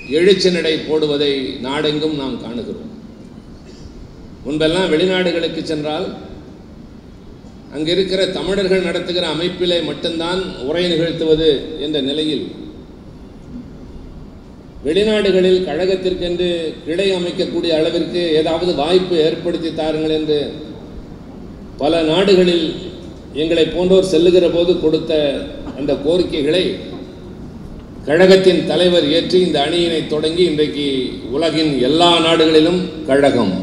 எழுச்சி நடை போடுவதை நாடெங்கும் நாம் காணுகிறோம் முன்பெல்லாம் வெளிநாடுகளுக்கு சென்றால் அங்கே இருக்கிற தமிழர்கள் நடத்துகிற அமைப்பிலே மட்டும்தான் உரை நிகழ்த்துவது என்ற நிலையில் வெளிநாடுகளில் கழகத்திற்கென்று கிளை அமைக்கக்கூடிய அளவிற்கு ஏதாவது வாய்ப்பு ஏற்படுத்தி தாருங்கள் என்று பல நாடுகளில் எங்களை போன்றோர் செல்லுகிற போது கொடுத்த அந்த கோரிக்கைகளை கழகத்தின் தலைவர் ஏற்று இந்த அணியினை தொடங்கி இன்றைக்கு உலகின் எல்லா நாடுகளிலும் கழகம்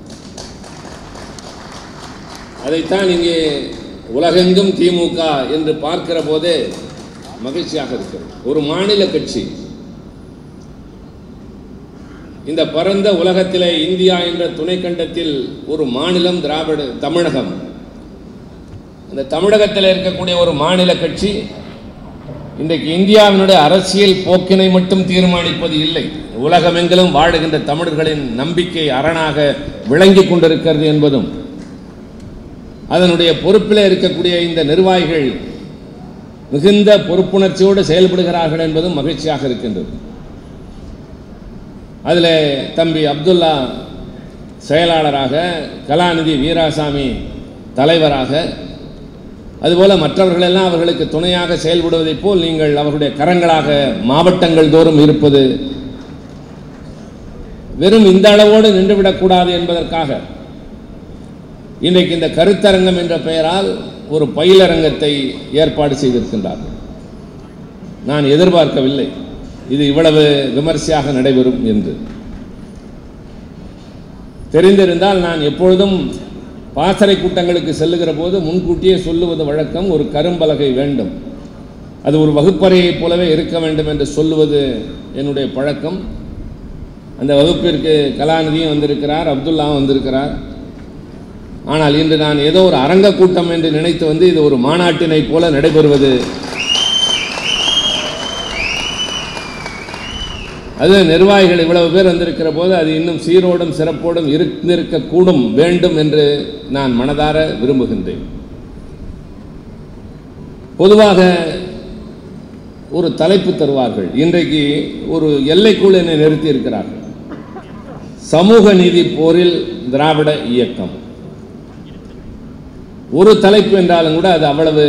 அதைத்தான் இங்கே உலகெங்கும் திமுக என்று பார்க்கிற போதே மகிழ்ச்சியாக இருக்கிறது ஒரு மாநில கட்சி இந்த பரந்த உலகத்திலே இந்தியா என்ற துணைக்கண்டத்தில் ஒரு மாநிலம் திராவிட தமிழகம் அந்த தமிழகத்தில் இருக்கக்கூடிய ஒரு மாநில கட்சி இன்றைக்கு இந்தியாவினுடைய அரசியல் போக்கினை மட்டும் தீர்மானிப்பது இல்லை உலகமெங்கிலும் வாழுகின்ற தமிழர்களின் நம்பிக்கை அரணாக விளங்கிக் கொண்டிருக்கிறது என்பதும் அதனுடைய பொறுப்பில் இருக்கக்கூடிய இந்த நிர்வாகிகள் மிகுந்த பொறுப்புணர்ச்சியோடு செயல்படுகிறார்கள் என்பதும் மகிழ்ச்சியாக இருக்கின்றது அதில் தம்பி அப்துல்லா செயலாளராக கலாநிதி வீராசாமி தலைவராக அதுபோல மற்றவர்களெல்லாம் அவர்களுக்கு துணையாக செயல்படுவதைப் போல் நீங்கள் அவர்களுடைய கரங்களாக மாவட்டங்கள் தோறும் இருப்பது வெறும் இந்த அளவோடு நின்றுவிடக்கூடாது என்பதற்காக இன்றைக்கு இந்த கருத்தரங்கம் என்ற பெயரால் ஒரு பயிலரங்கத்தை ஏற்பாடு செய்திருக்கின்றார்கள் நான் எதிர்பார்க்கவில்லை இது இவ்வளவு விமர்சையாக நடைபெறும் என்று தெரிந்திருந்தால் நான் எப்பொழுதும் பாசறை கூட்டங்களுக்கு செல்லுகிற போது முன்கூட்டியே சொல்லுவது வழக்கம் ஒரு கரும்பலகை வேண்டும் அது ஒரு வகுப்பறையைப் போலவே இருக்க வேண்டும் என்று சொல்லுவது என்னுடைய பழக்கம் அந்த வகுப்பிற்கு கலாநிதியும் வந்திருக்கிறார் அப்துல்லாவும் வந்திருக்கிறார் ஆனால் இன்று நான் ஏதோ ஒரு அரங்க கூட்டம் என்று நினைத்து வந்து இது ஒரு மாநாட்டினை போல நடைபெறுவது அது நிர்வாகிகள் இவ்வளவு பேர் வந்திருக்கிற போது அது இன்னும் சீரோடும் சிறப்போடும் இருந்திருக்கக்கூடும் வேண்டும் என்று நான் மனதார விரும்புகின்றேன் பொதுவாக ஒரு தலைப்பு தருவார்கள் இன்றைக்கு ஒரு எல்லைக்குள் என்னை நிறுத்தி இருக்கிறார்கள் சமூக நீதி போரில் திராவிட இயக்கம் ஒரு தலைப்பு என்றாலும் கூட அது அவ்வளவு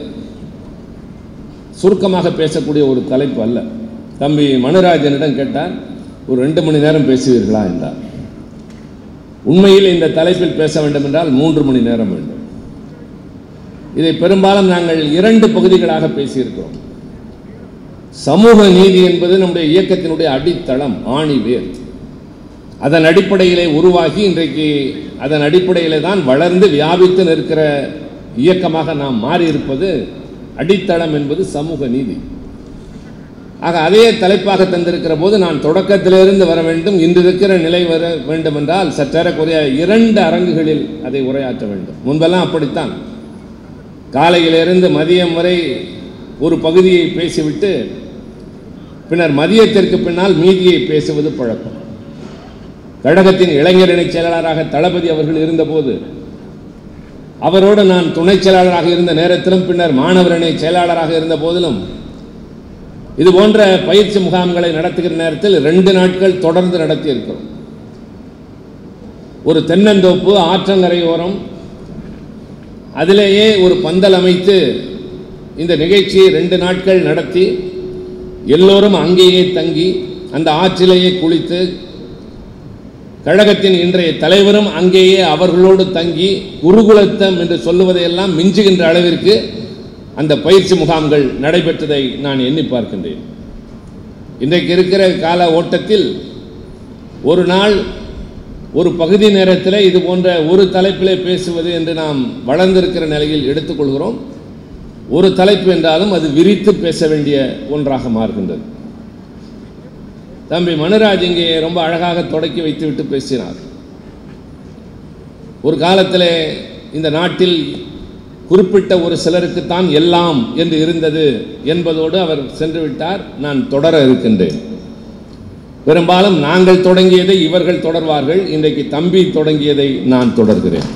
சுருக்கமாக பேசக்கூடிய ஒரு தலைப்பு அல்ல தம்பி மனுராஜனிடம் கேட்டார் ஒரு ரெண்டு மணி நேரம் பேசுவீர்களா என்றார் உண்மையில் இந்த தலைப்பில் பேச வேண்டும் என்றால் மூன்று மணி நேரம் வேண்டும் இதை பெரும்பாலும் நாங்கள் இரண்டு பகுதிகளாக பேசியிருக்கிறோம் சமூக நீதி என்பது நம்முடைய இயக்கத்தினுடைய அடித்தளம் ஆணி வேர் அதன் அடிப்படையிலே உருவாகி இன்றைக்கு அதன் அடிப்படையிலே தான் வளர்ந்து வியாபித்து நிற்கிற இயக்கமாக நாம் மாறியிருப்பது அடித்தளம் என்பது சமூக நீதி ஆக அதே தலைப்பாக தந்திருக்கிற போது நான் தொடக்கத்திலிருந்து வர வேண்டும் இன்று இருக்கிற நிலை வர வேண்டும் என்றால் சற்றேறக்குறைய இரண்டு அரங்குகளில் அதை உரையாற்ற வேண்டும் முன்பெல்லாம் அப்படித்தான் காலையிலிருந்து மதியம் வரை ஒரு பகுதியை பேசிவிட்டு பின்னர் மதியத்திற்கு பின்னால் மீதியை பேசுவது பழக்கம் கழகத்தின் இளைஞரணி செயலாளராக தளபதி அவர்கள் இருந்தபோது அவரோடு நான் துணை செயலாளராக இருந்த நேரத்திலும் பின்னர் மாணவரணி செயலாளராக இருந்த போதிலும் இது போன்ற பயிற்சி முகாம்களை நடத்துகிற நேரத்தில் ரெண்டு நாட்கள் தொடர்ந்து நடத்தி இருக்கிறோம் ஒரு தென்னந்தோப்பு ஆற்றங்கரையோரம் அதிலேயே ஒரு பந்தல் அமைத்து இந்த நிகழ்ச்சியை ரெண்டு நாட்கள் நடத்தி எல்லோரும் அங்கேயே தங்கி அந்த ஆற்றிலேயே குளித்து கழகத்தின் இன்றைய தலைவரும் அங்கேயே அவர்களோடு தங்கி குருகுலத்தம் என்று சொல்லுவதையெல்லாம் மிஞ்சுகின்ற அளவிற்கு அந்த பயிற்சி முகாம்கள் நடைபெற்றதை நான் எண்ணி பார்க்கின்றேன் இன்றைக்கு இருக்கிற கால ஓட்டத்தில் ஒரு நாள் ஒரு பகுதி நேரத்தில் இது போன்ற ஒரு தலைப்பிலே பேசுவது என்று நாம் வளர்ந்திருக்கிற நிலையில் எடுத்துக்கொள்கிறோம் ஒரு தலைப்பு என்றாலும் அது விரித்து பேச வேண்டிய ஒன்றாக மாறுகின்றது தம்பி மனுராஜ் இங்கே ரொம்ப அழகாக தொடக்கி வைத்துவிட்டு பேசினார் ஒரு காலத்தில் இந்த நாட்டில் குறிப்பிட்ட ஒரு சிலருக்குத்தான் எல்லாம் என்று இருந்தது என்பதோடு அவர் சென்று விட்டார் நான் தொடர இருக்கின்றேன் பெரும்பாலும் நாங்கள் தொடங்கியதை இவர்கள் தொடர்வார்கள் இன்றைக்கு தம்பி தொடங்கியதை நான் தொடர்கிறேன்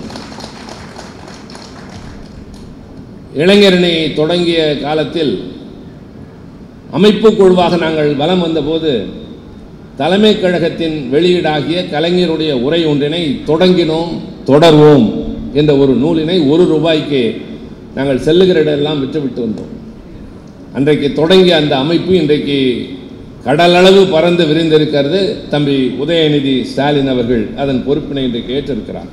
இளைஞரணி தொடங்கிய காலத்தில் அமைப்பு குழுவாக நாங்கள் வலம் வந்தபோது தலைமை கழகத்தின் வெளியீடாகிய கலைஞருடைய உரை ஒன்றினை தொடங்கினோம் தொடர்வோம் என்ற ஒரு நூலினை ஒரு ரூபாய்க்கு நாங்கள் செல்லுகிற இடமெல்லாம் விற்றுவிட்டு வந்தோம் அன்றைக்கு தொடங்கிய அந்த அமைப்பு இன்றைக்கு கடலளவு பறந்து விரிந்திருக்கிறது தம்பி உதயநிதி ஸ்டாலின் அவர்கள் அதன் பொறுப்பினை இன்றைக்கு ஏற்றிருக்கிறார்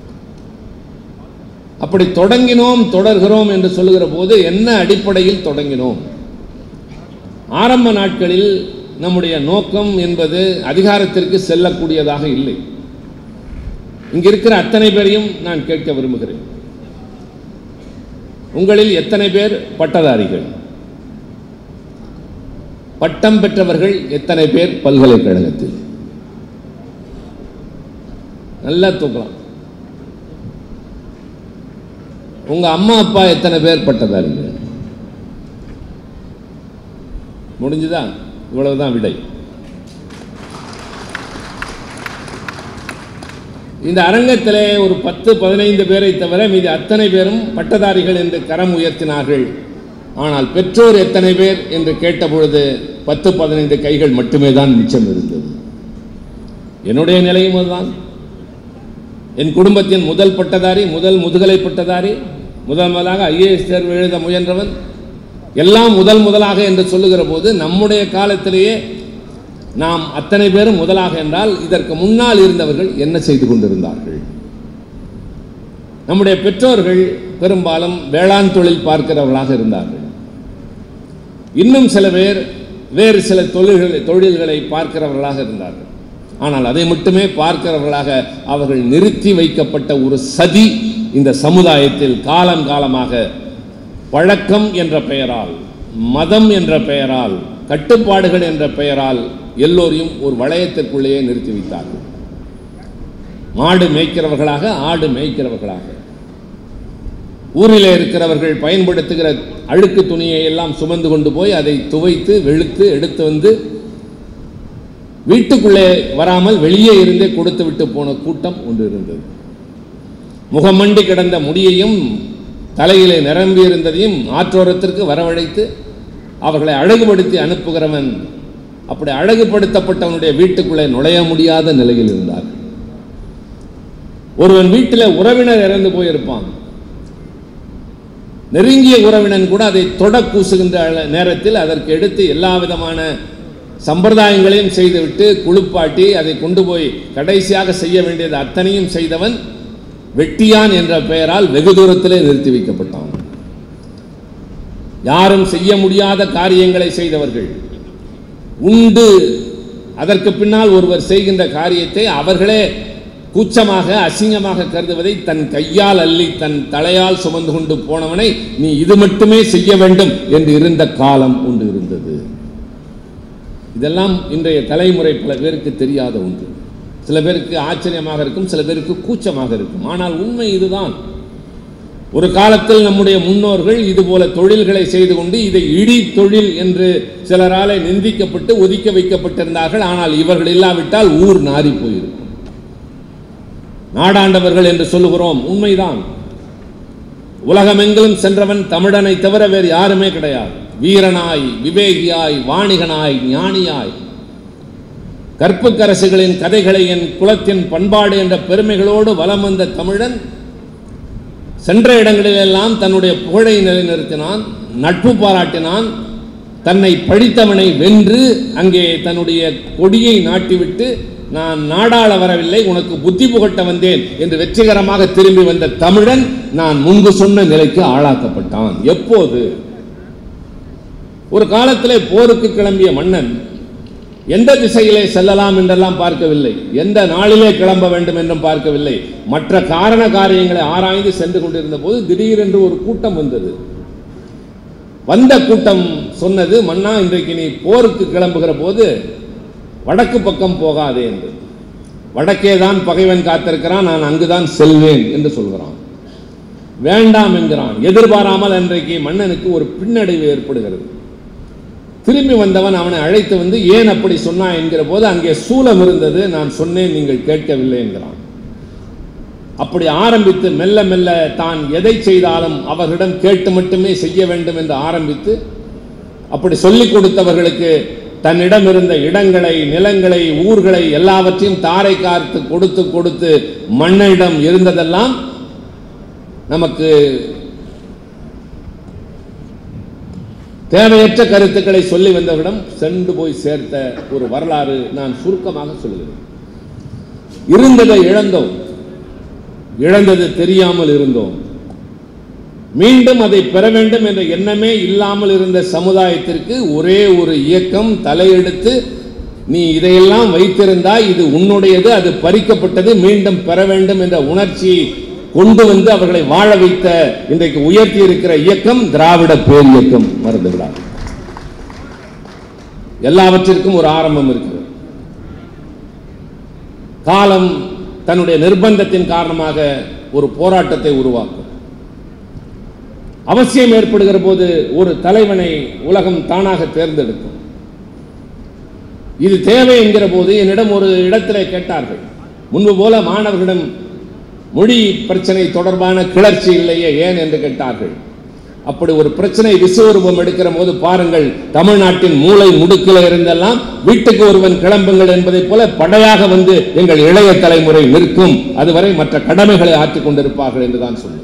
அப்படி தொடங்கினோம் தொடர்கிறோம் என்று சொல்லுகிற போது என்ன அடிப்படையில் தொடங்கினோம் ஆரம்ப நாட்களில் நம்முடைய நோக்கம் என்பது அதிகாரத்திற்கு செல்லக்கூடியதாக இல்லை இங்க இருக்கிற அத்தனை பேரையும் நான் கேட்க விரும்புகிறேன் உங்களில் எத்தனை பேர் பட்டதாரிகள் பட்டம் பெற்றவர்கள் எத்தனை பேர் பல்கலைக்கழகத்தில் நல்லா தூக்கலாம் உங்க அம்மா அப்பா எத்தனை பேர் பட்டதாரிகள் முடிஞ்சுதா இவ்வளவுதான் விடை இந்த அரங்கத்திலே ஒரு பத்து பதினைந்து பேரை தவிர மீதி அத்தனை பேரும் பட்டதாரிகள் என்று கரம் உயர்த்தினார்கள் ஆனால் பெற்றோர் எத்தனை பேர் என்று கேட்டபொழுது பத்து பதினைந்து கைகள் மட்டுமே தான் மிச்சம் இருந்தது என்னுடைய நிலையும் அதுதான் என் குடும்பத்தின் முதல் பட்டதாரி முதல் முதுகலை பட்டதாரி முதல் முதலாக ஐஏஎஸ் தேர்வு எழுத முயன்றவன் எல்லாம் முதல் முதலாக என்று சொல்லுகிற போது நம்முடைய காலத்திலேயே நாம் அத்தனை பேரும் முதலாக என்றால் இதற்கு முன்னால் இருந்தவர்கள் என்ன செய்து கொண்டிருந்தார்கள் நம்முடைய பெற்றோர்கள் பெரும்பாலும் வேளாண் தொழில் பார்க்கிறவர்களாக இருந்தார்கள் இன்னும் சில பேர் வேறு சில தொழில்களை தொழில்களை பார்க்கிறவர்களாக இருந்தார்கள் ஆனால் அதை மட்டுமே பார்க்கிறவர்களாக அவர்கள் நிறுத்தி வைக்கப்பட்ட ஒரு சதி இந்த சமுதாயத்தில் காலம் காலமாக பழக்கம் என்ற பெயரால் மதம் என்ற பெயரால் கட்டுப்பாடுகள் என்ற பெயரால் எல்லோரையும் ஒரு வளையத்திற்குள்ளேயே நிறுத்தி வைத்தார்கள் மாடு மேய்க்கிறவர்களாக ஆடு மேய்க்கிறவர்களாக ஊரிலே இருக்கிறவர்கள் பயன்படுத்துகிற அழுக்கு துணியை எல்லாம் சுமந்து கொண்டு போய் அதை துவைத்து வெளுத்து எடுத்து வந்து வீட்டுக்குள்ளே வராமல் வெளியே இருந்தே கொடுத்து விட்டு போன கூட்டம் ஒன்று இருந்தது முகமண்டி கிடந்த முடியையும் தலையிலே நிரம்பி இருந்ததையும் ஆற்றோரத்திற்கு வரவழைத்து அவர்களை அழகுபடுத்தி அனுப்புகிறவன் அப்படி அழகுபடுத்தப்பட்டவனுடைய வீட்டுக்குள்ளே நுழைய முடியாத நிலையில் இருந்தார் ஒருவன் வீட்டில் உறவினர் இறந்து போயிருப்பான் நெருங்கிய உறவினன் கூட அதை தொட கூசுகின்ற அள- நேரத்தில் அதற்கு எடுத்து எல்லா விதமான சம்பிரதாயங்களையும் செய்துவிட்டு குளிப்பாட்டி அதை கொண்டு போய் கடைசியாக செய்ய வேண்டியது அத்தனையும் செய்தவன் வெட்டியான் என்ற பெயரால் வெகு தூரத்திலே நிறுத்தி வைக்கப்பட்டான் யாரும் செய்ய முடியாத காரியங்களை செய்தவர்கள் உண்டு அதற்கு பின்னால் ஒருவர் செய்கின்ற காரியத்தை அவர்களே கூச்சமாக அசிங்கமாக கருதுவதை தன் கையால் அள்ளி தன் தலையால் சுமந்து கொண்டு போனவனை நீ இது மட்டுமே செய்ய வேண்டும் என்று இருந்த காலம் உண்டு இருந்தது இதெல்லாம் இன்றைய தலைமுறை பல பேருக்கு தெரியாத ஒன்று சில பேருக்கு ஆச்சரியமாக இருக்கும் சில பேருக்கு கூச்சமாக இருக்கும் ஆனால் உண்மை இதுதான் ஒரு காலத்தில் நம்முடைய முன்னோர்கள் இதுபோல தொழில்களை செய்து கொண்டு இதை இடி தொழில் என்று சிலராலே நிந்திக்கப்பட்டு ஒதுக்க வைக்கப்பட்டிருந்தார்கள் ஆனால் இவர்கள் இல்லாவிட்டால் ஊர் நாறி போயிருக்கும் நாடாண்டவர்கள் என்று சொல்லுகிறோம் உண்மைதான் உலகமெங்கிலும் சென்றவன் தமிழனை தவிர வேறு யாருமே கிடையாது வீரனாய் விவேகியாய் வாணிகனாய் ஞானியாய் கற்புக்கரசுகளின் கதைகளை என் குலத்தின் பண்பாடு என்ற பெருமைகளோடு வலம் வந்த தமிழன் சென்ற இடங்களிலெல்லாம் தன்னுடைய புகழை நிலைநிறுத்தினான் நட்பு பாராட்டினான் தன்னை படித்தவனை வென்று அங்கே தன்னுடைய கொடியை நாட்டிவிட்டு நான் நாடாள வரவில்லை உனக்கு புத்தி புகட்ட வந்தேன் என்று வெற்றிகரமாக திரும்பி வந்த தமிழன் நான் முன்பு சொன்ன நிலைக்கு ஆளாக்கப்பட்டான் எப்போது ஒரு காலத்திலே போருக்கு கிளம்பிய மன்னன் எந்த திசையிலே செல்லலாம் என்றெல்லாம் பார்க்கவில்லை எந்த நாளிலே கிளம்ப வேண்டும் என்றும் பார்க்கவில்லை மற்ற காரண காரியங்களை ஆராய்ந்து சென்று கொண்டிருந்த போது திடீரென்று ஒரு கூட்டம் வந்தது வந்த கூட்டம் சொன்னது மன்னா இன்றைக்கு நீ போருக்கு கிளம்புகிற போது வடக்கு பக்கம் போகாதே என்று வடக்கே தான் பகைவன் காத்திருக்கிறான் நான் அங்குதான் செல்வேன் என்று சொல்கிறான் வேண்டாம் என்கிறான் எதிர்பாராமல் அன்றைக்கு மன்னனுக்கு ஒரு பின்னடைவு ஏற்படுகிறது திரும்பி வந்தவன் அவனை அழைத்து வந்து ஏன் அப்படி சொன்னான் என்கிற போது அங்கே சூலம் இருந்தது நான் சொன்னேன் நீங்கள் கேட்கவில்லை என்கிறான் அப்படி ஆரம்பித்து மெல்ல மெல்ல தான் எதை செய்தாலும் அவர்களிடம் கேட்டு மட்டுமே செய்ய வேண்டும் என்று ஆரம்பித்து அப்படி சொல்லிக் கொடுத்தவர்களுக்கு தன்னிடம் இருந்த இடங்களை நிலங்களை ஊர்களை எல்லாவற்றையும் தாரை காத்து கொடுத்து கொடுத்து மண்ணிடம் இருந்ததெல்லாம் நமக்கு தேவையற்ற கருத்துக்களை சொல்லி வந்தவரிடம் சென்று போய் சேர்த்த ஒரு வரலாறு நான் சுருக்கமாக சொல்லுகிறேன் இருந்ததை இழந்தோம் இழந்தது தெரியாமல் இருந்தோம் மீண்டும் அதை பெற வேண்டும் என்ற எண்ணமே இல்லாமல் இருந்த சமுதாயத்திற்கு ஒரே ஒரு இயக்கம் தலையெடுத்து நீ இதையெல்லாம் வைத்திருந்தாய் இது உன்னுடையது அது பறிக்கப்பட்டது மீண்டும் பெற வேண்டும் என்ற உணர்ச்சியை கொண்டு வந்து அவர்களை வாழ வைத்த இன்றைக்கு உயர்த்தி இருக்கிற இயக்கம் திராவிட பேர் இயக்கம் மறந்து விடாது எல்லாவற்றிற்கும் ஒரு ஆரம்பம் இருக்கிறது காலம் தன்னுடைய நிர்பந்தத்தின் காரணமாக ஒரு போராட்டத்தை உருவாக்கும் அவசியம் ஏற்படுகிற போது ஒரு தலைவனை உலகம் தானாக தேர்ந்தெடுக்கும் இது தேவை என்கிற போது என்னிடம் ஒரு இடத்திலே கேட்டார்கள் முன்பு போல மாணவர்களிடம் மொழி பிரச்சனை தொடர்பான கிளர்ச்சி இல்லையே ஏன் என்று கேட்டார்கள் அப்படி ஒரு பிரச்சனை விஸ்வரூபம் எடுக்கிற போது பாருங்கள் தமிழ்நாட்டின் மூளை முடுக்கில இருந்தெல்லாம் வீட்டுக்கு ஒருவன் கிளம்புங்கள் என்பதைப் போல படையாக வந்து எங்கள் இளைய தலைமுறை நிற்கும் அதுவரை மற்ற கடமைகளை ஆற்றிக் கொண்டிருப்பார்கள் என்றுதான் சொன்னேன்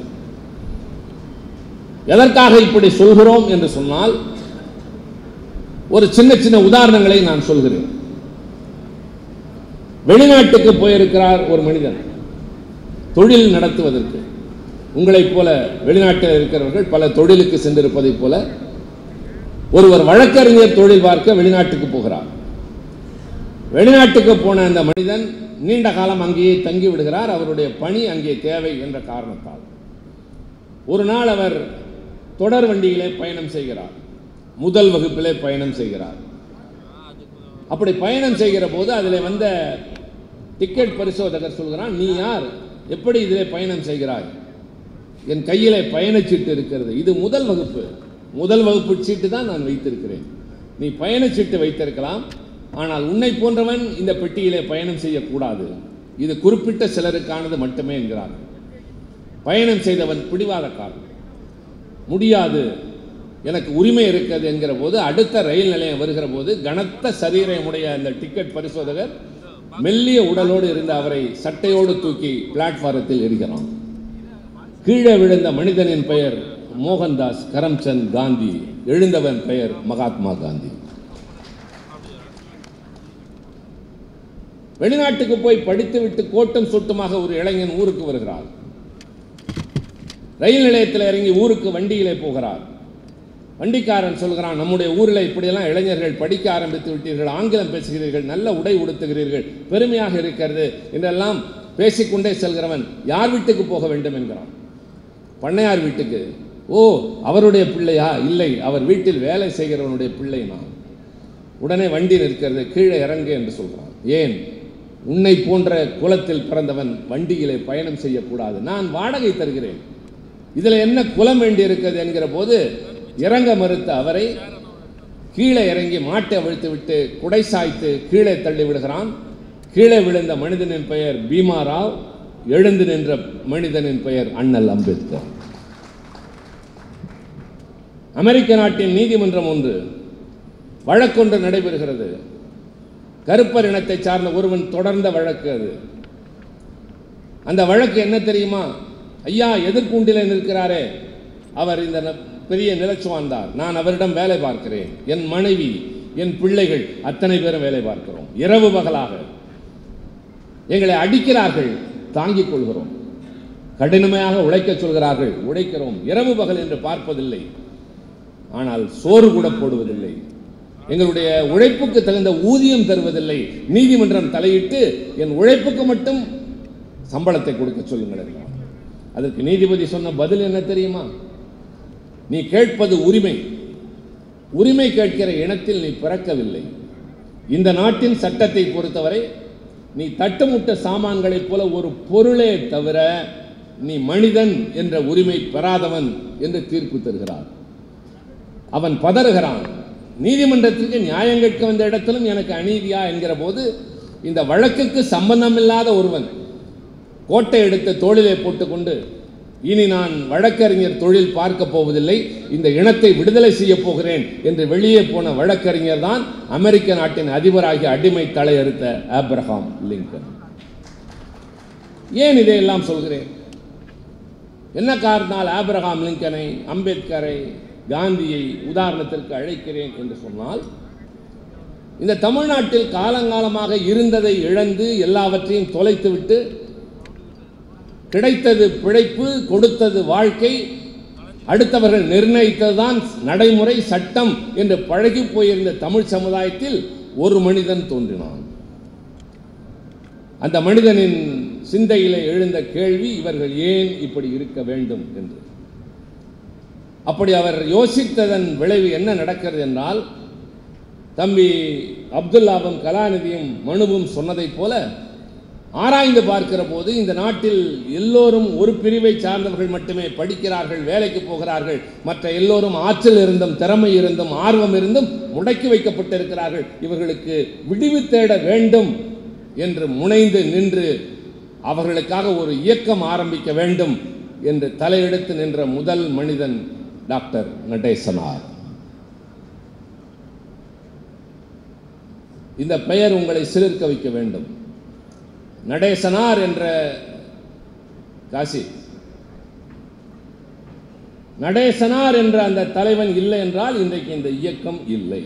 எதற்காக இப்படி சொல்கிறோம் என்று சொன்னால் ஒரு சின்ன சின்ன உதாரணங்களை நான் சொல்கிறேன் வெளிநாட்டுக்கு போயிருக்கிறார் ஒரு மனிதன் தொழில் நடத்துவதற்கு உங்களைப் போல வெளிநாட்டில் இருக்கிறவர்கள் பல தொழிலுக்கு சென்றிருப்பதைப் போல ஒருவர் வழக்கறிஞர் தொழில் பார்க்க வெளிநாட்டுக்கு போகிறார் வெளிநாட்டுக்கு போன அந்த மனிதன் நீண்ட காலம் அங்கேயே தங்கி விடுகிறார் அவருடைய பணி அங்கே தேவை என்ற காரணத்தால் ஒரு நாள் அவர் தொடர் வண்டியிலே பயணம் செய்கிறார் முதல் வகுப்பிலே பயணம் செய்கிறார் அப்படி பயணம் செய்கிற போது அதில் வந்த டிக்கெட் பரிசோதகர் சொல்கிறான் நீ யார் எப்படி இதிலே பயணம் செய்கிறாய் என் கையிலே பயணச்சீட்டு இருக்கிறது இது முதல் வகுப்பு முதல் வகுப்பு சீட்டு தான் நான் வைத்திருக்கிறேன் நீ பயணச்சீட்டு வைத்திருக்கலாம் ஆனால் உன்னை போன்றவன் இந்த பெட்டியிலே பயணம் செய்யக்கூடாது இது குறிப்பிட்ட சிலருக்கானது மட்டுமே என்கிறார் பயணம் செய்தவன் பிடிவாதக்காரன் முடியாது எனக்கு உரிமை இருக்கிறது என்கிற போது அடுத்த ரயில் நிலையம் வருகிற போது கனத்த சரீரமுடைய அந்த டிக்கெட் பரிசோதகர் மெல்லிய உடலோடு இருந்த அவரை சட்டையோடு தூக்கி பிளாட்பாரத்தில் எரிகிறான் கீழே விழுந்த மனிதனின் பெயர் மோகன்தாஸ் கரம்சந்த் காந்தி எழுந்தவன் பெயர் மகாத்மா காந்தி வெளிநாட்டுக்கு போய் படித்துவிட்டு கோட்டும் சொட்டுமாக ஒரு இளைஞன் ஊருக்கு வருகிறார் ரயில் நிலையத்தில் இறங்கி ஊருக்கு வண்டியிலே போகிறார் வண்டிக்காரன் சொல்கிறான் நம்முடைய ஊரில் இப்படியெல்லாம் இளைஞர்கள் படிக்க ஆரம்பித்து விட்டீர்கள் ஆங்கிலம் பேசுகிறீர்கள் நல்ல உடை உடுத்துகிறீர்கள் பெருமையாக இருக்கிறது என்றெல்லாம் பேசிக்கொண்டே செல்கிறவன் யார் வீட்டுக்கு போக வேண்டும் என்கிறான் பண்ணையார் வீட்டுக்கு ஓ அவருடைய பிள்ளையா இல்லை அவர் வீட்டில் வேலை செய்கிறவனுடைய பிள்ளை நான் உடனே வண்டி நிற்கிறது கீழே இறங்கு என்று சொல்கிறான் ஏன் உன்னை போன்ற குலத்தில் பிறந்தவன் வண்டியிலே பயணம் செய்யக்கூடாது நான் வாடகை தருகிறேன் இதில் என்ன குலம் வேண்டி இருக்கிறது என்கிற போது இறங்க மறுத்த அவரை கீழே இறங்கி மாட்டை அவிழ்த்து விட்டு குடை சாய்த்து கீழே தள்ளி விடுகிறான் கீழே விழுந்த மனிதனின் பெயர் பீமாராவ் எழுந்து நின்ற மனிதனின் பெயர் அண்ணல் அம்பேத்கர் அமெரிக்க நாட்டின் நீதிமன்றம் ஒன்று வழக்கொன்று நடைபெறுகிறது கருப்பர் இனத்தை சார்ந்த ஒருவன் தொடர்ந்த வழக்கு அது அந்த வழக்கு என்ன தெரியுமா ஐயா எதிர்கூண்டில் நிற்கிறாரே அவர் இந்த ந- பெரிய நிலச்சுவாந்தார் நான் அவரிடம் வேலை பார்க்கிறேன் என் மனைவி என் பிள்ளைகள் அத்தனை பேரும் வேலை பார்க்கிறோம் இரவு பகலாக எங்களை அடிக்கிறார்கள் தாங்கிக் கொள்கிறோம் கடினமையாக உழைக்கச் சொல்கிறார்கள் உழைக்கிறோம் இரவு பகல் என்று பார்ப்பதில்லை ஆனால் சோறு கூட போடுவதில்லை எங்களுடைய உழைப்புக்கு தகுந்த ஊதியம் தருவதில்லை நீதிமன்றம் தலையிட்டு என் உழைப்புக்கு மட்டும் சம்பளத்தை கொடுக்க சொல்லுங்கள் என்றார். அதற்கு நீதிபதி சொன்ன பதில் என்ன தெரியுமா நீ கேட்பது உரிமை உரிமை கேட்கிற இனத்தில் நீ பிறக்கவில்லை இந்த நாட்டின் சட்டத்தை பொறுத்தவரை நீ தட்டுமுட்ட சாமான்களைப் போல ஒரு பொருளே தவிர நீ மனிதன் என்ற உரிமை பெறாதவன் என்று தீர்ப்பு தருகிறார் அவன் பதறுகிறான் நீதிமன்றத்திற்கு நியாயம் கேட்க வந்த இடத்திலும் எனக்கு அநீதியா என்கிற போது இந்த வழக்குக்கு சம்பந்தமில்லாத ஒருவன் கோட்டை எடுத்து தோளிலே போட்டுக்கொண்டு இனி நான் வழக்கறிஞர் தொழில் பார்க்க போவதில்லை இந்த இனத்தை விடுதலை செய்ய போகிறேன் என்று வெளியே போன வழக்கறிஞர் தான் அமெரிக்க நாட்டின் அதிபராகிய அடிமை தலையறுத்த ஆப்ரஹாம் லிங்கன் ஏன் இதையெல்லாம் சொல்கிறேன் என்ன காரணத்தால் ஆபிரகாம் லிங்கனை அம்பேத்கரை காந்தியை உதாரணத்திற்கு அழைக்கிறேன் என்று சொன்னால் இந்த தமிழ்நாட்டில் காலங்காலமாக இருந்ததை இழந்து எல்லாவற்றையும் தொலைத்துவிட்டு கிடைத்தது பிழைப்பு கொடுத்தது வாழ்க்கை அடுத்தவர்கள் நிர்ணயித்ததுதான் நடைமுறை சட்டம் என்று பழகி போயிருந்த தமிழ் சமுதாயத்தில் ஒரு மனிதன் தோன்றினான் அந்த மனிதனின் சிந்தையிலே எழுந்த கேள்வி இவர்கள் ஏன் இப்படி இருக்க வேண்டும் என்று அப்படி அவர் யோசித்ததன் விளைவு என்ன நடக்கிறது என்றால் தம்பி அப்துல்லாவும் கலாநிதியும் மனுவும் சொன்னதைப் போல ஆராய்ந்து பார்க்கிற போது இந்த நாட்டில் எல்லோரும் ஒரு பிரிவை சார்ந்தவர்கள் மட்டுமே படிக்கிறார்கள் வேலைக்கு போகிறார்கள் மற்ற எல்லோரும் ஆற்றல் இருந்தும் திறமை இருந்தும் ஆர்வம் இருந்தும் முடக்கி வைக்கப்பட்டிருக்கிறார்கள் இவர்களுக்கு விடிவு தேட வேண்டும் என்று முனைந்து நின்று அவர்களுக்காக ஒரு இயக்கம் ஆரம்பிக்க வேண்டும் என்று தலையெடுத்து நின்ற முதல் மனிதன் டாக்டர் நடேசனார் இந்த பெயர் உங்களை சிலிர்க்க வைக்க வேண்டும் நடேசனார் என்ற காசி நடேசனார் என்ற அந்த தலைவன் இல்லை என்றால் இன்றைக்கு இந்த இயக்கம் இல்லை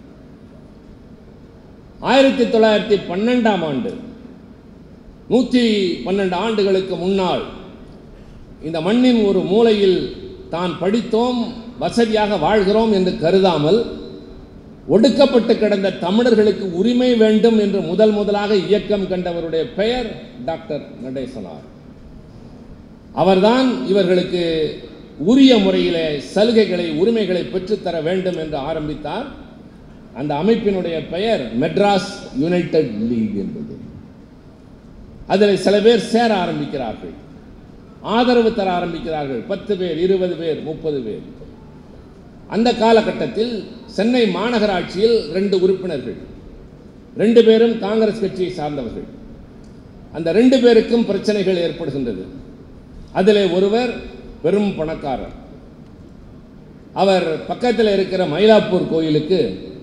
ஆயிரத்தி தொள்ளாயிரத்தி பன்னெண்டாம் ஆண்டு நூற்றி பன்னெண்டு ஆண்டுகளுக்கு முன்னால் இந்த மண்ணின் ஒரு மூலையில் தான் படித்தோம் வசதியாக வாழ்கிறோம் என்று கருதாமல் ஒடுக்கப்பட்டு கிடந்த தமிழர்களுக்கு உரிமை வேண்டும் என்று முதல் முதலாக இயக்கம் கண்டவருடைய பெயர் டாக்டர் நடேசனார் அவர்தான் இவர்களுக்கு உரிய முறையிலே சலுகைகளை உரிமைகளை பெற்றுத்தர வேண்டும் என்று ஆரம்பித்தார் அந்த அமைப்பினுடைய பெயர் மெட்ராஸ் யுனைடெட் லீக் என்பது அதில் சில பேர் சேர ஆரம்பிக்கிறார்கள் ஆதரவு தர ஆரம்பிக்கிறார்கள் பத்து பேர் இருபது பேர் முப்பது பேர் அந்த காலகட்டத்தில் சென்னை மாநகராட்சியில் ரெண்டு உறுப்பினர்கள் ரெண்டு பேரும் காங்கிரஸ் கட்சியை சார்ந்தவர்கள் அந்த ரெண்டு பேருக்கும் பிரச்சனைகள் ஏற்படுகின்றது அதில் ஒருவர் பெரும் பணக்காரர் அவர் பக்கத்தில் இருக்கிற மயிலாப்பூர் கோயிலுக்கு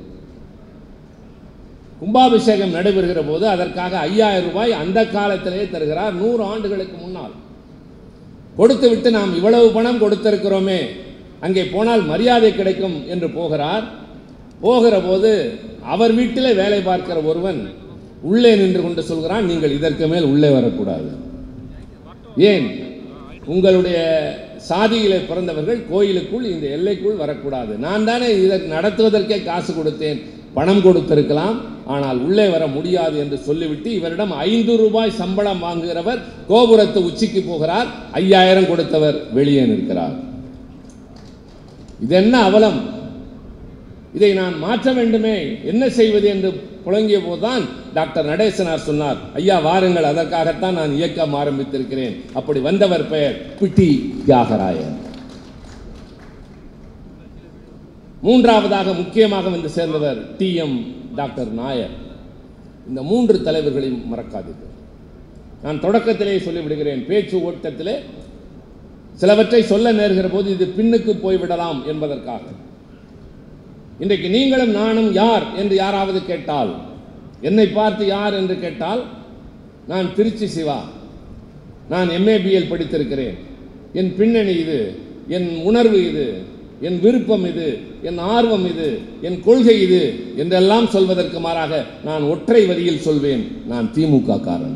கும்பாபிஷேகம் நடைபெறுகிற போது அதற்காக ஐயாயிரம் ரூபாய் அந்த காலத்திலே தருகிறார் நூறு ஆண்டுகளுக்கு முன்னால் கொடுத்து விட்டு நாம் இவ்வளவு பணம் கொடுத்திருக்கிறோமே அங்கே போனால் மரியாதை கிடைக்கும் என்று போகிறார் போகிற போது அவர் வீட்டில் வேலை பார்க்கிற ஒருவன் உள்ளே நின்று கொண்டு சொல்கிறான் நீங்கள் இதற்கு மேல் உள்ளே வரக்கூடாது ஏன் உங்களுடைய சாதியிலே பிறந்தவர்கள் கோயிலுக்குள் இந்த எல்லைக்குள் வரக்கூடாது நான் தானே இதற்கு நடத்துவதற்கே காசு கொடுத்தேன் பணம் கொடுத்திருக்கலாம் ஆனால் உள்ளே வர முடியாது என்று சொல்லிவிட்டு இவரிடம் ஐந்து ரூபாய் சம்பளம் வாங்குகிறவர் கோபுரத்து உச்சிக்கு போகிறார் ஐயாயிரம் கொடுத்தவர் வெளியே நிற்கிறார் இது என்ன அவலம் இதை நான் மாற்ற வேண்டுமே என்ன செய்வது என்று புழங்கிய போதுதான் டாக்டர் நடேசனார் சொன்னார் ஐயா வாருங்கள் அதற்காகத்தான் நான் இயக்கம் ஆரம்பித்திருக்கிறேன் அப்படி வந்தவர் பெயர் பிட்டி தியாகராயர் மூன்றாவதாக முக்கியமாக வந்து சேர்ந்தவர் டி எம் டாக்டர் நாயர் இந்த மூன்று தலைவர்களையும் மறக்காதீர்கள் நான் தொடக்கத்திலே சொல்லிவிடுகிறேன் பேச்சு ஓட்டத்திலே சிலவற்றை சொல்ல நேர்கிற போது இது பின்னுக்கு போய்விடலாம் என்பதற்காக இன்றைக்கு நீங்களும் நானும் யார் என்று யாராவது கேட்டால் என்னை பார்த்து யார் என்று கேட்டால் நான் திருச்சி சிவா நான் எம்ஏபிஎல் படித்திருக்கிறேன் என் பின்னணி இது என் உணர்வு இது என் விருப்பம் இது என் ஆர்வம் இது என் கொள்கை இது என்றெல்லாம் சொல்வதற்கு மாறாக நான் ஒற்றை வரியில் சொல்வேன் நான் திமுக காரன்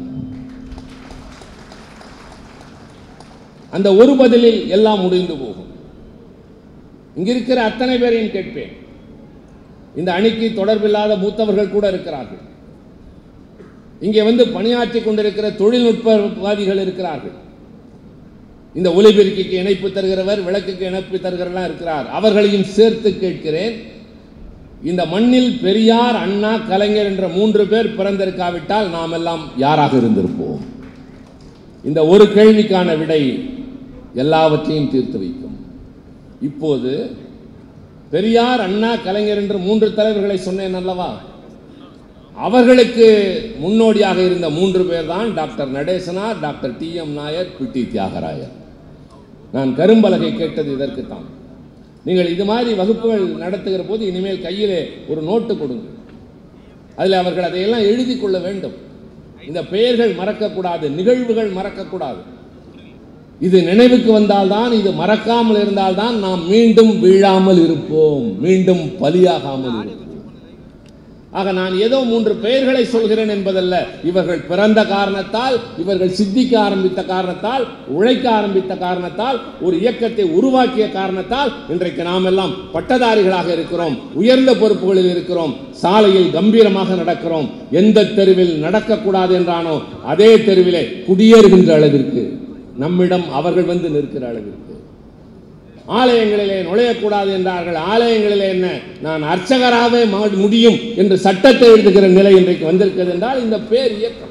அந்த ஒரு பதிலில் எல்லாம் முடிந்து போகும் இங்க இருக்கிற அத்தனை பேரையும் கேட்பேன் இந்த அணிக்கு தொடர்பில்லாத மூத்தவர்கள் கூட இருக்கிறார்கள் இங்கே வந்து பணியாற்றி கொண்டிருக்கிற தொழில்நுட்பவாதிகள் இருக்கிறார்கள் இந்த ஒலிபெருக்கிக்கு இணைப்பு தருகிறவர் விளக்குக்கு இணைப்பு தருகிறவர்களாம் இருக்கிறார் அவர்களையும் சேர்த்து கேட்கிறேன் இந்த மண்ணில் பெரியார் அண்ணா கலைஞர் என்ற மூன்று பேர் பிறந்திருக்காவிட்டால் நாம் எல்லாம் யாராக இருந்திருப்போம் இந்த ஒரு கேள்விக்கான விடை எல்லாவற்றையும் தீர்த்து வைக்கும் இப்போது பெரியார் அண்ணா கலைஞர் என்று மூன்று தலைவர்களை சொன்னேன் அல்லவா அவர்களுக்கு முன்னோடியாக இருந்த மூன்று பேர் தான் doctor Natesanar doctor T M Nair P T Thiyagarayar நான் கரும்பலகை கேட்டது இதற்குத்தான் நீங்கள் இது மாதிரி வகுப்புகள் நடத்துகிற போது இனிமேல் கையிலே ஒரு நோட்டு கொடுங்க அதில் அவர்கள் அதையெல்லாம் எழுதி கொள்ள வேண்டும் இந்த பெயர்கள் மறக்கக்கூடாது நிகழ்வுகள் மறக்கக்கூடாது இது நினைவுக்கு வந்தால்தான் இது மறக்காமல் இருந்தால்தான் நாம் மீண்டும் வீழாமல் இருப்போம் மீண்டும் பலியாகாமல் இருப்போம் ஆக நான் ஏதோ மூன்று பெயர்களை சொல்கிறேன் என்பதல்ல இவர்கள் பிறந்த காரணத்தால் இவர்கள் சித்திக்க ஆரம்பித்த காரணத்தால் உழைக்க ஆரம்பித்த காரணத்தால் ஒரு இயக்கத்தை உருவாக்கிய காரணத்தால் இன்றைக்கு நாம் எல்லாம் பட்டதாரிகளாக இருக்கிறோம் உயர்ந்த பொறுப்புகளில் இருக்கிறோம் சாலையில் கம்பீரமாக நடக்கிறோம் எந்த தெருவில் நடக்கக்கூடாது என்றானோ அதே தெருவிலே குடியேறுகின்ற அளவிற்கு நம்மிடம் அவர்கள் வந்து நிற்கிற அளவிற்கு ஆலயங்களிலே நுழையக்கூடாது என்றார்கள் ஆலயங்களிலே என்ன நான் அர்ச்சகராகவே மா- முடியும் என்று சட்டத்தை எழுதுகிற நிலை இன்றைக்கு வந்திருக்கிறது என்றால் இந்த பேர் இயக்கம்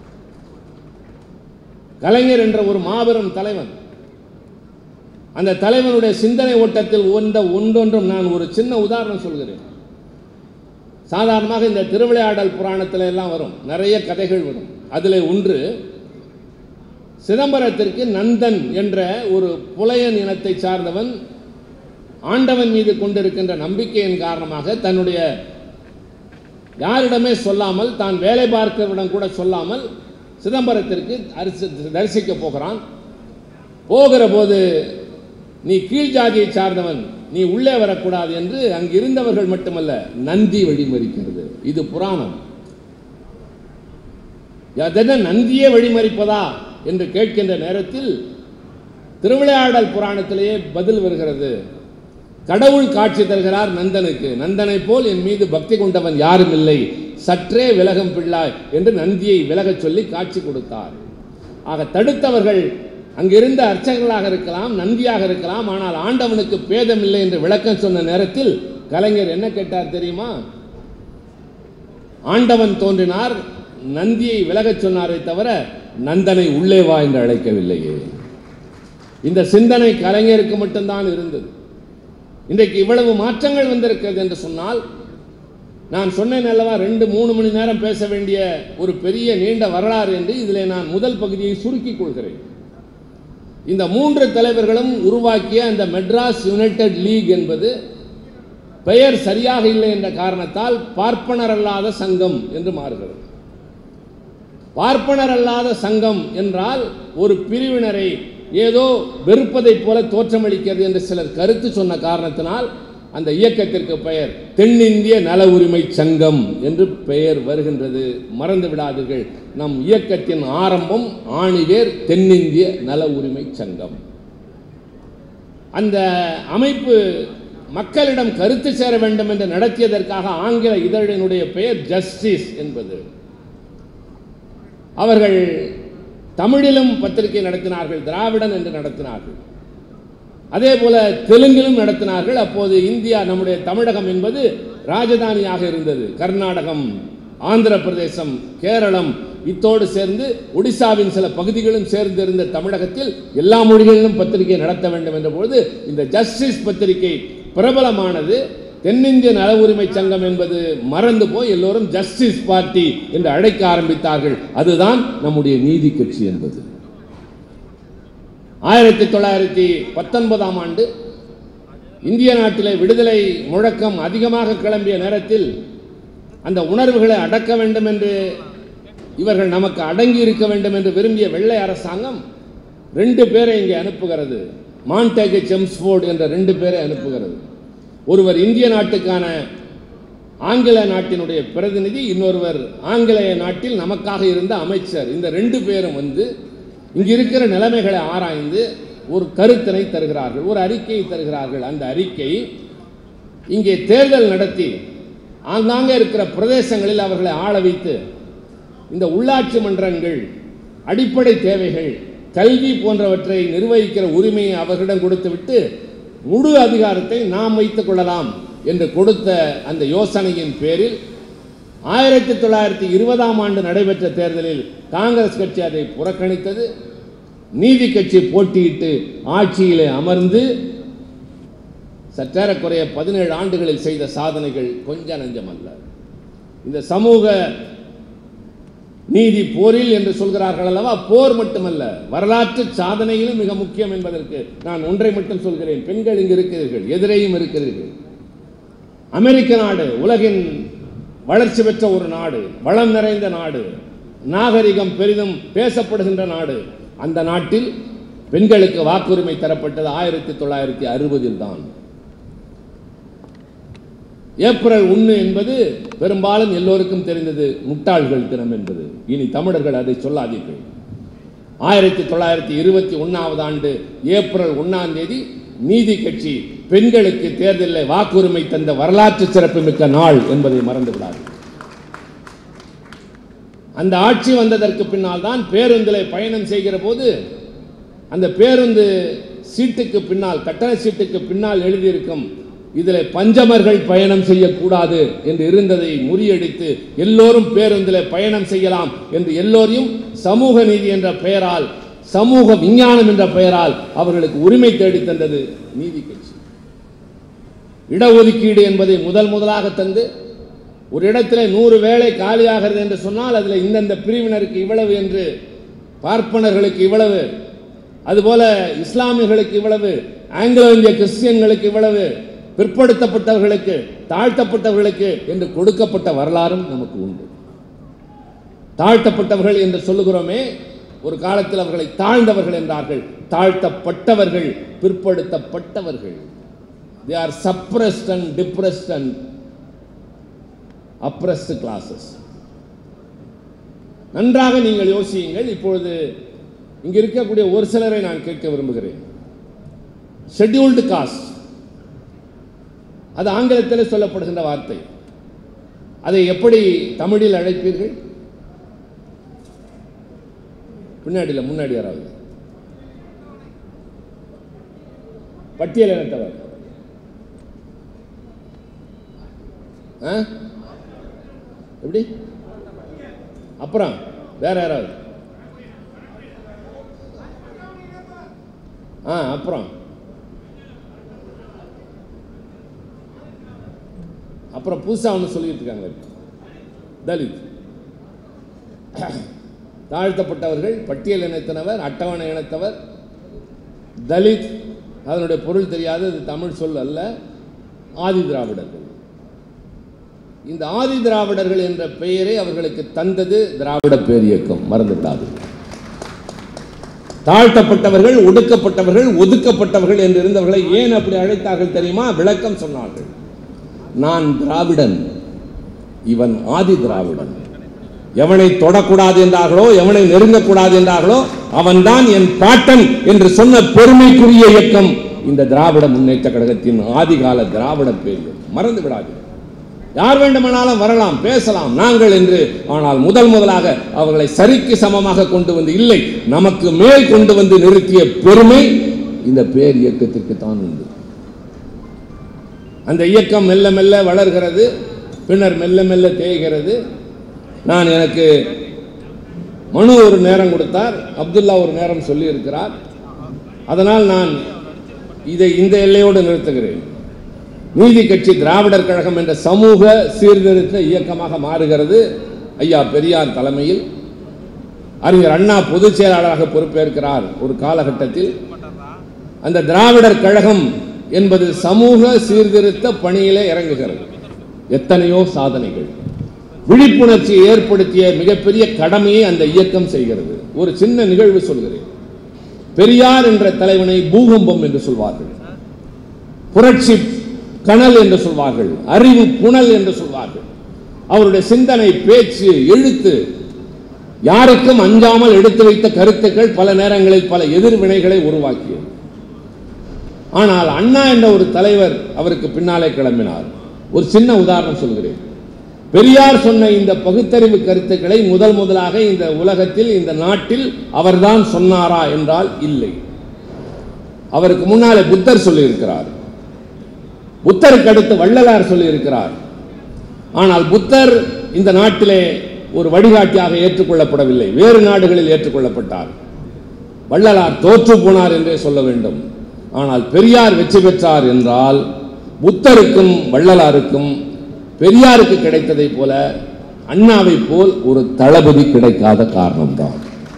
கலைஞர் என்ற ஒரு மாபெரும் தலைவன் அந்த தலைவனுடைய சிந்தனை ஓட்டத்தில் ஒன்ற ஒன்றொன்றும் நான் ஒரு சின்ன உதாரணம் சொல்கிறேன் சாதாரணமாக இந்த திருவிளையாடல் புராணத்தில் எல்லாம் வரும் நிறைய கதைகள் வரும் அதில் ஒன்று சிதம்பரத்திற்கு நந்தன் என்ற ஒரு புலையன் இனத்தை சார்ந்தவன் ஆண்டவன் மீது கொண்டிருக்கின்ற நம்பிக்கையின் காரணமாக தன்னுடைய யாரிடமே சொல்லாமல் தான் வேலை பார்க்கிறவரிடம் கூட சொல்லாமல் சிதம்பரத்திற்கு அரிசி தரிசிக்க போகிறான் போகிற போது நீ கீழ் ஜாதியை சார்ந்தவன் நீ உள்ளே வரக்கூடாது என்று அங்கு இருந்தவர்கள் மட்டுமல்ல நந்தி வழிமறிக்கிறது இது புராணம் அதென்ன நந்தியே வழிமறிப்பதா என்று கேட்கின்ற நேரத்தில் திருவிளையாடல் புராணத்திலேயே பதில் வருகிறது கடவுள் காட்சி தருகிறார் நந்தனுக்கு நந்தனை போல் என் மீது பக்தி கொண்டவன் யாரும் இல்லை சற்றே விலகம் பிள்ளாய் என்று நந்தியை விலகச் சொல்லி காட்சி கொடுத்தார் ஆக தடுத்தவர்கள் அங்கிருந்த அர்ச்சகர்களாக இருக்கலாம் நந்தியாக இருக்கலாம் ஆனால் ஆண்டவனுக்கு பேதம் இல்லை என்று விளக்கம் சொன்ன நேரத்தில் கலைஞர் என்ன கேட்டார் தெரியுமா ஆண்டவன் தோன்றினார் நந்தியை விலகச் சொன்னாரே தவிர நந்தனை உள்ளே வா என்று அழைக்கவில்லையே இந்த சிந்தனை கலைஞருக்கு மட்டும்தான் இருந்தது இன்றைக்கு இவ்வளவு மாற்றங்கள் வந்திருக்கிறது என்று சொன்னால் நான் சொன்னேன் அல்லவா ரெண்டு மூணு மணி நேரம் பேச வேண்டிய ஒரு பெரிய நீண்ட வரலாறு என்று இதில் நான் முதல் பகுதியை சுருக்கிக் கொள்கிறேன் இந்த மூன்று தலைவர்களும் உருவாக்கிய அந்த மெட்ராஸ் யுனைடெட் லீக் என்பது பெயர் சரியாக இல்லை என்ற காரணத்தால் பார்ப்பனர் அல்லாத சங்கம் என்று மாறுகிறது பார்ப்பனர் அல்லாத சங்கம் என்றால் ஒரு பிரிவினரை ஏதோ வெறுப்பதைப் போல தோற்றமளிக்கிறது என்று சிலர் கருத்து சொன்ன காரணத்தினால் அந்த இயக்கத்திற்கு பெயர் தென்னிந்திய நல உரிமை சங்கம் என்று பெயர் வருகின்றது மறந்து விடாதீர்கள் நம் இயக்கத்தின் ஆரம்பம் ஆணிவேர் தென்னிந்திய நல உரிமை சங்கம் அந்த அமைப்பு மக்களிடம் கருத்து சேர வேண்டும் என்று நடத்தியதற்காக ஆங்கில இதழினுடைய பெயர் ஜஸ்டிஸ் என்பது அவர்கள் தமிழிலும் பத்திரிகை நடத்தினார்கள் திராவிடன் என்று நடத்தினார்கள் அதே போல தெலுங்கிலும் நடத்தினார்கள் அப்போது இந்தியா நம்முடைய தமிழகம் என்பது ராஜதானியாக இருந்தது கர்நாடகம் ஆந்திர பிரதேசம் கேரளம் இத்தோடு சேர்ந்து ஒடிசாவின் சில பகுதிகளும் சேர்ந்து இருந்த தமிழகத்தில் எல்லா மொழிகளிலும் பத்திரிகை நடத்த வேண்டும் என்ற பொழுது இந்த ஜஸ்டிஸ் பத்திரிகை பிரபலமானது தென்னிந்திய நல உரிமை சங்கம் என்பது மறந்து போய் எல்லோரும் ஜஸ்டிஸ் பார்ட்டி என்று அழைக்க ஆரம்பித்தார்கள் அதுதான் நம்முடைய நீதி கட்சி என்பது ஆயிரத்தி தொள்ளாயிரத்தி பத்தொன்பதாம் ஆண்டு இந்திய நாட்டிலே விடுதலை முழக்கம் அதிகமாக கிளம்பிய நேரத்தில் அந்த உணர்வுகளை அடக்க வேண்டும் என்று இவர்கள் நமக்கு அடங்கி இருக்க வேண்டும் என்று விரும்பிய வெள்ளை அரசாங்கம் ரெண்டு பேரை இங்கே அனுப்புகிறது மான்டேக் செம்ஸ்போர்ட் என்ற ரெண்டு பேரை அனுப்புகிறது ஒருவர் இந்திய நாட்டுக்கான ஆங்கில நாட்டினுடைய பிரதிநிதி இன்னொருவர் ஆங்கிலேய நாட்டில் நமக்காக இருந்த அமைச்சர் இந்த ரெண்டு பேரும் வந்து இங்கு இருக்கிற நிலைமைகளை ஆராய்ந்து ஒரு கருத்தினை தருகிறார்கள் ஒரு அறிக்கையை தருகிறார்கள் அந்த அறிக்கை இங்கே தேர்தல் நடத்தி ஆங்காங்கே இருக்கிற பிரதேசங்களில் அவர்களை ஆள வைத்து இந்த உள்ளாட்சி மன்றங்கள் அடிப்படை தேவைகள் கல்வி போன்றவற்றை நிர்வகிக்கிற உரிமையை அவர்களிடம் கொடுத்துவிட்டு முழு அதிகாரத்தை நாம் வைத்துக் கொள்ளலாம் என்று கொடுத்த அந்த யோசனையின் பேரில் ஆயிரத்தி தொள்ளாயிரத்தி இருபதாம் ஆண்டு நடைபெற்ற தேர்தலில் காங்கிரஸ் கட்சி அதை புறக்கணித்தது நீதி கட்சி போட்டியிட்டு ஆட்சியிலே அமர்ந்து சற்றேறக்குறைய பதினேழு ஆண்டுகளில் செய்த சாதனைகள் கொஞ்ச நஞ்சமல்ல இந்த சமூக நீதி போரில் என்று சொல்கிறார்கள் அல்லவா போர் மட்டுமல்ல வரலாற்று சாதனையிலும் மிக முக்கியம் என்பதற்கு நான் ஒன்றை மட்டும் சொல்கிறேன் பெண்கள் இங்கு இருக்கிறீர்கள் எதிரையும் இருக்கிறீர்கள் அமெரிக்க நாடு உலகின் வளர்ச்சி பெற்ற ஒரு நாடு வளம் நிறைந்த நாடு நாகரிகம் பெரிதும் பேசப்படுகின்ற நாடு அந்த நாட்டில் பெண்களுக்கு வாக்குரிமை தரப்பட்டது ஆயிரத்தி தொள்ளாயிரத்தி அறுபதில் தான் ஏப்ரல் ஒன்று என்பது பெரும்பாலும் எல்லோருக்கும் தெரிந்தது முட்டாள்கள் தினம் என்பது இனி தமிழர்கள் அதை சொல்லாதீர்கள் ஆயிரத்தி தொள்ளாயிரத்தி இருபத்தி ஒன்றாவது ஆண்டு ஏப்ரல் ஒன்றாம் தேதி நீதி கட்சி பெண்களுக்கு தேர்தலில் வாக்குரிமை தந்த வரலாற்று சிறப்புமிக்க நாள் என்பதை மறந்து விடாது அந்த ஆட்சி வந்ததற்கு பின்னால் தான் பேருந்தில் பயணம் செய்கிற போது அந்த பேருந்து சீட்டுக்கு பின்னால் கட்டண சீட்டுக்கு பின்னால் எழுதியிருக்கும் இதில் பஞ்சமர்கள் பயணம் செய்யக்கூடாது என்று இருந்ததை முறியடித்து எல்லோரும் பேருந்தில் பயணம் செய்யலாம் என்று எல்லோரையும் சமூக நீதி என்ற பெயரால் சமூக விஞ்ஞானம் என்ற பெயரால் அவர்களுக்கு உரிமை தேடி தந்தது நீதி கட்சி இடஒதுக்கீடு என்பதை முதல் முதலாக தந்து ஒரு இடத்துல நூறு வேலை காலியாகிறது என்று சொன்னால் அதில் இந்தந்த பிரிவினருக்கு இவ்வளவு என்று பார்ப்பனர்களுக்கு இவ்வளவு அதுபோல இஸ்லாமியர்களுக்கு இவ்வளவு ஆங்கிலோ இந்திய கிறிஸ்டியன்களுக்கு இவ்வளவு பிற்படுத்தப்பட்டவர்களுக்கு தாழ்த்தப்பட்டவர்களுக்கு என்று கொடுக்கப்பட்ட வரலாறும் நமக்கு உண்டு தாழ்த்தப்பட்டவர்கள் என்று சொல்லுகிறோமே ஒரு காலத்தில் அவர்களை தாழ்ந்தவர்கள் என்றார்கள் தாழ்த்தப்பட்டவர்கள் பிற்படுத்தப்பட்டவர்கள் they are suppressed and depressed and oppressed classes நன்றாக நீங்கள் யோசியுங்கள் இப்பொழுது இங்க இருக்கக்கூடிய ஒரு சிலரை நான் கேட்க விரும்புகிறேன் ஷெட்யூல்டு காஸ்ட் அது ஆங்கிலத்தில் சொல்லப்படுகின்ற வார்த்தை அதை எப்படி தமிழில் அழைப்பீர்கள் பின்னாடியில் முன்னாடி யாராவது பட்டியல் இனத்தவர் ஆ? எப்படி அப்புறம் வேற யாராவது ஆ அப்புறம் அப்புறம் புதுசாக ஒன்று சொல்லிட்டு இருக்காங்க தலித் தாழ்த்தப்பட்டவர்கள் பட்டியல் இனத்தினவர் அட்டவணை இனத்தவர் தலித் அதனுடைய பொருள் தெரியாது அது தமிழ் சொல் அல்ல ஆதி திராவிடர்கள் இந்த ஆதி திராவிடர்கள் என்ற பெயரை அவர்களுக்கு தந்தது திராவிட பேர் இயக்கம் மறந்துவிடாது தாழ்த்தப்பட்டவர்கள் ஒடுக்கப்பட்டவர்கள் ஒதுக்கப்பட்டவர்கள் என்று இருந்தவர்களை ஏன் அப்படி அழைத்தார்கள் தெரியுமா விளக்கம் சொன்னார்கள் நான் திராவிடன் இவன் ஆதி திராவிடன் எவனை தொடக்கூடாது என்றார்களோ எவனை நெருங்கக்கூடாது என்றார்களோ அவன்தான் என் பாட்டன் என்று சொன்ன பெருமைக்குரிய இயக்கம் இந்த திராவிட முன்னேற்ற கழகத்தின் ஆதிகால திராவிட பேர் மறந்து விடாது யார் வேண்டுமானாலும் வரலாம் பேசலாம் நாங்கள் என்று ஆனால் முதல் முதலாக அவர்களை சரிக்கு சமமாக கொண்டு வந்து இல்லை நமக்கு மேல் கொண்டு வந்து நிறுத்திய பெருமை இந்த பேர் இயக்கத்திற்கு தான் உண்டு அந்த இயக்கம் மெல்ல மெல்ல வளர்கிறது பின்னர் மெல்ல மெல்ல தேய்கிறது நான் எனக்கு மனு ஒரு நேரம் கொடுத்தார் அப்துல்லா ஒரு நேரம் சொல்லி இருக்கிறார் அதனால் நான் இதை இந்த எல்லையோடு நிறுத்துகிறேன் நீதி கட்சி திராவிடர் கழகம் என்ற சமூக சீர்திருத்த இயக்கமாக மாறுகிறது ஐயா பெரியார் தலைமையில் அறிஞர் அண்ணா பொதுச் செயலாளராக பொறுப்பேற்கிறார் ஒரு காலகட்டத்தில் அந்த திராவிடர் கழகம் என்பது சமூக சீர்திருத்த பணியிலே இறங்குகிறது எத்தனையோ சாதனைகள் விழிப்புணர்ச்சியை ஏற்படுத்திய மிகப்பெரிய கடமையை அந்த இயக்கம் செய்கிறது ஒரு சின்ன நிகழ்வு சொல்கிறேன் பெரியார் என்ற தலைவனை பூகம்பம் என்று சொல்வார்கள் புரட்சி கனல் என்று சொல்வார்கள் அறிவு புனல் என்று சொல்வார்கள் அவருடைய சிந்தனை பேச்சு எழுத்து யாருக்கும் அஞ்சாமல் எடுத்து வைத்த கருத்துக்கள் பல நேரங்களில் பல எதிர்வினைகளை உருவாக்கியது ஆனால் அண்ணா என்ற ஒரு தலைவர் அவருக்கு பின்னாலே கிளம்பினார் ஒரு சின்ன உதாரணம் சொல்கிறேன் பெரியார் சொன்ன இந்த பகுத்தறிவு கருத்துக்களை முதல் முதலாக இந்த உலகத்தில் இந்த நாட்டில் அவர்தான் சொன்னாரா என்றால் இல்லை அவருக்கு முன்னாலே புத்தர் சொல்லியிருக்கிறார் புத்தருக்கு அடுத்து வள்ளலார் சொல்லியிருக்கிறார் ஆனால் புத்தர் இந்த நாட்டிலே ஒரு வழிகாட்டியாக ஏற்றுக்கொள்ளப்படவில்லை வேறு நாடுகளில் ஏற்றுக்கொள்ளப்பட்டார் வள்ளலார் தோற்று போனார் என்றே சொல்ல வேண்டும் ஆனால் பெரியார் வெற்றி பெற்றார் என்றால் புத்தருக்கும் வள்ளலாருக்கும் பெரியாருக்கு கிடைத்ததைப் போல அண்ணாவை போல் ஒரு தளபதி கிடைக்காத காரணம்தான்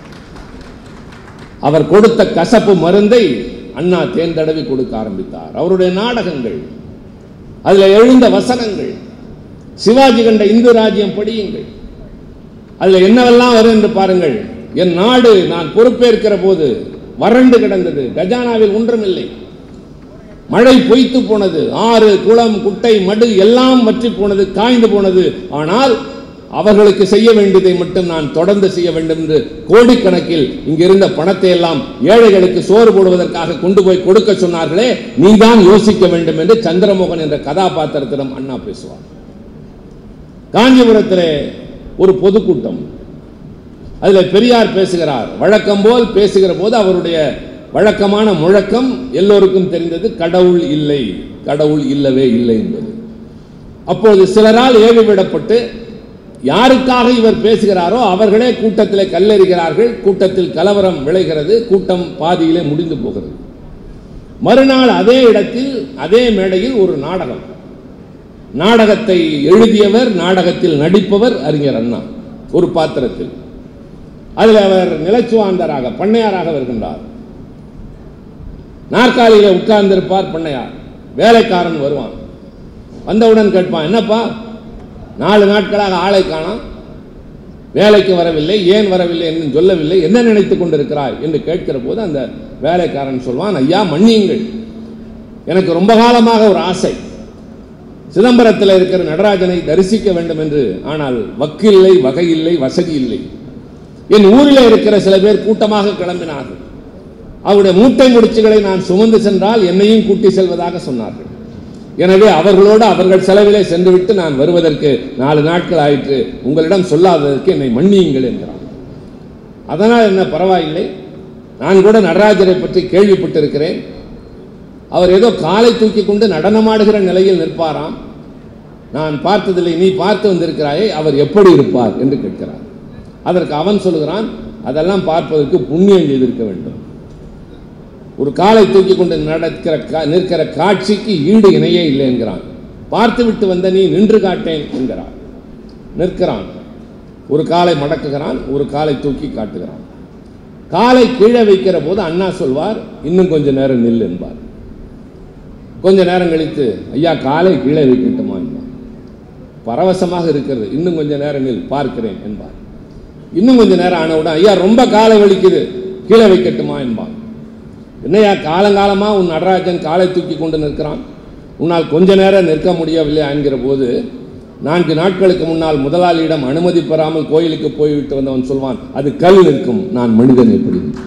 அவர் கொடுத்த கசப்பு மருந்தை அண்ணா தேன் தடவி கொடுக்க ஆரம்பித்தார் அவருடைய நாடகங்கள் அதுல எழுந்த வசனங்கள் சிவாஜி கண்ட இந்து ராஜ்யம் படியுங்கள் அதுல என்னவெல்லாம் வரும் என்று பாருங்கள் என் நாடு நான் பொறுப்பேற்கிற போது வறண்டு கிடந்தது கஜானாவில் ஒன்றுமில்லை மழை பொய்த்து போனது ஆறு குளம் குட்டை மடு எல்லாம் வற்றி போனது காய்ந்து போனது ஆனால் அவர்களுக்கு செய்ய வேண்டியதை மட்டும் நான் தொடர்ந்து செய்ய வேண்டும் என்று கோடிக்கணக்கில் இங்கிருந்த பணத்தை எல்லாம் ஏழைகளுக்கு சோறு போடுவதற்காக கொண்டு போய் கொடுக்க சொன்னார்களே நீதான் யோசிக்க வேண்டும் என்று சந்திரமோகன் என்ற கதாபாத்திரத்திடம் அண்ணா பேசுவார் காஞ்சிபுரத்திலே ஒரு பொதுக்கூட்டம் அதில் பெரியார் பேசுகிறார் வழக்கம் போல் பேசுகிற போது அவருடைய வழக்கமான முழக்கம் எல்லோருக்கும் தெரிந்தது கடவுள் இல்லை கடவுள் இல்லவே இல்லை என்பது அப்பொழுது சிலரால் ஏவிவிடப்பட்டு யாருக்காக இவர் பேசுகிறாரோ அவர்களே கூட்டத்திலே கல்லெறிகிறார்கள் கூட்டத்தில் கலவரம் விளைகிறது கூட்டம் பாதியிலே முடிந்து போகிறது மறுநாள் அதே இடத்தில் அதே மேடையில் ஒரு நாடகம் நாடகத்தை எழுதியவர் நாடகத்தில் நடிப்பவர் அறிஞர் அண்ணா ஒரு பாத்திரத்தில் அதில் அவர் நிலச்சுவாந்தராக பண்ணையாராக வருகின்றார் நாற்காலியில் உட்கார்ந்திருப்பார் பண்ணையார் வேலைக்காரன் வருவான் வந்தவுடன் கேட்பான் என்னப்பா நாலு நாட்களாக ஆளை காணோம் வேலைக்கு வரவில்லை ஏன் வரவில்லை என்று சொல்லவில்லை என்ன நினைத்துக் கொண்டிருக்கிறாய் என்று கேட்கிற போது அந்த வேலைக்காரன் சொல்வான் ஐயா மன்னியுங்கள் எனக்கு ரொம்ப காலமாக ஒரு ஆசை சிதம்பரத்தில் இருக்கிற நடராஜனை தரிசிக்க வேண்டும் என்று ஆனால் வக்கில்லை வகை இல்லை வசதி இல்லை என் ஊரில் இருக்கிற சில பேர் கூட்டமாக கிளம்பினார்கள் அவருடைய மூட்டை முடிச்சுகளை நான் சுமந்து சென்றால் என்னையும் கூட்டி செல்வதாக சொன்னார்கள் எனவே அவர்களோடு அவர்கள் செலவிலே சென்றுவிட்டு நான் வருவதற்கு நாலு நாட்கள் ஆயிற்று உங்களிடம் சொல்லாததற்கு என்னை மன்னியுங்கள் என்கிறான் அதனால் என்ன பரவாயில்லை நான் கூட நடராஜரை பற்றி கேள்விப்பட்டிருக்கிறேன் அவர் ஏதோ காலை தூக்கி கொண்டு நடனமாடுகிற நிலையில் நிற்பாராம் நான் பார்த்ததில்லை நீ பார்த்து வந்திருக்கிறாயே அவர் எப்படி இருப்பார் என்று கேட்கிறார் அதற்கு அவன் சொல்லுகிறான் அதெல்லாம் பார்ப்பதற்கு புண்ணியம் செய்திருக்க வேண்டும் ஒரு காலை தூக்கி கொண்டு நடக்கிற கா- நிற்கிற காட்சிக்கு ஈடு இணையே இல்லை என்கிறான் பார்த்து விட்டு வந்த நீ நின்று காட்டேன் என்கிறார் நிற்கிறான் ஒரு காலை மடக்குகிறான் ஒரு காலை தூக்கி காட்டுகிறான் காலை கீழே வைக்கிற போது அண்ணா சொல்வார் இன்னும் கொஞ்ச நேரம் நில் என்பார் கொஞ்ச நேரம் கழித்து ஐயா காலை கீழே வைக்கட்டுமா என்பார் பரவசமாக இருக்கிறது இன்னும் கொஞ்ச நேரம் நில் பார்க்கிறேன் என்பார் இன்னும் கொஞ்ச நேரம் ஆனவுடன் ஐயா ரொம்ப காலை வலிக்குது கீழே வைக்கட்டுமா என்பான் என்னையா காலங்காலமா உன் நடராஜன் காலை தூக்கி கொண்டு நிற்கிறான் உன்னால் கொஞ்ச நேரம் நிற்க முடியவில்லை என்கிற போது நான்கு நாட்களுக்கு முன்னால் முதலாளியிடம் அனுமதி பெறாமல் கோயிலுக்கு போய்விட்டு வந்தவன் சொல்வான் அது கல் நிற்கும் நான் மனிதன் எப்படி நிற்பேன்?"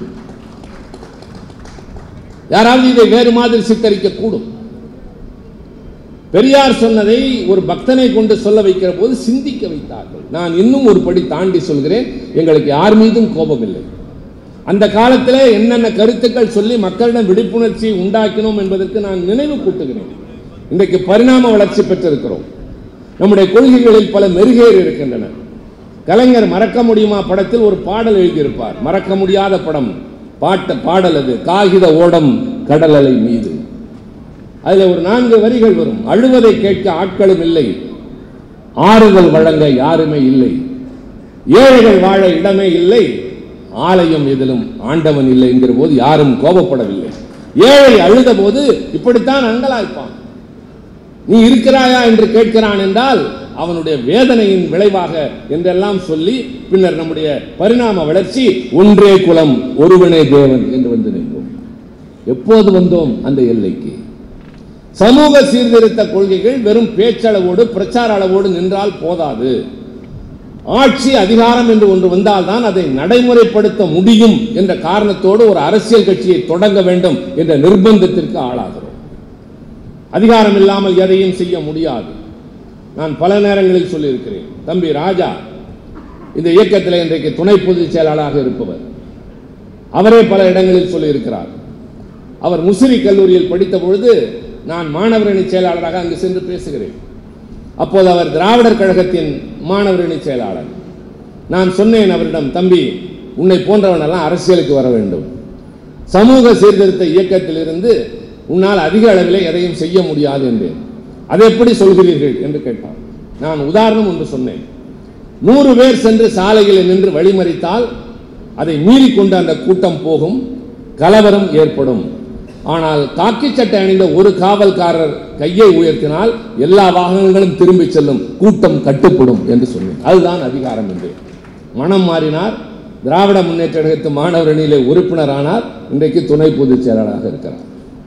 யாராவது இதை வேறு மாதிரி சித்தரிக்க கூடும் பெரியார் சொன்னதை ஒரு பக்தனை கொண்டு சொல்ல வைக்கிற போது சிந்திக்க வைத்தார்கள் நான் இன்னும் ஒரு படி தாண்டி சொல்கிறேன் எங்களுக்கு யார் மீதும் கோபம் இல்லை அந்த காலத்திலே என்னென்ன கருத்துக்கள் சொல்லி மக்களிடம் விழிப்புணர்ச்சி உண்டாக்கினோம் என்பதற்கு நான் நினைவு கூட்டுகிறேன் இன்றைக்கு பரிணாம வளர்ச்சி பெற்றிருக்கிறோம் நம்முடைய கொள்கைகளில் பல மெருகேறி இருக்கின்றன கலைஞர் மறக்க முடியுமா படத்தில் ஒரு பாடல் எழுதியிருப்பார் மறக்க முடியாத படம் பாட்ட பாடல் அது காகித ஓடம் கடல் அலை மீது அதில் ஒரு நான்கு வரிகள் வரும் அழுவதை கேட்க ஆட்களும் இல்லை ஆறுதல் வழங்க யாருமே இல்லை ஏழைகள் வாழ இடமே இல்லை ஆலயம் எதிலும் ஆண்டவன் இல்லை என்கிற போது யாரும் கோபப்படவில்லை ஏழை அழுத போது இப்படித்தான் அங்கலாய்ப்பான் நீ இருக்கிறாயா என்று கேட்கிறான் என்றால் அவனுடைய வேதனையின் விளைவாக என்றெல்லாம் சொல்லி பின்னர் நம்முடைய பரிணாம வளர்ச்சி ஒன்றே குலம் ஒருவனே தேவன் என்று வந்து நின்றோம் எப்போது வந்தோம் அந்த எல்லைக்கு சமூக சீர்திருத்த கொள்கைகள் வெறும் பேச்சளவோடு பிரச்சார அளவோடு நின்றால் போதாது ஆட்சி அதிகாரம் என்று ஒன்று வந்தால்தான் அதை நடைமுறைப்படுத்த முடியும் என்ற காரணத்தோடு ஒரு அரசியல் கட்சியை தொடங்க வேண்டும் என்ற நிர்பந்தத்திற்கு ஆளாகிறோம் அதிகாரம் இல்லாமல் எதையும் செய்ய முடியாது நான் பல நேரங்களில் சொல்லியிருக்கிறேன் தம்பி ராஜா இந்த இயக்கத்தில் இன்றைக்கு துணை பொதுச் செயலாளராக இருப்பவர் அவரே பல இடங்களில் சொல்லியிருக்கிறார் அவர் முசிறி கல்லூரியில் படித்த பொழுது நான் மாணவரணி செயலாளராக அங்கு சென்று பேசுகிறேன் அப்போது அவர் திராவிடர் கழகத்தின் மாணவரணி செயலாளர் நான் சொன்னேன் அவரிடம் தம்பி உன்னை போன்றவனெல்லாம் அரசியலுக்கு வர வேண்டும் சமூக சீர்திருத்த இயக்கத்திலிருந்து உன்னால் அதிக அளவிலே எதையும் செய்ய முடியாது என்றேன் அதை எப்படி சொல்கிறீர்கள் என்று கேட்டான் நான் உதாரணம் ஒன்று சொன்னேன் நூறு பேர் சென்று சாலையில் நின்று வழிமறித்தால் அதை மீறிக்கொண்டு அந்த கூட்டம் போகும் கலவரம் ஏற்படும் ஆனால் காக்கி சட்டை அணிந்த ஒரு காவல்காரர் கையை உயர்த்தினால் எல்லா வாகனங்களும் திரும்பி செல்லும் கூட்டம் கட்டுப்படும் என்று சொன்னேன் அதுதான் அதிகாரம் என்று மனம் மாறினார் திராவிட முன்னேற்ற கழகத்து மாணவர் அணியிலே உறுப்பினரானார் இன்றைக்கு துணை பொதுச் செயலாளராக இருக்கிறார்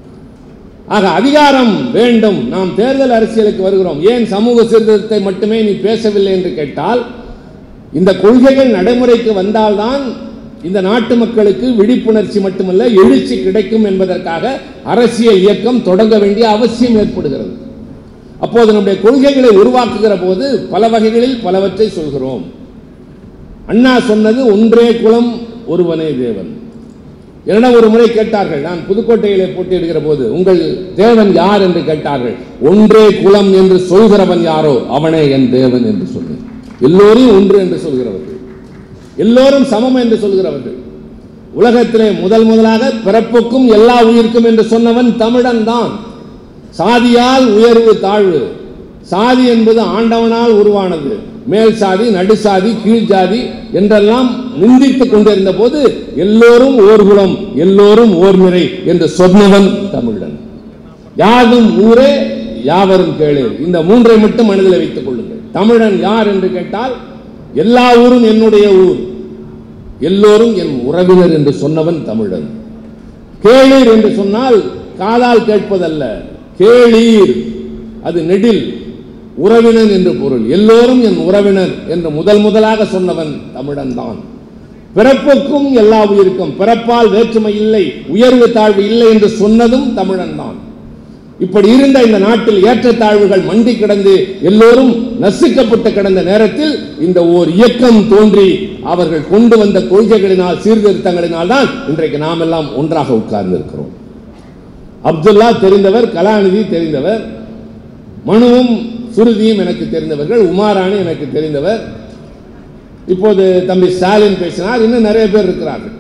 ஆக அதிகாரம் வேண்டும் நாம் தேர்தல் அரசியலுக்கு வருகிறோம் ஏன் சமூக சீர்திருத்தத்தை மட்டுமே நீ பேசவில்லை என்று கேட்டால் இந்த கொள்கைகள் நடைமுறைக்கு வந்தால்தான் இந்த நாட்டு மக்களுக்கு விழிப்புணர்ச்சி மட்டுமல்ல எழுச்சி கிடைக்கும் என்பதற்காக அரசியல் இயக்கம் தொடங்க வேண்டிய அவசியம் ஏற்படுகிறது அப்போது நம்முடைய கொள்கைகளை உருவாக்குகிற போது பல வகைகளில் பலவற்றை சொல்கிறோம் அண்ணா சொன்னது ஒன்றே குலம் ஒருவனே தேவன் என்னிடம் ஒரு முறை கேட்டார்கள் நான் புதுக்கோட்டையிலே போட்டியிடுகிற போது உங்கள் தேவன் யார் என்று கேட்டார்கள் ஒன்றே குலம் என்று சொல்கிறவன் யாரோ அவனே என் தேவன் என்று சொன்னேன் எல்லோரையும் ஒன்று என்று சொல்கிறவர்கள் எல்லோரும் சமம் என்று சொல்கிறவர்கள் உலகத்திலே முதல் முதலாக பிறப்புக்கும் எல்லா உயிருக்கும் என்று சொன்னவன் தமிழன் தான் சாதியால் உயர்வு தாழ்வு சாதி என்பது ஆண்டவனால் உருவானது மேல் சாதி நடுசாதி கீழ் ஜாதி என்றெல்லாம் நிந்தித்துக் கொண்டிருந்த போது எல்லோரும் ஓர் குலம் எல்லோரும் ஓர் நிறை என்று சொன்னவன் தமிழன் யாதும் ஊரே யாவரும் கேளு இந்த மூன்றை மட்டும் மனதில் வைத்துக் கொள்ளுங்கள் தமிழன் யார் என்று கேட்டால் எல்லா ஊரும் என்னுடைய ஊர் எல்லோரும் என் உறவினர் என்று சொன்னவன் தமிழன் கேளீர் என்று சொன்னால் காதால் கேட்பதல்ல கேளீர் அது நெடில் உறவினன் என்று பொருள் எல்லோரும் என் உறவினர் என்று முதல் முதலாக சொன்னவன் தமிழன் தான் பிறப்புக்கும் எல்லா உயிருக்கும் பிறப்பால் வேற்றுமை இல்லை உயர்வு தாழ்வு இல்லை என்று சொன்னதும் தமிழன் தான் இப்படி இருந்த இந்த நாட்டில் ஏற்றத்தாழ்வுகள் மண்டி கிடந்து எல்லோரும் நசுக்கப்பட்டு கிடந்த நேரத்தில் இந்த ஓர் இயக்கம் தோன்றி அவர்கள் கொண்டு வந்த கொள்கைகளினால் சீர்திருத்தங்களினால் தான் இன்றைக்கு நாம் எல்லாம் ஒன்றாக உட்கார்ந்து இருக்கிறோம் அப்துல்லா தெரிந்தவர் கலாநிதி தெரிந்தவர் மனுவும் சுருதியும் எனக்கு தெரிந்தவர்கள் உமாராணி எனக்கு தெரிந்தவர் இப்போது தம்பி ஸ்டாலின் பேசினார் இன்னும் நிறைய பேர் இருக்கிறார்கள்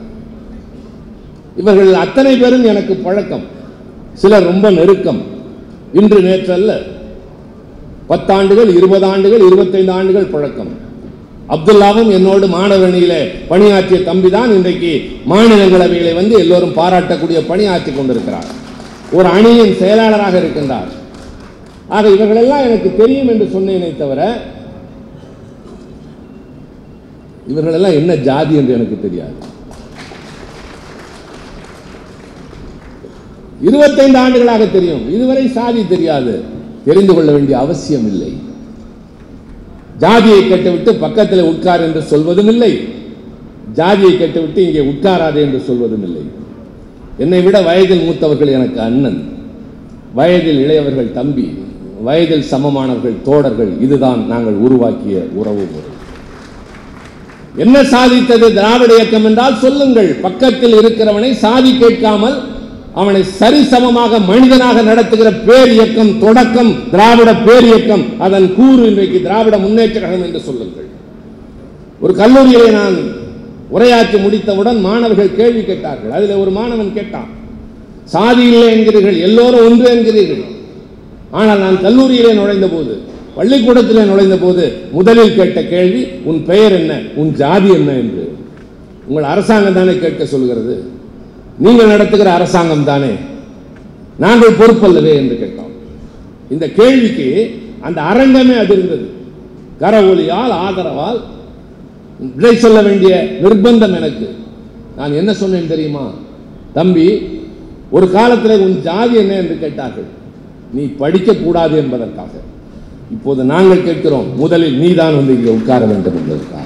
இவர்கள் அத்தனை பேரும் எனக்கு பழக்கம் சிலர் ரொம்ப நெருக்கம் இன்று நேற்று அல்ல பத்தாண்டுகள் இருபது ஆண்டுகள் இருபத்தைந்து ஆண்டுகள் பழக்கம் அப்துல்லாவும் என்னோடு மாணவணியிலே பணியாற்றிய தம்பி தான் இன்றைக்கு மாநிலங்களவையிலே வந்து எல்லோரும் பாராட்டக்கூடிய பணியாற்றி கொண்டிருக்கிறார் ஒரு அணியின் செயலாளராக இருக்கின்றார் ஆக இவர்களெல்லாம் எனக்கு தெரியும் என்று சொன்னேனே தவிர இவர்களெல்லாம் என்ன ஜாதி என்று எனக்கு தெரியாது இருபத்தைந்து ஆண்டுகளாக தெரியும் இதுவரை சாதி தெரியாது தெரிந்து கொள்ள வேண்டிய அவசியம் இல்லை ஜாதியை கேட்டுவிட்டு பக்கத்தில் உட்கார் என்று சொல்வதும் இல்லை ஜாதியை கேட்டுவிட்டு இங்கே உட்காராதே என்று சொல்வதும் இல்லை என்னை விட வயதில் மூத்தவர்கள் எனக்கு அண்ணன் வயதில் இளையவர்கள் தம்பி வயதில் சமமானவர்கள் தோடர்கள் இதுதான் நாங்கள் உருவாக்கிய உறவு முறை என்ன சாதித்தது திராவிட இயக்கம் என்றால் சொல்லுங்கள் பக்கத்தில் இருக்கிறவனை சாதி கேட்காமல் அவனை சரிசமமாக மனிதனாக நடத்துகிற பேர் இயக்கம் தொடக்கம் திராவிட பேர் இயக்கம் அதன் கூறு இன்றைக்கு திராவிட முன்னேற்ற கழகம் என்று சொல்லுங்கள் ஒரு கல்லூரியிலே நான் உரையாற்றி முடித்தவுடன் மாணவர்கள் கேள்வி கேட்டார்கள் அதில் ஒரு மாணவன் கேட்டான் சாதி இல்லை என்கிறீர்கள் எல்லோரும் ஒன்று என்கிறீர்கள் ஆனால் நான் கல்லூரியிலே நுழைந்த போது பள்ளிக்கூடத்திலே நுழைந்த போது முதலில் கேட்ட கேள்வி உன் பெயர் என்ன உன் ஜாதி என்ன என்று உங்கள் அரசாங்கம் தானே கேட்க சொல்கிறது நீங்கள் நடத்துகிற அரசாங்கம் தானே நாங்கள் பொறுப்பல்லவே என்று கேட்டோம் இந்த கேள்விக்கு அந்த அரங்கமே அதிர்ந்தது கரவொலியால் ஆதரவால் விடை சொல்ல வேண்டிய நிர்பந்தம் எனக்கு நான் என்ன சொன்னேன் தெரியுமா தம்பி ஒரு காலத்தில் உன் ஜாதி என்ன என்று கேட்டார்கள் நீ படிக்க கூடாது என்பதற்காக இப்போது நாங்கள் கேட்கிறோம் முதலில் நீதான் வந்து இங்கே உட்கார வேண்டும் என்பதற்காக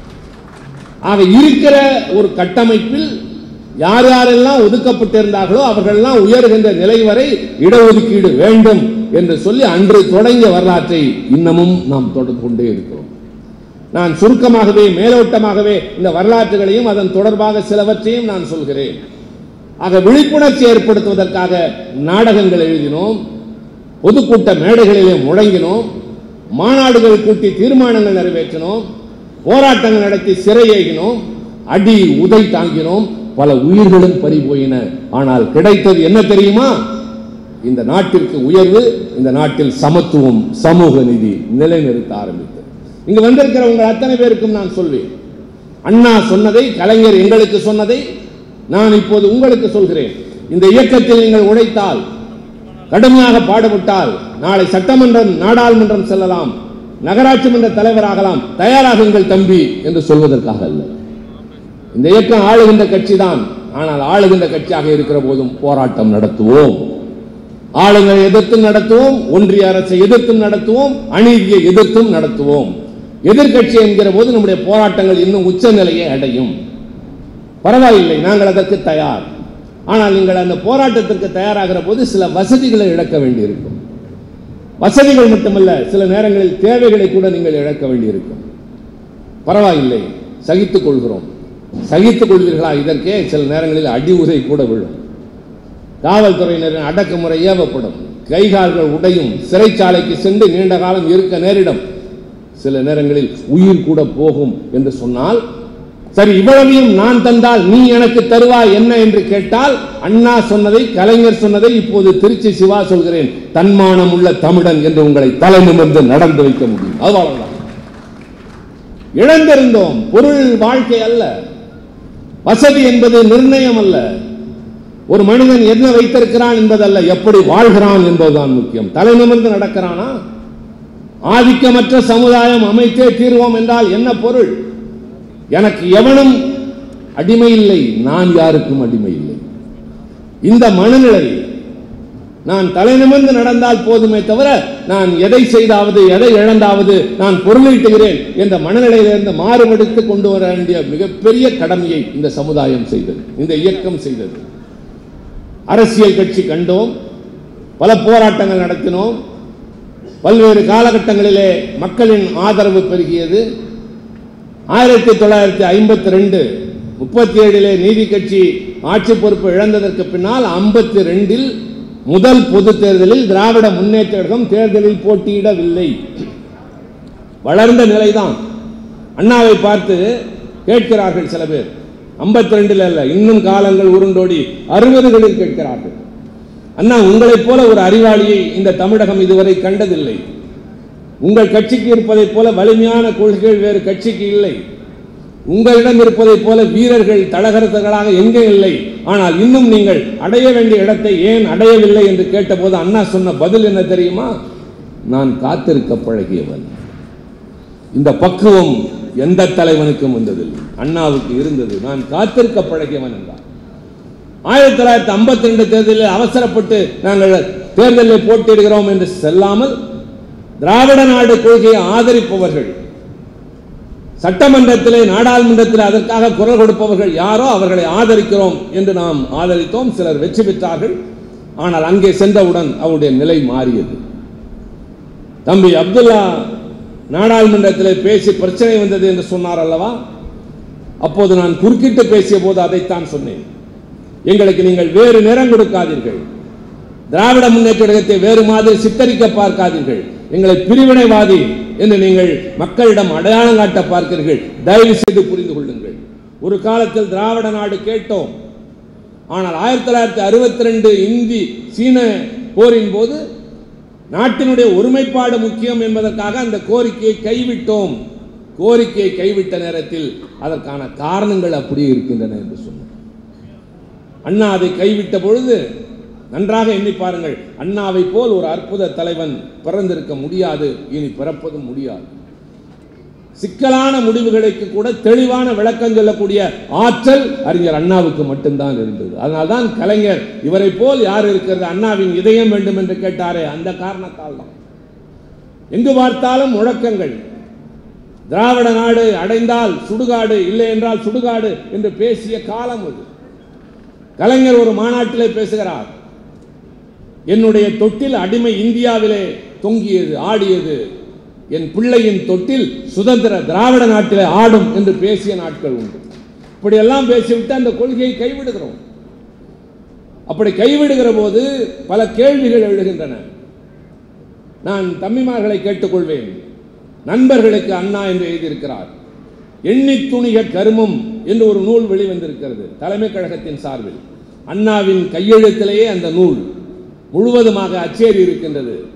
ஆக இருக்கிற ஒரு கட்டமைப்பில் யார் யாரெல்லாம் ஒதுக்கப்பட்டிருந்தார்களோ அவர்களெல்லாம் உயர்கின்ற நிலை வரை இடஒதுக்கீடு வேண்டும் என்று சொல்லி அன்று தொடங்கிய வரலாற்றை இன்னமும் நாம் தொடர்ந்து கொண்டே இருக்கிறோம் நான் சுருக்கமாகவே மேலோட்டமாகவே இந்த வரலாற்றுகளையும் அதன் தொடர்பாக சிலவற்றையும் நான் சொல்கிறேன் ஆக விழிப்புணர்ச்சி ஏற்படுத்துவதற்காக நாடகங்கள் எழுதினோம் பொதுக்கூட்ட மேடைகளிலே முழங்கினோம் மாநாடுகள் கூட்டி தீர்மானங்கள் நிறைவேற்றினோம் போராட்டங்கள் நடத்தி சிறை ஏகினோம் அடி உதை தாங்கினோம் பல உயிர்களும் பறிபோயின ஆனால் கிடைத்தது என்ன தெரியுமா இந்த நாட்டிற்கு உயர்வு இந்த நாட்டில் சமத்துவம் சமூக நீதி நிலைநிறுத்த ஆரம்பித்தது இங்கு வந்திருக்கிற உங்கள் அத்தனை பேருக்கும் நான் சொல்வேன் அண்ணா சொன்னதை கலைஞர் எங்களுக்கு சொன்னதை நான் இப்போது உங்களுக்கு சொல்கிறேன் இந்த இயக்கத்தில் நீங்கள் உழைத்தால் கடுமையாக பாடுபட்டால் நாளை சட்டமன்றம் நாடாளுமன்றம் செல்லலாம் நகராட்சி மன்ற தலைவராகலாம் தயாராகுங்கள் தம்பி என்று சொல்வதற்காக அல்ல இந்த இயக்கம் ஆளுகின்ற கட்சி தான் ஆனால் ஆளுகின்ற கட்சியாக இருக்கிற போதும் போராட்டம் நடத்துவோம் ஆளுங்களை எதிர்த்தும் நடத்துவோம் ஒன்றிய அரசை எதிர்த்தும் நடத்துவோம் அநீதியை எதிர்த்தும் நடத்துவோம் எதிர்க்கட்சி என்கிற போது நம்முடைய போராட்டங்கள் இன்னும் உச்ச நிலையை அடையும் பரவாயில்லை நாங்கள் அதற்கு தயார் ஆனால் நீங்கள் அந்த போராட்டத்திற்கு தயாராகிற போது சில வசதிகளை இழக்க வேண்டியிருக்கும் வசதிகள் மட்டுமல்ல சில நேரங்களில் தேவைகளை கூட நீங்கள் இழக்க வேண்டியிருக்கும் பரவாயில்லை சகித்துக் கொள்கிறோம் சகித்துக் கொள்வீர்களா இதற்கே சில நேரங்களில் அடி உதை கூட விழும் காவல்துறையினரின் அடக்குமுறை ஏவப்படும் கைகால்கள் உடையும் சிறைச்சாலைக்கு சென்று நீண்ட காலம் இருக்க நேரிடும் சில நேரங்களில் உயிர் கூட போகும் என்று சொன்னால் சரி இவ்வளவையும் நான் தந்தால் நீ எனக்கு தருவாய் என்ன என்று கேட்டால் அண்ணா சொன்னதை கலைஞர் சொன்னதை இப்போது திருச்சி சிவா சொல்கிறேன் தன்மானம் உள்ள தமிழன் என்று உங்களை தலை நிமிர்ந்து நடந்து வைக்க முடியும் அது அவ்வளவுதான் இழந்திருந்தோம் பொருள் வாழ்க்கை அல்ல வசதி என்பது நிர்ணயம் அல்ல ஒரு மனிதன் என்ன வைத்திருக்கிறான் என்பதல்ல எப்படி வாழ்கிறான் என்பதுதான் முக்கியம் தலை நிமிர்ந்து நடக்கிறானா ஆதிக்கமற்ற சமுதாயம் அமைத்தே தீர்வோம் என்றால் என்ன பொருள் எனக்கு எவனும் அடிமை இல்லை நான் யாருக்கும் அடிமை இல்லை இந்த மனநிலை நான் தலை நிமிர்ந்து நடந்தால் போதுமே தவிர நான் எதை செய்தாவது எதை இழந்தாவது நான் பொருளீட்டுகிறேன் என்ற மனநிலையிலிருந்து மாறுபடுத்து கொண்டு வர வேண்டிய மிகப்பெரிய கடமையை இந்த சமுதாயம் செய்தது இந்த இயக்கம் செய்தது அரசியல் கட்சி கண்டோம் பல போராட்டங்கள் நடத்தினோம் பல்வேறு காலகட்டங்களிலே மக்களின் ஆதரவு பெருகியது ஆயிரத்தி தொள்ளாயிரத்தி ஐம்பத்தி ரெண்டு முப்பத்தி ஏழிலே நீதி கட்சி ஆட்சி பொறுப்பு இழந்ததற்கு பின்னால் ஐம்பத்தி ரெண்டில் முதல் பொது தேர்தலில் திராவிட முன்னேற்ற கழகம் தேர்தலில் போட்டியிடவில்லை வளர்ந்த நிலைதான் அண்ணாவை பார்த்து கேட்கிறார்கள் சில பேர் ஐம்பத்தி ரெண்டில் அல்ல இன்னும் காலங்கள் உருண்டோடி அறுபதுகளில் கேட்கிறார்கள் அண்ணா உங்களைப் போல ஒரு அறிவாளியை இந்த தமிழகம் இதுவரை கண்டதில்லை உங்கள் கட்சிக்கு இருப்பதைப் போல வலிமையான கொள்கைகள் வேறு கட்சிக்கு இல்லை உங்களிடம் இருப்பதைப் போல வீரர்கள் தலகரத்தர்களாக எங்கே இல்லை ஆனால் இன்னும் நீங்கள் அடைய வேண்டிய இடத்தை ஏன் அடையவில்லை என்று கேட்டபோது அண்ணா சொன்ன பதில் என்ன தெரியுமா நான் காத்திருக்க பழகியவன் இந்த பக்குவம் எந்த தலைவனுக்கும் வந்ததில்லை அண்ணாவுக்கு இருந்தது நான் காத்திருக்க பழகியவன் என்றார் ஆயிரத்தி தொள்ளாயிரத்தி ஐம்பத்தி ரெண்டு தேர்தலில் அவசரப்பட்டு நாங்கள் தேர்தலில் போட்டியிடுகிறோம் என்று செல்லாமல் திராவிட நாடு கொள்கையை ஆதரிப்பவர்கள் சட்டமன்றத்திலே நாடாளுமன்றத்தில் அதற்காக குரல் கொடுப்பவர்கள் யாரோ அவர்களை ஆதரிக்கிறோம் என்று நாம் ஆதரித்தோம் சிலர் வெற்றி பெற்றார்கள் ஆனால் அங்கே சென்றவுடன் அவருடைய நிலை மாறியது தம்பி அப்துல்லா நாடாளுமன்றத்தில் பேசி பிரச்சனை வந்தது என்று சொன்னார் அல்லவா அப்போது நான் குறுக்கிட்டு பேசிய போது அதைத்தான் சொன்னேன் எங்களுக்கு நீங்கள் வேறு நிறம் கொடுக்காதீர்கள் திராவிட முன்னேற்ற கழகத்தை வேறு மாதிரி சித்தரிக்க பார்க்காதீர்கள் எங்களை பிரிவினைவாதி என்று நீங்கள் மக்களிடம் அடையாளம் காட்ட பார்க்கிறீர்கள் தயவு செய்து புரிந்து கொள்ளுங்கள் ஒரு காலத்தில் திராவிட நாடு கேட்டோம் ஆனால் ஆயிரத்தி தொள்ளாயிரத்தி அறுபத்தி ரெண்டு இந்தி சீன போரின் போது நாட்டினுடைய ஒருமைப்பாடு முக்கியம் என்பதற்காக அந்த கோரிக்கையை கைவிட்டோம் கோரிக்கையை கைவிட்ட நேரத்தில் அதற்கான காரணங்கள் அப்படியே இருக்கின்றன என்று சொன்னார் அண்ணா அதை கைவிட்ட பொழுது நன்றாக எண்ணி பாருங்கள் அண்ணாவை போல் ஒரு அற்புத தலைவன் பிறந்திருக்க முடியாது இனி பிறப்பதும் முடியாது சிக்கலான முடிவுகளுக்கு கூட தெளிவான விளக்கம் சொல்லக்கூடிய ஆற்றல் அறிஞர் அண்ணாவுக்கு மட்டும்தான் இருந்தது அதனால்தான் கலைஞர் இவரை போல் யார் இருக்கிறது அண்ணாவின் இதயம் வேண்டும் என்று கேட்டாரே அந்த காரணத்தால் தான் எங்கு பார்த்தாலும் முழக்கங்கள் திராவிட நாடு அடைந்தால் சுடுகாடு இல்லை என்றால் சுடுகாடு என்று பேசிய காலம் அது கலைஞர் ஒரு மாநாட்டிலே பேசுகிறார் என்னுடைய தொட்டில் அடிமை இந்தியாவிலே தொங்கியது ஆடியது என் பிள்ளையின் தொட்டில் சுதந்திர திராவிட நாட்டிலே ஆடும் என்று பேசிய நாட்கள் உண்டு இப்படியெல்லாம் பேசிவிட்டு அந்த கொள்கையை கைவிடுகிறோம் அப்படி கைவிடுகிற போது பல கேள்விகள் எழுகின்றன நான் தம்பிமார்களை கேட்டுக்கொள்வேன் நண்பர்களுக்கு அண்ணா என்று எழுதியிருக்கிறார் எண்ணி துணிக கருமம் என்று ஒரு நூல் வெளிவந்திருக்கிறது தலைமை கழகத்தின் சார்பில் அண்ணாவின் கையெழுத்திலேயே அந்த நூல் முழுவதுமாக அச்சேறி இருக்கின்றது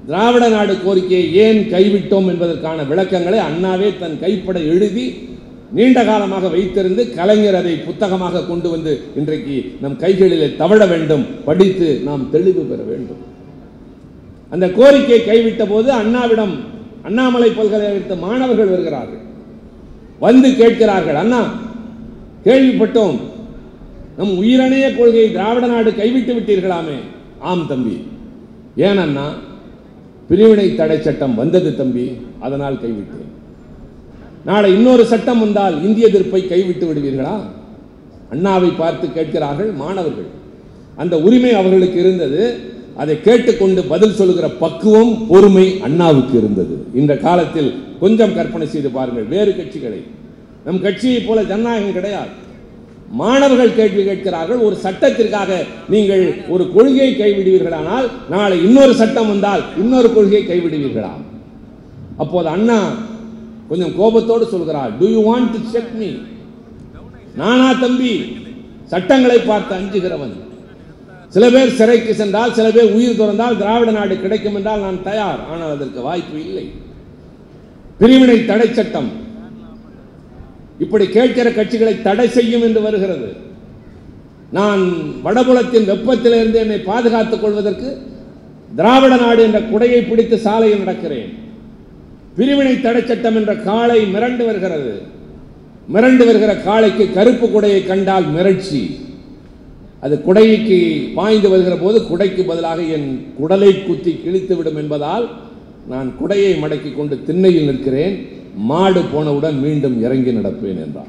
திராவிட நாடு கோரிக்கையை ஏன் கைவிட்டோம் என்பதற்கான விளக்கங்களை அண்ணாவே தன் கைப்பட எழுதி நீண்ட காலமாக வைத்திருந்து கலைஞர் அதை புத்தகமாக கொண்டு வந்து இன்றைக்கு நம் கைகளிலே தவழ வேண்டும் படித்து நாம் தெளிவு பெற வேண்டும் அந்த கோரிக்கையை கைவிட்ட போது அண்ணாவிடம் அண்ணாமலை பல்கலைக்கழகத்து மாணவர்கள் வருகிறார்கள் வந்து கேட்கிறார்கள் அண்ணா கேள்விப்பட்டோம் நம் உயிரணைய கொள்கையை திராவிட நாடு கைவிட்டு விட்டீர்களாமே ஆம் தம்பி ஏன் அண்ணா பிரிவினை தடை சட்டம் வந்தது தம்பி அதனால் கைவிட்டேன் நாளை இன்னொரு சட்டம் வந்தால் இந்திய எதிர்ப்பை கைவிட்டு விடுவீர்களா அண்ணாவை பார்த்து கேட்கிறார்கள் மாணவர்கள் அந்த உரிமை அவர்களுக்கு இருந்தது அதை கேட்டுக்கொண்டு பதில் சொல்லுகிற பக்குவம் பொறுமை அண்ணாவுக்கு இருந்தது இந்த காலத்தில் கொஞ்சம் கற்பனை செய்து பாருங்கள் வேறு கட்சிகளை நம் கட்சியைப் போல ஜனநாயகம் கிடையாது மாணவர்கள் கேள்வி கேட்கிறார்கள் ஒரு சட்டத்திற்காக நீங்கள் ஒரு கொள்கையை கைவிடுவீர்களானால் நாளை இன்னொரு சட்டம் வந்தால் இன்னொரு கொள்கையை கைவிடுவீர்களா அப்போது அண்ணா கொஞ்சம் கோபத்தோடு சொல்கிறார் do you want to check me நானா தம்பி சட்டங்களை பார்த்து அஞ்சுகிறவன் சில பேர் சிறைக்கு சென்றால் சில பேர் உயிர் துறந்தால் திராவிட நாடு கிடைக்கும் என்றால் நான் தயார் ஆனால் அதற்கு வாய்ப்பு இல்லை பிரிவினை தடை சட்டம் இப்படி கேட்கிற கட்சிகளை தடை செய்யும் என்று வருகிறது நான் வடபுலத்தின் வெப்பத்திலிருந்து என்னை பாதுகாத்துக் கொள்வதற்கு திராவிட நாடு என்ற குடையை பிடித்து சாலையில் நடக்கிறேன் பிரிவினை தடை சட்டம் என்ற காளை மிரண்டு வருகிறது மிரண்டு வருகிற காளைக்கு கருப்பு குடையை கண்டால் மிரட்சி அது குடைக்கு பாய்ந்து வருகிற போது குடைக்கு பதிலாக என் குடலை குத்தி கிழித்து விடும் என்பதால் நான் குடையை மடக்கி கொண்டு திண்ணையில் நிற்கிறேன் மாடு போனவுடன் மீண்டும் இறங்கி நடப்பேன் என்றார்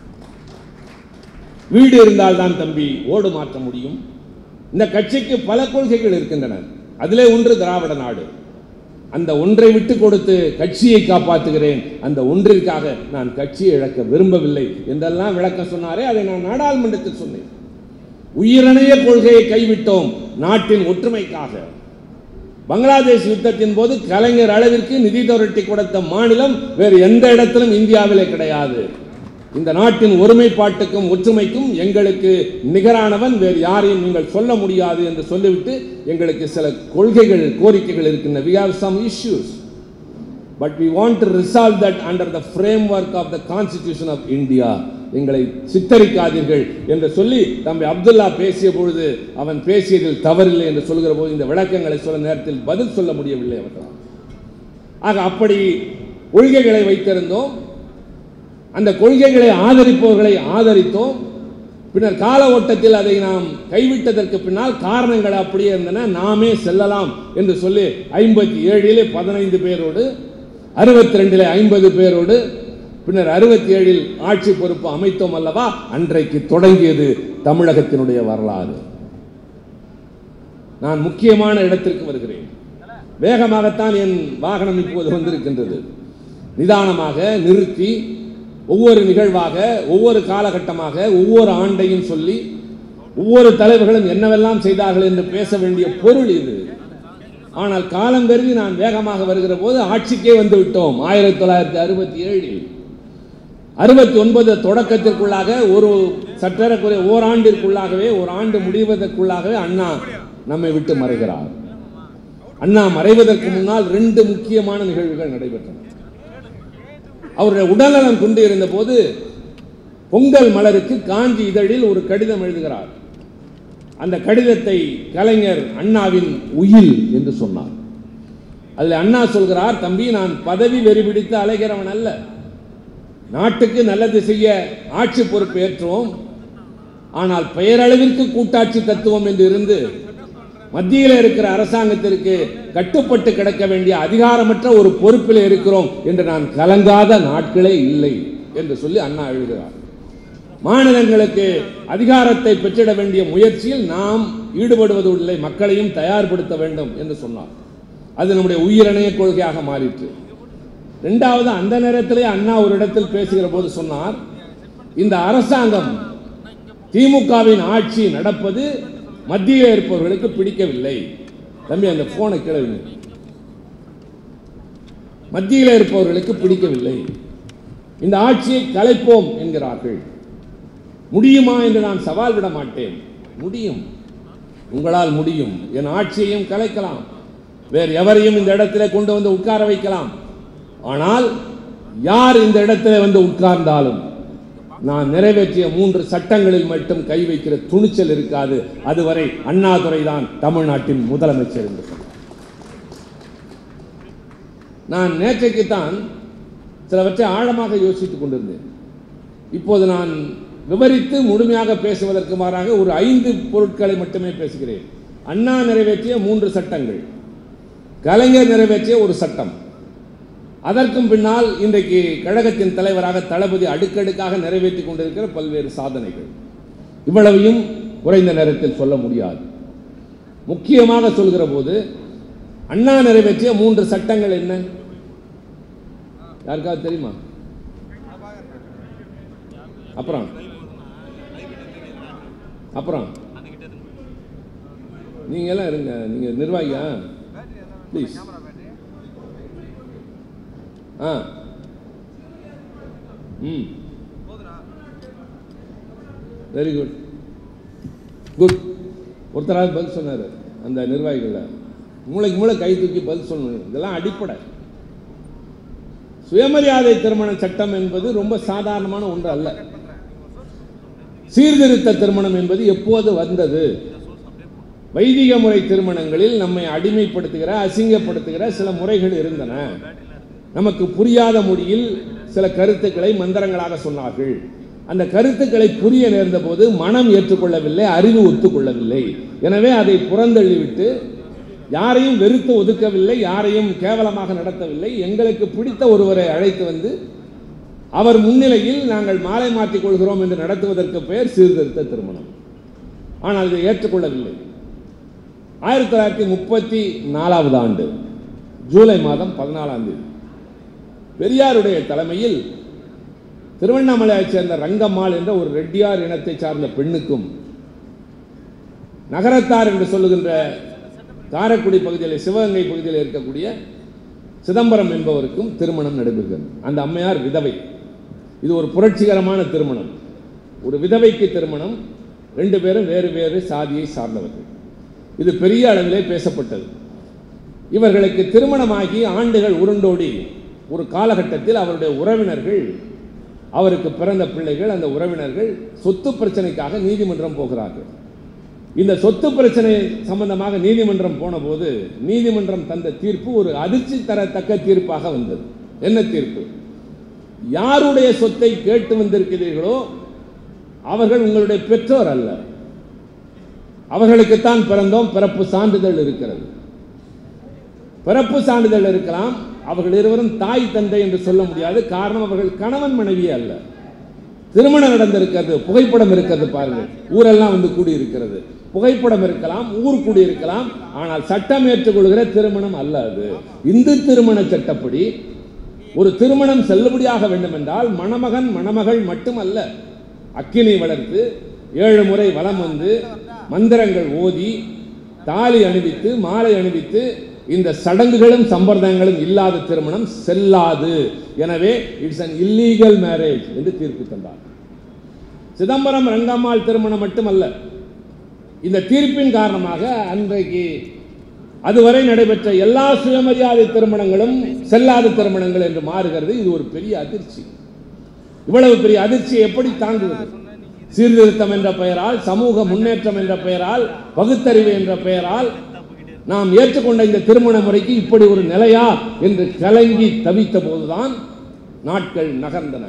வீடு இருந்தால் தான் தம்பி ஓடு மாற்ற முடியும் இந்த கட்சிக்கு பல கொள்கைகள் இருக்கின்றன அதிலே ஒன்று திராவிட நாடு அந்த ஒன்றை விட்டு கொடுத்து கட்சியை காப்பாற்றுகிறேன் அந்த ஒன்றிற்காக நான் கட்சியை இழக்க விரும்பவில்லை என்றெல்லாம் விளக்கம் சொன்னாரே அதை நான் நாடாளுமன்றத்தில் சொன்னேன் உயிரணைய கொள்கையை கைவிட்டோம் நாட்டின் ஒற்றுமைக்காக பங்களாதேஷ் யுத்தத்தின் போது கலைஞர் அளவிற்கு நிதி திரட்டி கொடுத்த மாநிலம் வேறு எந்த இடத்திலும் இந்தியாவிலே கிடையாது இந்த நாட்டின் ஒருமைப்பாட்டுக்கும் ஒற்றுமைக்கும் எங்களுக்கு நிகரானவன் வேறு யாரையும் நீங்கள் சொல்ல முடியாது என்று சொல்லிவிட்டு எங்களுக்கு சில கொள்கைகள் கோரிக்கைகள் இருக்கின்றன we have some issues but we want to resolve that under the framework of the constitution of india எங்களை சித்தரிக்காதீர்கள் என்று சொல்லி தம்பி அப்துல்லா பேசிய பொழுது அவன் பேசியதில் தவறில்லை என்று சொல்கிற போது இந்த விளக்கங்களை சொல்ல நேரத்தில் பதில் சொல்ல முடியவில்லை அவர்களால் ஆக அப்படி கொள்கைகளை வைத்திருந்தோம் அந்த கொள்கைகளை ஆதரிப்பவர்களை ஆதரித்தோம் பின்னர் கால ஓட்டத்தில் அதை நாம் கைவிட்டதற்கு பின்னால் காரணங்கள் அப்படியே இருந்தன நாமே செல்லலாம் என்று சொல்லி ஐம்பத்தி ஏழிலே பதினைந்து பேரோடு அறுபத்தி ரெண்டிலே ஐம்பது பேரோடு பின்னர் அறுபத்தி ஏழில் ஆட்சி பொறுப்பு அமைத்தோம் அல்லவா அன்றைக்கு தொடங்கியது தமிழகத்தினுடைய வரலாறு நான் முக்கியமான இடத்திற்கு வருகிறேன் வேகமாகத்தான் என் வாகனம் இப்போது வந்திருக்கின்றது நிதானமாக நிறுத்தி ஒவ்வொரு நிகழ்வாக ஒவ்வொரு காலகட்டமாக ஒவ்வொரு ஆண்டையும் சொல்லி ஒவ்வொரு தலைவர்களும் என்னவெல்லாம் செய்தார்கள் என்று பேச வேண்டிய பொருள் இது ஆனால் காலம் கருதி நான் வேகமாக வருகிற போது ஆட்சிக்கே வந்து விட்டோம் ஆயிரத்தி தொள்ளாயிரத்தி அறுபத்தி ஏழில் அறுபத்தி ஒன்பது தொடக்கத்திற்குள்ளாக ஒரு சற்றேறக்குறைய ஓராண்டிற்குள்ளாகவே ஒரு ஆண்டு முடிவதற்குள்ளாகவே அண்ணா நம்மை விட்டு மறைகிறார் அண்ணா மறைவதற்கு முன்னால் ரெண்டு முக்கியமான நிகழ்வுகள் நடைபெற்றன அவருடைய உடல்நலம் கொண்டு இருந்த போது பொங்கல் மலருக்கு காஞ்சி இதழில் ஒரு கடிதம் எழுதுகிறார் அந்த கடிதத்தை கலைஞர் அண்ணாவின் உயில் என்று சொன்னார் அதில் அண்ணா சொல்கிறார் தம்பி நான் பதவி வெறி பிடித்து அலைகிறவன் அல்ல நாட்டுக்கு நல்லது செய்ய ஆட்சி பொறுப்பு ஏற்றோம் ஆனால் பெயரளவிற்கு கூட்டாட்சி தத்துவம் என்று இருந்து மத்தியில் இருக்கிற அரசாங்கத்திற்கு கட்டுப்பட்டு கிடக்க வேண்டிய அதிகாரமற்ற ஒரு பொறுப்பில் இருக்கிறோம் என்று நான் கலங்காத நாட்களே இல்லை என்று சொல்லி அண்ணா எழுதுகிறார் மாநிலங்களுக்கு அதிகாரத்தை பெற்றிட வேண்டிய முயற்சியில் நாம் ஈடுபடுவது இல்லை மக்களையும் தயார்படுத்த வேண்டும் என்று சொன்னார் அது நம்முடைய உயிரணைய கொள்கையாக மாறிற்று இரண்டாவது அந்த நேரத்திலே அண்ணா ஒரு இடத்தில் பேசுகிற போது சொன்னார் இந்த அரசாங்கம் திமுகவின் ஆட்சி நடப்பது மத்தியில் இருப்பவர்களுக்கு பிடிக்கவில்லை தம்பி அந்த போனை கிளவுங்க மத்தியில் இருப்பவர்களுக்கு பிடிக்கவில்லை இந்த ஆட்சியை கலைப்போம் என்கிறார்கள் முடியுமா என்று நான் சவால் விட மாட்டேன் முடியும் உங்களால் முடியும் என் ஆட்சியையும் கலைக்கலாம் வேறு எவரையும் இந்த இடத்திலே கொண்டு வந்து உட்கார வைக்கலாம் ஆனால் யார் இந்த இடத்திலே வந்து உட்கார்ந்தாலும் நான் நிறைவேற்றிய மூன்று சட்டங்களில் மட்டும் கை வைக்கிற துணிச்சல் இருக்காது அதுவரை அண்ணாதுரை தான் தமிழ்நாட்டின் முதலமைச்சர் என்று சொன்னார் நான் நேற்றைக்குத்தான் சிலவற்றை ஆழமாக யோசித்துக் கொண்டிருந்தேன் இப்போது நான் விவரித்து முழுமையாக பேசுவதற்கு மாறாக ஒரு ஐந்து பொருட்களை மட்டுமே பேசுகிறேன் அண்ணா நிறைவேற்றிய மூன்று சட்டங்கள் கலைஞர் நிறைவேற்றிய ஒரு சட்டம் அதற்கும் பின்னால் இன்றைக்கு கழகத்தின் தலைவராக தளபதி அடுக்கடுக்காக நிறைவேற்றி கொண்டிருக்கிற பல்வேறு சாதனைகள் இவ்வளவையும் குறைந்த நேரத்தில் சொல்ல முடியாது முக்கியமாக சொல்கிற போது அண்ணா நிறைவேற்றிய மூன்று சட்டங்கள் என்ன யாருக்காவது தெரியுமா அப்புறம் அப்புறம் நீங்க எல்லாம் இருங்க நீங்க நிர்வாகியா ப்ளீஸ் ஆ ம் வெரி குட் குட் ஒருத்தராவது பதில் சொன்னார் அந்த நிர்வாகிகளில் மூளைக்கு மூளை கை தூக்கி பதில் சொல்லணும் இதெல்லாம் அடிப்படை சுயமரியாதை திருமண சட்டம் என்பது ரொம்ப சாதாரணமான ஒன்று அல்ல சீர்திருத்த திருமணம் என்பது எப்போது வந்தது வைதிக முறை திருமணங்களில் நம்மை அடிமைப்படுத்துகிற அசிங்கப்படுத்துகிற சில முறைகள் இருந்தன நமக்கு புரியாத மொழியில் சில கருத்துக்களை மந்திரங்களாக சொன்னார்கள் அந்த கருத்துக்களை புரிய நேர்ந்த போது மனம் ஏற்றுக்கொள்ளவில்லை அறிவு ஒத்துக்கொள்ளவில்லை எனவே அதை புறந்தள்ளிவிட்டு யாரையும் வெறுத்து ஒதுக்கவில்லை யாரையும் கேவலமாக நடத்தவில்லை எங்களுக்கு பிடித்த ஒருவரை அழைத்து வந்து அவர் முன்னிலையில் நாங்கள் மாலை மாற்றிக் கொள்கிறோம் என்று நடத்துவதற்கு பெயர் சீர்திருத்த திருமணம் ஆனால் இதை ஏற்றுக்கொள்ளவில்லை ஆயிரத்தி தொள்ளாயிரத்தி முப்பத்தி நாலாவது ஆண்டு ஜூலை மாதம் பதினாலாம் தேதி பெரியாருடைய தலைமையில் திருவண்ணாமலையைச் சேர்ந்த ரங்கம்மாள் என்ற ஒரு ரெட்டியார் இனத்தை சார்ந்த பெண்ணுக்கும் நகரத்தார் என்று சொல்லுகின்ற காரைக்குடி பகுதியில் சிவகங்கை பகுதியில் இருக்கக்கூடிய சிதம்பரம் என்பவருக்கும் திருமணம் நடைபெறுகிறது அந்த அம்மையார் விதவை இது ஒரு புரட்சிகரமான திருமணம் ஒரு விதவைக்கு திருமணம் ரெண்டு பேரும் வேறு வேறு சாதியை சார்ந்தவர்கள் இது பெரிய அளவிலே பேசப்பட்டது இவர்களுக்கு திருமணமாகி ஆண்டுகள் உருண்டோடி ஒரு காலகட்டத்தில் அவருடைய உறவினர்கள் அவருக்கு பிறந்த பிள்ளைகள் அந்த உறவினர்கள் சொத்து பிரச்சனைக்காக நீதிமன்றம் போகிறார்கள் இந்த சொத்து பிரச்சனை சம்பந்தமாக நீதிமன்றம் போன போது நீதிமன்றம் தந்த தீர்ப்பு ஒரு அதிர்ச்சி தரத்தக்க தீர்ப்பாக வந்தது என்ன தீர்ப்பு யாருடைய சொத்தை கேட்டு வந்திருக்கிறீர்களோ அவர்கள் உங்களுடைய பெற்றோர் அல்ல அவர்களுக்குத்தான் பிறந்தோம் பிறப்பு சான்றிதழ் இருக்கிறது பிறப்பு சான்றிதழ் இருக்கலாம் அவர்கள் இருவரும் தாய் தந்தை என்று சொல்ல முடியாது காரணம் அவர்கள் கணவன் மனைவி அல்ல திருமணம் நடந்திருக்கிறது புகைப்படம் இருக்கிறது பாருங்கள் ஊரெல்லாம் வந்து கூடி இருக்கிறது புகைப்படம் இருக்கலாம் ஊர் கூடி இருக்கலாம் ஆனால் சட்டம் ஏற்றுக்கொள்கிற திருமணம் அல்ல அது இந்து திருமண சட்டப்படி ஒரு திருமணம் செல்லுபடியாக வேண்டும் என்றால் மணமகன் மணமகள் மட்டுமல்ல அக்கினி வளர்த்து ஏழு முறை வலம் வந்து மந்திரங்கள் ஓதி தாலி அணிவித்து மாலை அணிவித்து இந்த சடங்குகளும் சம்பிரதாயங்களும் இல்லாத திருமணம் செல்லாது எனவே இட்ஸ் அன் இல்லீகல் மேரேஜ் என்று தீர்ப்பு தந்தார் சிதம்பரம் ரங்கம்மாள் திருமணம் மட்டுமல்ல இந்த தீர்ப்பின் காரணமாக அன்றைக்கு அதுவரை நடைபெற்ற எல்லா சுயமரியாதை திருமணங்களும் செல்லாத திருமணங்கள் என்று மாறுகிறது இது ஒரு பெரிய அதிர்ச்சி இவ்வளவு பெரிய அதிர்ச்சியை எப்படி தாங்குவது சீர்திருத்தம் என்ற பெயரால் சமூக முன்னேற்றம் என்ற பெயரால் பகுத்தறிவு என்ற பெயரால் நாம் ஏற்றுக்கொண்ட இந்த திருமண முறைக்கு இப்படி ஒரு நிலையா என்று கலங்கி தவித்த போதுதான் நாட்கள் நகர்ந்தன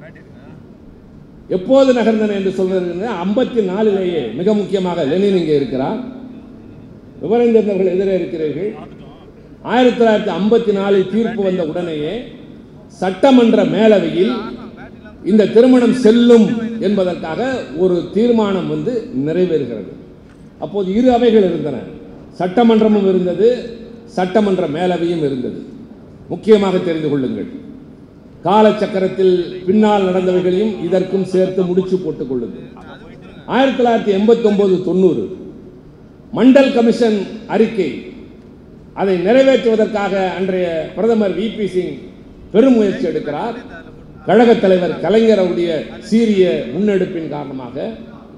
எப்போது நகர்ந்தன என்று சொல்வது ஐம்பத்தி நாலிலேயே மிக முக்கியமாக லெனின் இங்கே இருக்கிறார் விவரம் தெரிந்தவர்கள் எதிரே இருக்கிறீர்கள் ஆயிரத்தி தொள்ளாயிரத்தி ஐம்பத்தி நாலில் தீர்ப்பு வந்த உடனேயே சட்டமன்ற மேலவையில் இந்த திருமணம் செல்லும் என்பதற்காக ஒரு தீர்மானம் வந்து நிறைவேறுகிறது அப்போது இரு அவைகள் இருந்தன சட்டமன்றமும் இருந்தது சட்டமன்ற மேலவையும் இருந்தது முக்கியமாக தெரிந்து கொள்ளுங்கள் காலச்சக்கரத்தில் பின்னால் நடந்தவைகளையும் இதற்கும் சேர்த்து முடிச்சு போட்டுக் கொள்ளுங்கள் ஆயிரத்தி தொள்ளாயிரத்தி எண்பத்தி ஒன்பது தொண்ணூறு மண்டல் கமிஷன் அறிக்கை அதை நிறைவேற்றுவதற்காக அன்றைய பிரதமர் வி பி சிங் பெரும் முயற்சி எடுக்கிறார் கழகத் தலைவர் கலைஞர் அவருடைய சீரிய முன்னெடுப்பின் காரணமாக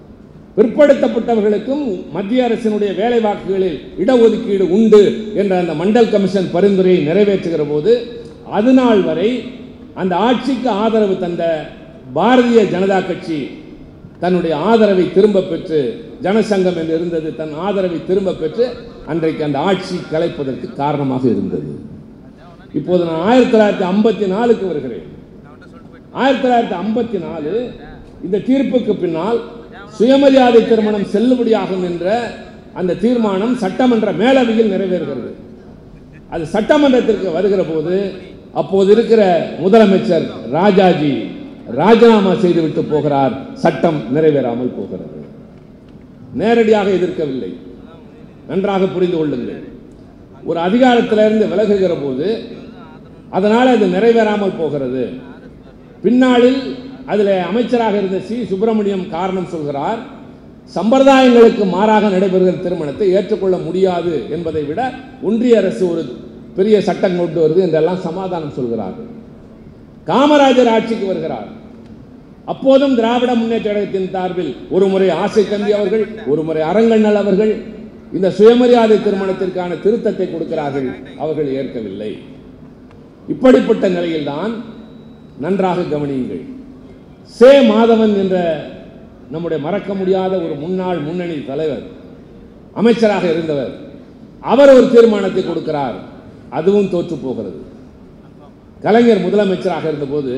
பிற்படுத்தப்பட்டவர்களுக்கும் மத்திய அரசினுடைய வேலை வாக்குகளில் இடஒதுக்கீடு உண்டு என்ற அந்த மண்டல் கமிஷன் பரிந்துரையை நிறைவேற்றுகிற போது அது நாள் வரை அந்த ஆட்சிக்கு ஆதரவு தந்த பாரதிய ஜனதா கட்சி தன்னுடைய ஆதரவை திரும்ப பெற்று ஜனசங்கம் என்று இருந்தது தன் ஆதரவை திரும்ப பெற்று அன்றைக்கு அந்த ஆட்சி கலைப்பதற்கு காரணமாக இருந்தது இப்போது நான் ஆயிரத்தி தொள்ளாயிரத்தி ஐம்பத்தி நாலுக்கு வருகிறேன் ஆயிரத்தி தொள்ளாயிரத்தி ஐம்பத்தி நாலு இந்த தீர்ப்புக்கு பின்னால் சுயமரியாதை திருமணம் செல்லுபடியாகும் என்ற அந்த தீர்மானம் சட்டமன்ற மேலவையில் நிறைவேறுகிறது அது சட்டமன்றத்திற்கு வருகிற போது அப்போது இருக்கிற முதலமைச்சர் ராஜாஜி ராஜினாமா செய்துவிட்டு போகிறார் சட்டம் நிறைவேறாமல் போகிறது நேரடியாக எதிர்க்கவில்லை நன்றாக புரிந்து கொள்ளுங்கள் ஒரு அதிகாரத்திலிருந்து விலகுகிற போது அதனால் அது நிறைவேறாமல் போகிறது பின்னாளில் அதில் அமைச்சராக இருந்த சி சுப்பிரமணியம் காரணம் சொல்கிறார் சம்பிரதாயங்களுக்கு மாறாக நடைபெறுகிற திருமணத்தை ஏற்றுக்கொள்ள முடியாது என்பதை விட ஒன்றிய அரசு ஒரு பெரிய சட்டம் கொண்டு வருது என்றெல்லாம் சமாதானம் சொல்கிறார்கள் காமராஜர் ஆட்சிக்கு வருகிறார் அப்போதும் திராவிட முன்னேற்ற கழகத்தின் சார்பில் ஒரு முறை ஆசை தம்பி அவர்கள் ஒரு முறை அரங்கண்ணல் அவர்கள் இந்த சுயமரியாதை திருமணத்திற்கான திருத்தத்தை கொடுக்கிறார்கள் அவர்கள் ஏற்கவில்லை இப்படிப்பட்ட நிலையில்தான் நன்றாக கவனியுங்கள் சே மாதவன் என்ற நம்முடைய மறக்க முடியாத ஒரு முன்னாள் முன்னணி தலைவர் அமைச்சராக இருந்தவர் அவர் ஒரு தீர்மானத்தை கொடுக்கிறார் அதுவும் தோற்று போகிறது கலைஞர் முதலமைச்சராக இருந்தபோது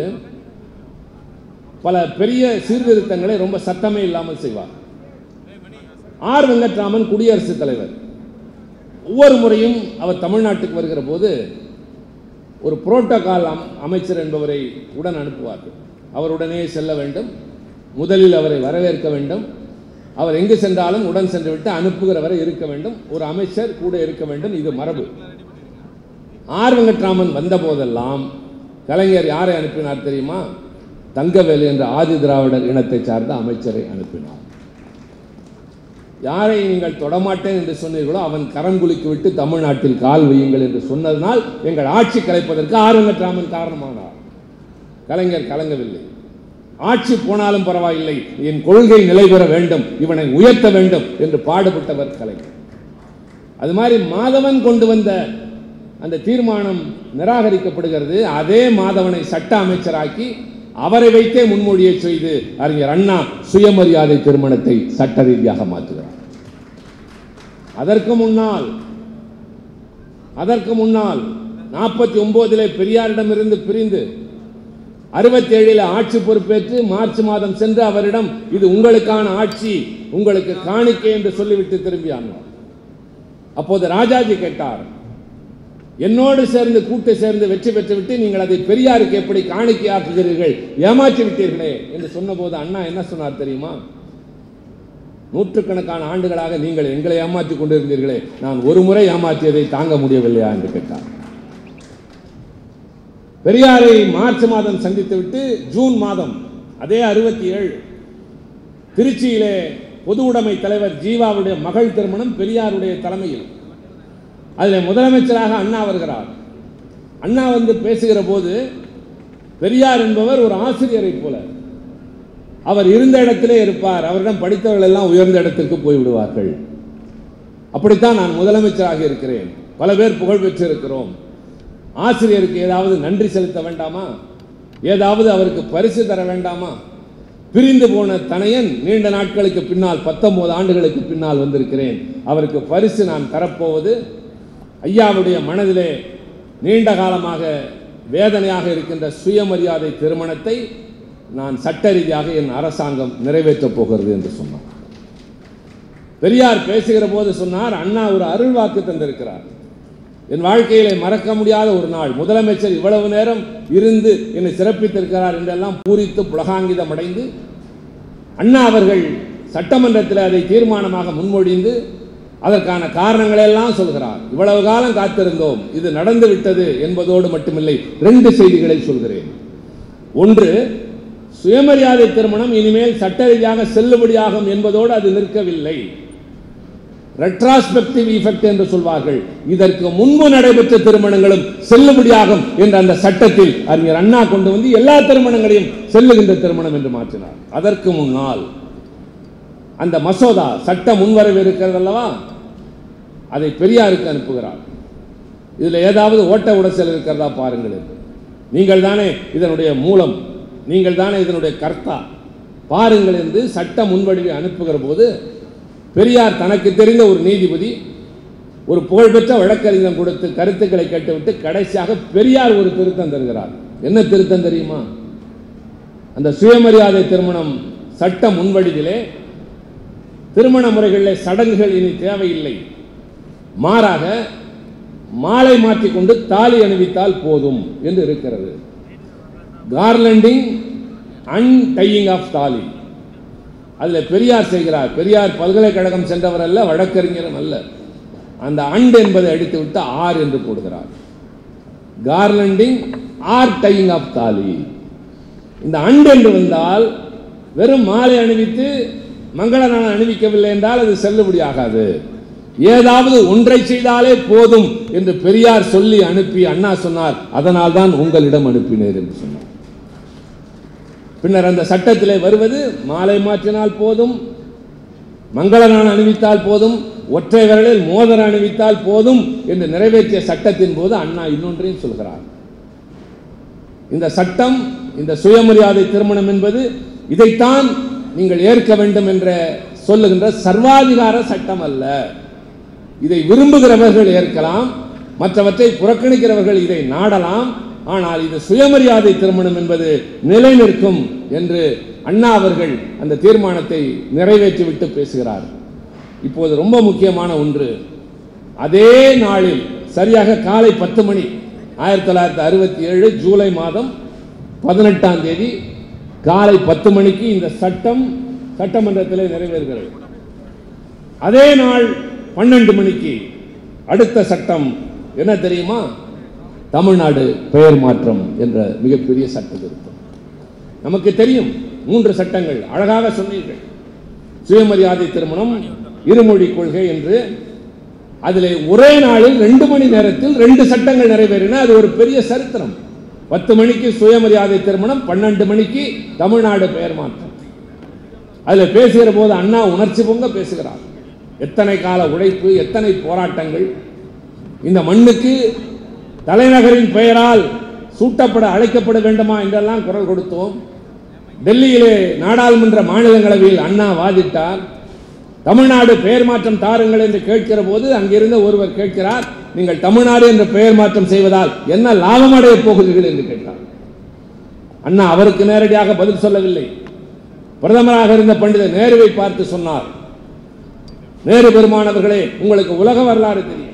பல பெரிய சீர்திருத்தங்களை ரொம்ப சத்தமே இல்லாமல் செய்வார் ஆர் வெங்கட்ராமன் குடியரசுத் தலைவர் ஒவ்வொரு முறையும் அவர் தமிழ்நாட்டுக்கு வருகிற போது ஒரு புரோட்டோகால் அம் அமைச்சர் என்பவரை உடன் அனுப்புவார்கள் அவருடனே செல்ல வேண்டும் முதலில் அவரை வரவேற்க வேண்டும் அவர் எங்கு சென்றாலும் உடன் சென்றுவிட்டு அனுப்புகிறவரை இருக்க வேண்டும் ஒரு அமைச்சர் கூட இருக்க வேண்டும் இது மரபு ஆர் வெங்கட்ராமன் வந்த போதெல்லாம் கலைஞர் யாரை அனுப்பினார் தெரியுமா தங்கவேலு என்ற ஆதி திராவிடர் இனத்தை சார்ந்த அமைச்சரை அனுப்பினார் யாரை நீங்கள் தொடமாட்டேன் என்று சொன்னீர்களோ அவன் கரம் குலுக்கி விட்டு தமிழ்நாட்டில் கால் வையுங்கள் என்று சொன்னதனால் எங்கள் ஆட்சி கலைப்பதற்கு ஆர் வெங்கட்ராமன் காரணமானார் கலைஞர் கலங்கவில்லை ஆட்சி போனாலும் பரவாயில்லை என் கொள்கை நிலை பெற வேண்டும் இவனை உயர்த்த வேண்டும் என்று பாடுபட்டவர் கலைஞர் அது மாதிரி மாதவன் கொண்டு வந்த அந்த தீர்மானம் நிராகரிக்கப்படுகிறது அதே மாதவனை சட்ட அமைச்சராக்கி அவரை வைத்தே முன்மொழியை செய்து அறிஞர் அண்ணா சுயமரியாதை திருமணத்தை சட்ட ரீதியாக மாற்றுகிறார் அதற்கு முன்னால் அதற்கு முன்னால் நாற்பத்தி ஒன்பதிலே பெரியாரிடமிருந்து பிரிந்து அறுபத்தி ஏழில் ஆட்சி பொறுப்பேற்று மார்ச் மாதம் சென்று அவரிடம் இது உங்களுக்கான ஆட்சி உங்களுக்கு காணிக்கை என்று சொல்லிவிட்டு திரும்பியானார் அப்போது ராஜாஜி கேட்டார் என்னோடு சேர்ந்து கூட்டு சேர்ந்து வெற்றி பெற்றுவிட்டு நீங்கள் அதை பெரியாருக்கு எப்படி காணிக்கையாக்குகிறீர்கள் ஏமாற்றி விட்டீர்களே என்று சொன்னபோது அண்ணா என்ன சொன்னார் தெரியுமா நூற்றுக்கணக்கான ஆண்டுகளாக நீங்கள் எங்களை ஏமாற்றிக் கொண்டிருந்தீர்களே நான் ஒரு முறை ஏமாற்றியதை தாங்க முடியவில்லையா என்று கேட்டார் பெரியாரை மார்ச் மாதம் சந்தித்துவிட்டு ஜூன் மாதம் அதே அறுபத்தி ஏழு திருச்சியிலே பொது உடைமை தலைவர் ஜீவாவுடைய மகள் திருமணம் பெரியாருடைய தலைமையில் அதில் முதலமைச்சராக அண்ணா வருகிறார் அண்ணா வந்து பேசுகிற போது பெரியார் என்பவர் ஒரு ஆசிரியரை போல அவர் இருந்த இடத்திலே இருப்பார் அவரிடம் படித்தவர்கள் எல்லாம் உயர்ந்த இடத்திற்கு போய்விடுவார்கள் அப்படித்தான் நான் முதலமைச்சராக இருக்கிறேன் பல பேர் புகழ் பெற்றிருக்கிறோம் ஆசிரியருக்கு ஏதாவது நன்றி செலுத்த வேண்டாமா ஏதாவது அவருக்கு பரிசு தர வேண்டாமா பிரிந்து போன தனையன் நீண்ட நாட்களுக்கு பின்னால் பத்தொன்பது ஆண்டுகளுக்கு பின்னால் வந்திருக்கிறேன் அவருக்கு பரிசு நான் தரப்போவது ஐயாவுடைய மனதிலே நீண்ட காலமாக வேதனையாக இருக்கின்ற சுயமரியாதை திருமணத்தை நான் சட்ட ரீதியாக என் அரசாங்கம் நிறைவேற்றப் போகிறது என்று சொன்னார் பெரியார் பேசுகிற போது சொன்னார் அண்ணா ஒரு அருள் வாக்கு தந்திருக்கிறார் என் வாழ்க்கையிலே மறக்க முடியாத ஒரு நாள் முதலமைச்சர் இவ்வளவு நேரம் இருந்து என்னை சிறப்பித்திருக்கிறார் என்றெல்லாம் பூரித்து புலகாங்கிதம் அடைந்து அண்ணா அவர்கள் சட்டமன்றத்தில் அதை தீர்மானமாக முன்மொழிந்து அதற்கான காரணங்களெல்லாம் சொல்கிறார் இவ்வளவு காலம் காத்திருந்தோம் இது நடந்து விட்டது என்பதோடு மட்டுமில்லை ரெண்டு செய்திகளை சொல்கிறேன் ஒன்று சுயமரியாதை திருமணம் இனிமேல் சட்ட ரீதியாக செல்லுபடியாகும் என்பதோடு அது நிற்கவில்லை ரெட்ராஸ்பெக்டிவ் இஃபெக்ட் என்று சொல்வார்கள் இதற்கு முன்பு நடைபெற்ற திருமணங்களும் செல்லுபடியாகும் என்ற அந்த சட்டத்தில் அறிஞர் அண்ணா கொண்டு வந்து எல்லா திருமணங்களையும் செல்லுகின்ற திருமணம் என்று மாற்றினார் அதற்கு முன்னால் அந்த மசோதா சட்ட முன்வரவு இருக்கிறது அல்லவா அதை பெரியாருக்கு அனுப்புகிறார் இதில் ஏதாவது ஓட்ட உடைச்சல் இருக்கிறதா பாருங்கள் என்று. நீங்கள் தானே இதனுடைய மூலம் நீங்கள் தானே இதனுடைய கர்த்தா பாருங்கள் என்று சட்ட முன்வடிவை அனுப்புகிற போது பெரியார் தனக்கு தெரிந்த ஒரு நீதிபதி ஒரு புகழ்பெற்ற வழக்கறிஞர் கொடுத்து கருத்துக்களை கேட்டுவிட்டு கடைசியாக பெரியார் ஒரு திருத்தம் தருகிறார் என்ன திருத்தம் தெரியுமா அந்த சுயமரியாதை திருமணம் சட்ட முன்வடிவிலே திருமண முறைகளிலே சடங்குகள் இனி தேவையில்லை மாறாக மாலை மாற்றிக்கொண்டு தாலி அணிவித்தால் போதும் என்று இருக்கிறது கார்லண்டிங் அன்டையிங் ஆஃப் தாலி அதில் பெரியார் செய்கிறார் பெரியார் பல்கலைக்கழகம் சென்றவர் அல்ல வழக்கறிஞரும் அல்ல அந்த அண்ட் என்பதை அடித்து விட்டு ஆர் என்று போடுகிறார் கார்லண்டிங் ஆர் டையிங் ஆஃப் தாலி இந்த அண்ட் என்று வந்தால் வெறும் மாலை அணிவித்து மங்கள நாள் அணிவிக்கவில்லை என்றால் அது செல்லுபடியாகாது ஏதாவது ஒன்றை செய்தாலே போதும் என்று பெரியார் சொல்லி அனுப்பி அண்ணா சொன்னார் அதனால் தான் உங்களிடம் அனுப்பினேன் என்று சொன்னார் பின்னர் அந்த சட்டத்திலே வருவது மாலை மாற்றினால் போதும் மங்கள நாள் அணிவித்தால் போதும் ஒற்றை விரலில் மோதிரம் அணிவித்தால் போதும் என்று நிறைவேற்றிய சட்டத்தின் போது அண்ணா இன்னொன்றையும் சொல்கிறார் இந்த சட்டம் இந்த சுயமரியாதை திருமணம் என்பது இதைத்தான் நீங்கள் ஏற்க வேண்டும் என்ற சொல்லுகின்ற சர்வாதிகார சட்டம் அல்ல இதை விரும்புகிறவர்கள் ஏற்கலாம் மற்றவற்றை புறக்கணிக்கிறவர்கள் இதை நாடலாம் ஆனால் இது சுயமரியாதை திருமணம் என்பது நிலை நிற்கும் என்று அண்ணா அவர்கள் அந்த தீர்மானத்தை நிறைவேற்றிவிட்டு பேசுகிறார் இப்போது ரொம்ப முக்கியமான ஒன்று அதே நாளில் சரியாக காலை பத்து மணி ஆயிரத்தி தொள்ளாயிரத்தி அறுபத்தி ஏழு ஜூலை மாதம் பதினெட்டாம் தேதி காலை பத்து மணிக்கு இந்த சட்டம் சட்டமன்றத்தில் நிறைவேறுகிறது அதே நாள் பன்னெண்டு மணிக்கு அடுத்த சட்டம் என்ன தெரியுமா தமிழ்நாடு பெயர் மாற்றம் என்ற மிகப்பெரிய சட்ட திருத்தம் நமக்கு தெரியும் மூன்று சட்டங்கள் அழகாக சொன்னீர்கள் சுயமரியாதை திருமணம் இருமொழி கொள்கை என்று அதிலே ஒரே நாளில் ரெண்டு மணி நேரத்தில் ரெண்டு சட்டங்கள் நிறைவேறின அது ஒரு பெரிய சரித்திரம் பத்து மணிக்கு சுயமரியாதை திருமணம் பன்னெண்டு மணிக்கு தமிழ்நாடு பெயர் மாற்றம் அதில் பேசுகிற போது அண்ணா உணர்ச்சி பொங்க பேசுகிறார் எத்தனை கால உழைப்பு எத்தனை போராட்டங்கள் இந்த மண்ணுக்கு தலைநகரின் பெயரால் சூட்டப்பட அழைக்கப்பட வேண்டுமா என்றெல்லாம் குரல் கொடுத்தோம் டெல்லியிலே நாடாளுமன்ற மாநிலங்களவையில் அண்ணா வாதிட்டார் தமிழ்நாடு பெயர் மாற்றம் தாருங்கள் என்று கேட்கிற போது அங்கிருந்த ஒருவர் கேட்கிறார் நீங்கள் தமிழ்நாடு என்ற பெயர் மாற்றம் செய்வதால் என்ன லாபம் அடையப் போகிறீர்கள் என்று கேட்டார் அண்ணா அவருக்கு நேரடியாக பதில் சொல்லவில்லை பிரதமராக இருந்த பண்டிதர் நேருவை பார்த்து சொன்னார் நேரு பெருமானவர்களே உங்களுக்கு உலக வரலாறு தெரியும்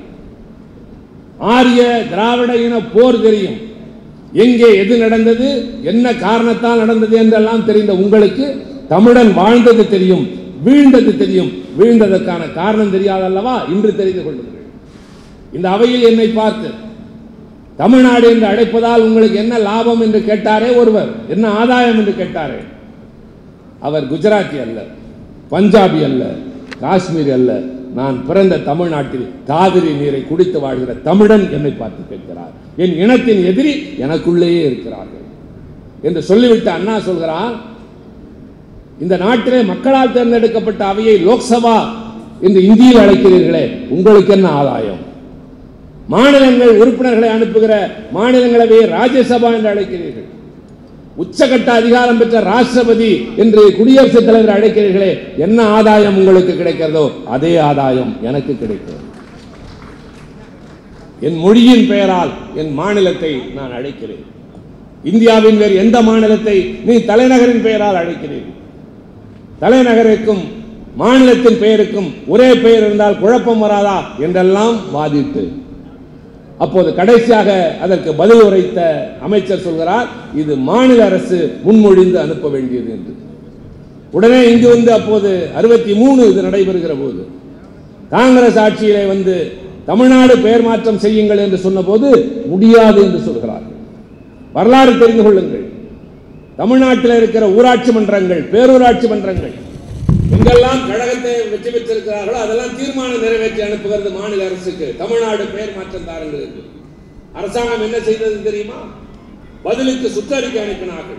ஆரிய திராவிட இன போர் தெரியும் எங்கே எது நடந்தது என்ன காரணத்தால் நடந்தது என்றெல்லாம் தெரிந்த உங்களுக்கு தமிழன் வாழ்ந்தது தெரியும் வீழ்ந்தது தெரியும் வீழ்ந்ததற்கான காரணம் தெரியாதல்லவா இன்று தெரிந்து கொள்ளுங்கள் இந்த அவையில் என்னை பார்த்து தமிழ்நாடு என்று அழைப்பதால் உங்களுக்கு என்ன லாபம் என்று கேட்டாரே ஒருவர் என்ன ஆதாயம் என்று கேட்டாரே அவர் குஜராத்தி அல்ல பஞ்சாபி அல்ல காஷ்மீரி அல்ல நான் பிறந்த தமிழ்நாட்டில் காவிரி நீரை குடித்து வாழ்கிற தமிழன் என்னை பார்த்து கேட்கிறார் என் இனத்தின் எதிரி எனக்குள்ளேயே இருக்கிறார்கள் என்று சொல்லிவிட்டு அண்ணா சொல்கிறார் இந்த நாட்டிலே மக்களால் தேர்ந்தெடுக்கப்பட்ட அவையை லோக்சபா என்று இந்தியில் அழைக்கிறீர்களே உங்களுக்கு என்ன ஆதாயம் மாநிலங்கள் உறுப்பினர்களை அனுப்புகிற மாநிலங்களவையை ராஜ்யசபா என்று அழைக்கிறீர்கள் உச்சகட்ட அதிகாரம் பெற்ற ராஷ்டிரபதி என்று குடியரசுத் தலைவர் அழைக்கிறீர்களே என்ன ஆதாயம் உங்களுக்கு கிடைக்கிறதோ அதே ஆதாயம் எனக்கு கிடைக்கிறது என் மொழியின் பெயரால் என் மாநிலத்தை நான் அழைக்கிறேன் இந்தியாவின் வேறு எந்த மாநிலத்தை நீ தலைநகரின் பெயரால் அழைக்கிறீர்கள் தலைநகருக்கும் மாநிலத்தின் பெயருக்கும் ஒரே பெயர் இருந்தால் குழப்பம் வராதா என்றெல்லாம் வாதிட்டு அப்போது கடைசியாக அதற்கு பதில் உரைத்த அமைச்சர் சொல்கிறார் இது மாநில அரசு முன்மொழிந்து அனுப்ப வேண்டியது என்று உடனே இங்கு வந்து அப்போது அறுபத்தி மூணு இது நடைபெறுகிற போது காங்கிரஸ் ஆட்சியிலே வந்து தமிழ்நாடு பெயர் மாற்றம் செய்யுங்கள் என்று சொன்னபோது முடியாது என்று சொல்கிறார்கள் வரலாறு தெரிந்து கொள்ளுங்கள் தமிழ்நாட்டில் இருக்கிற ஊராட்சி மன்றங்கள் பேரூராட்சி மன்றங்கள் எங்கெல்லாம் கழகத்தை வெற்றி பெற்றிருக்கிறார்களோ அதெல்லாம் தீர்மானம் நிறைவேற்றி அனுப்புகிறது மாநில அரசுக்கு தமிழ்நாடு பெயர் மாற்றம் தாருங்கள் என்று அரசாங்கம் என்ன செய்தது தெரியுமா பதிலுக்கு சுற்றறிக்கை அனுப்பினார்கள்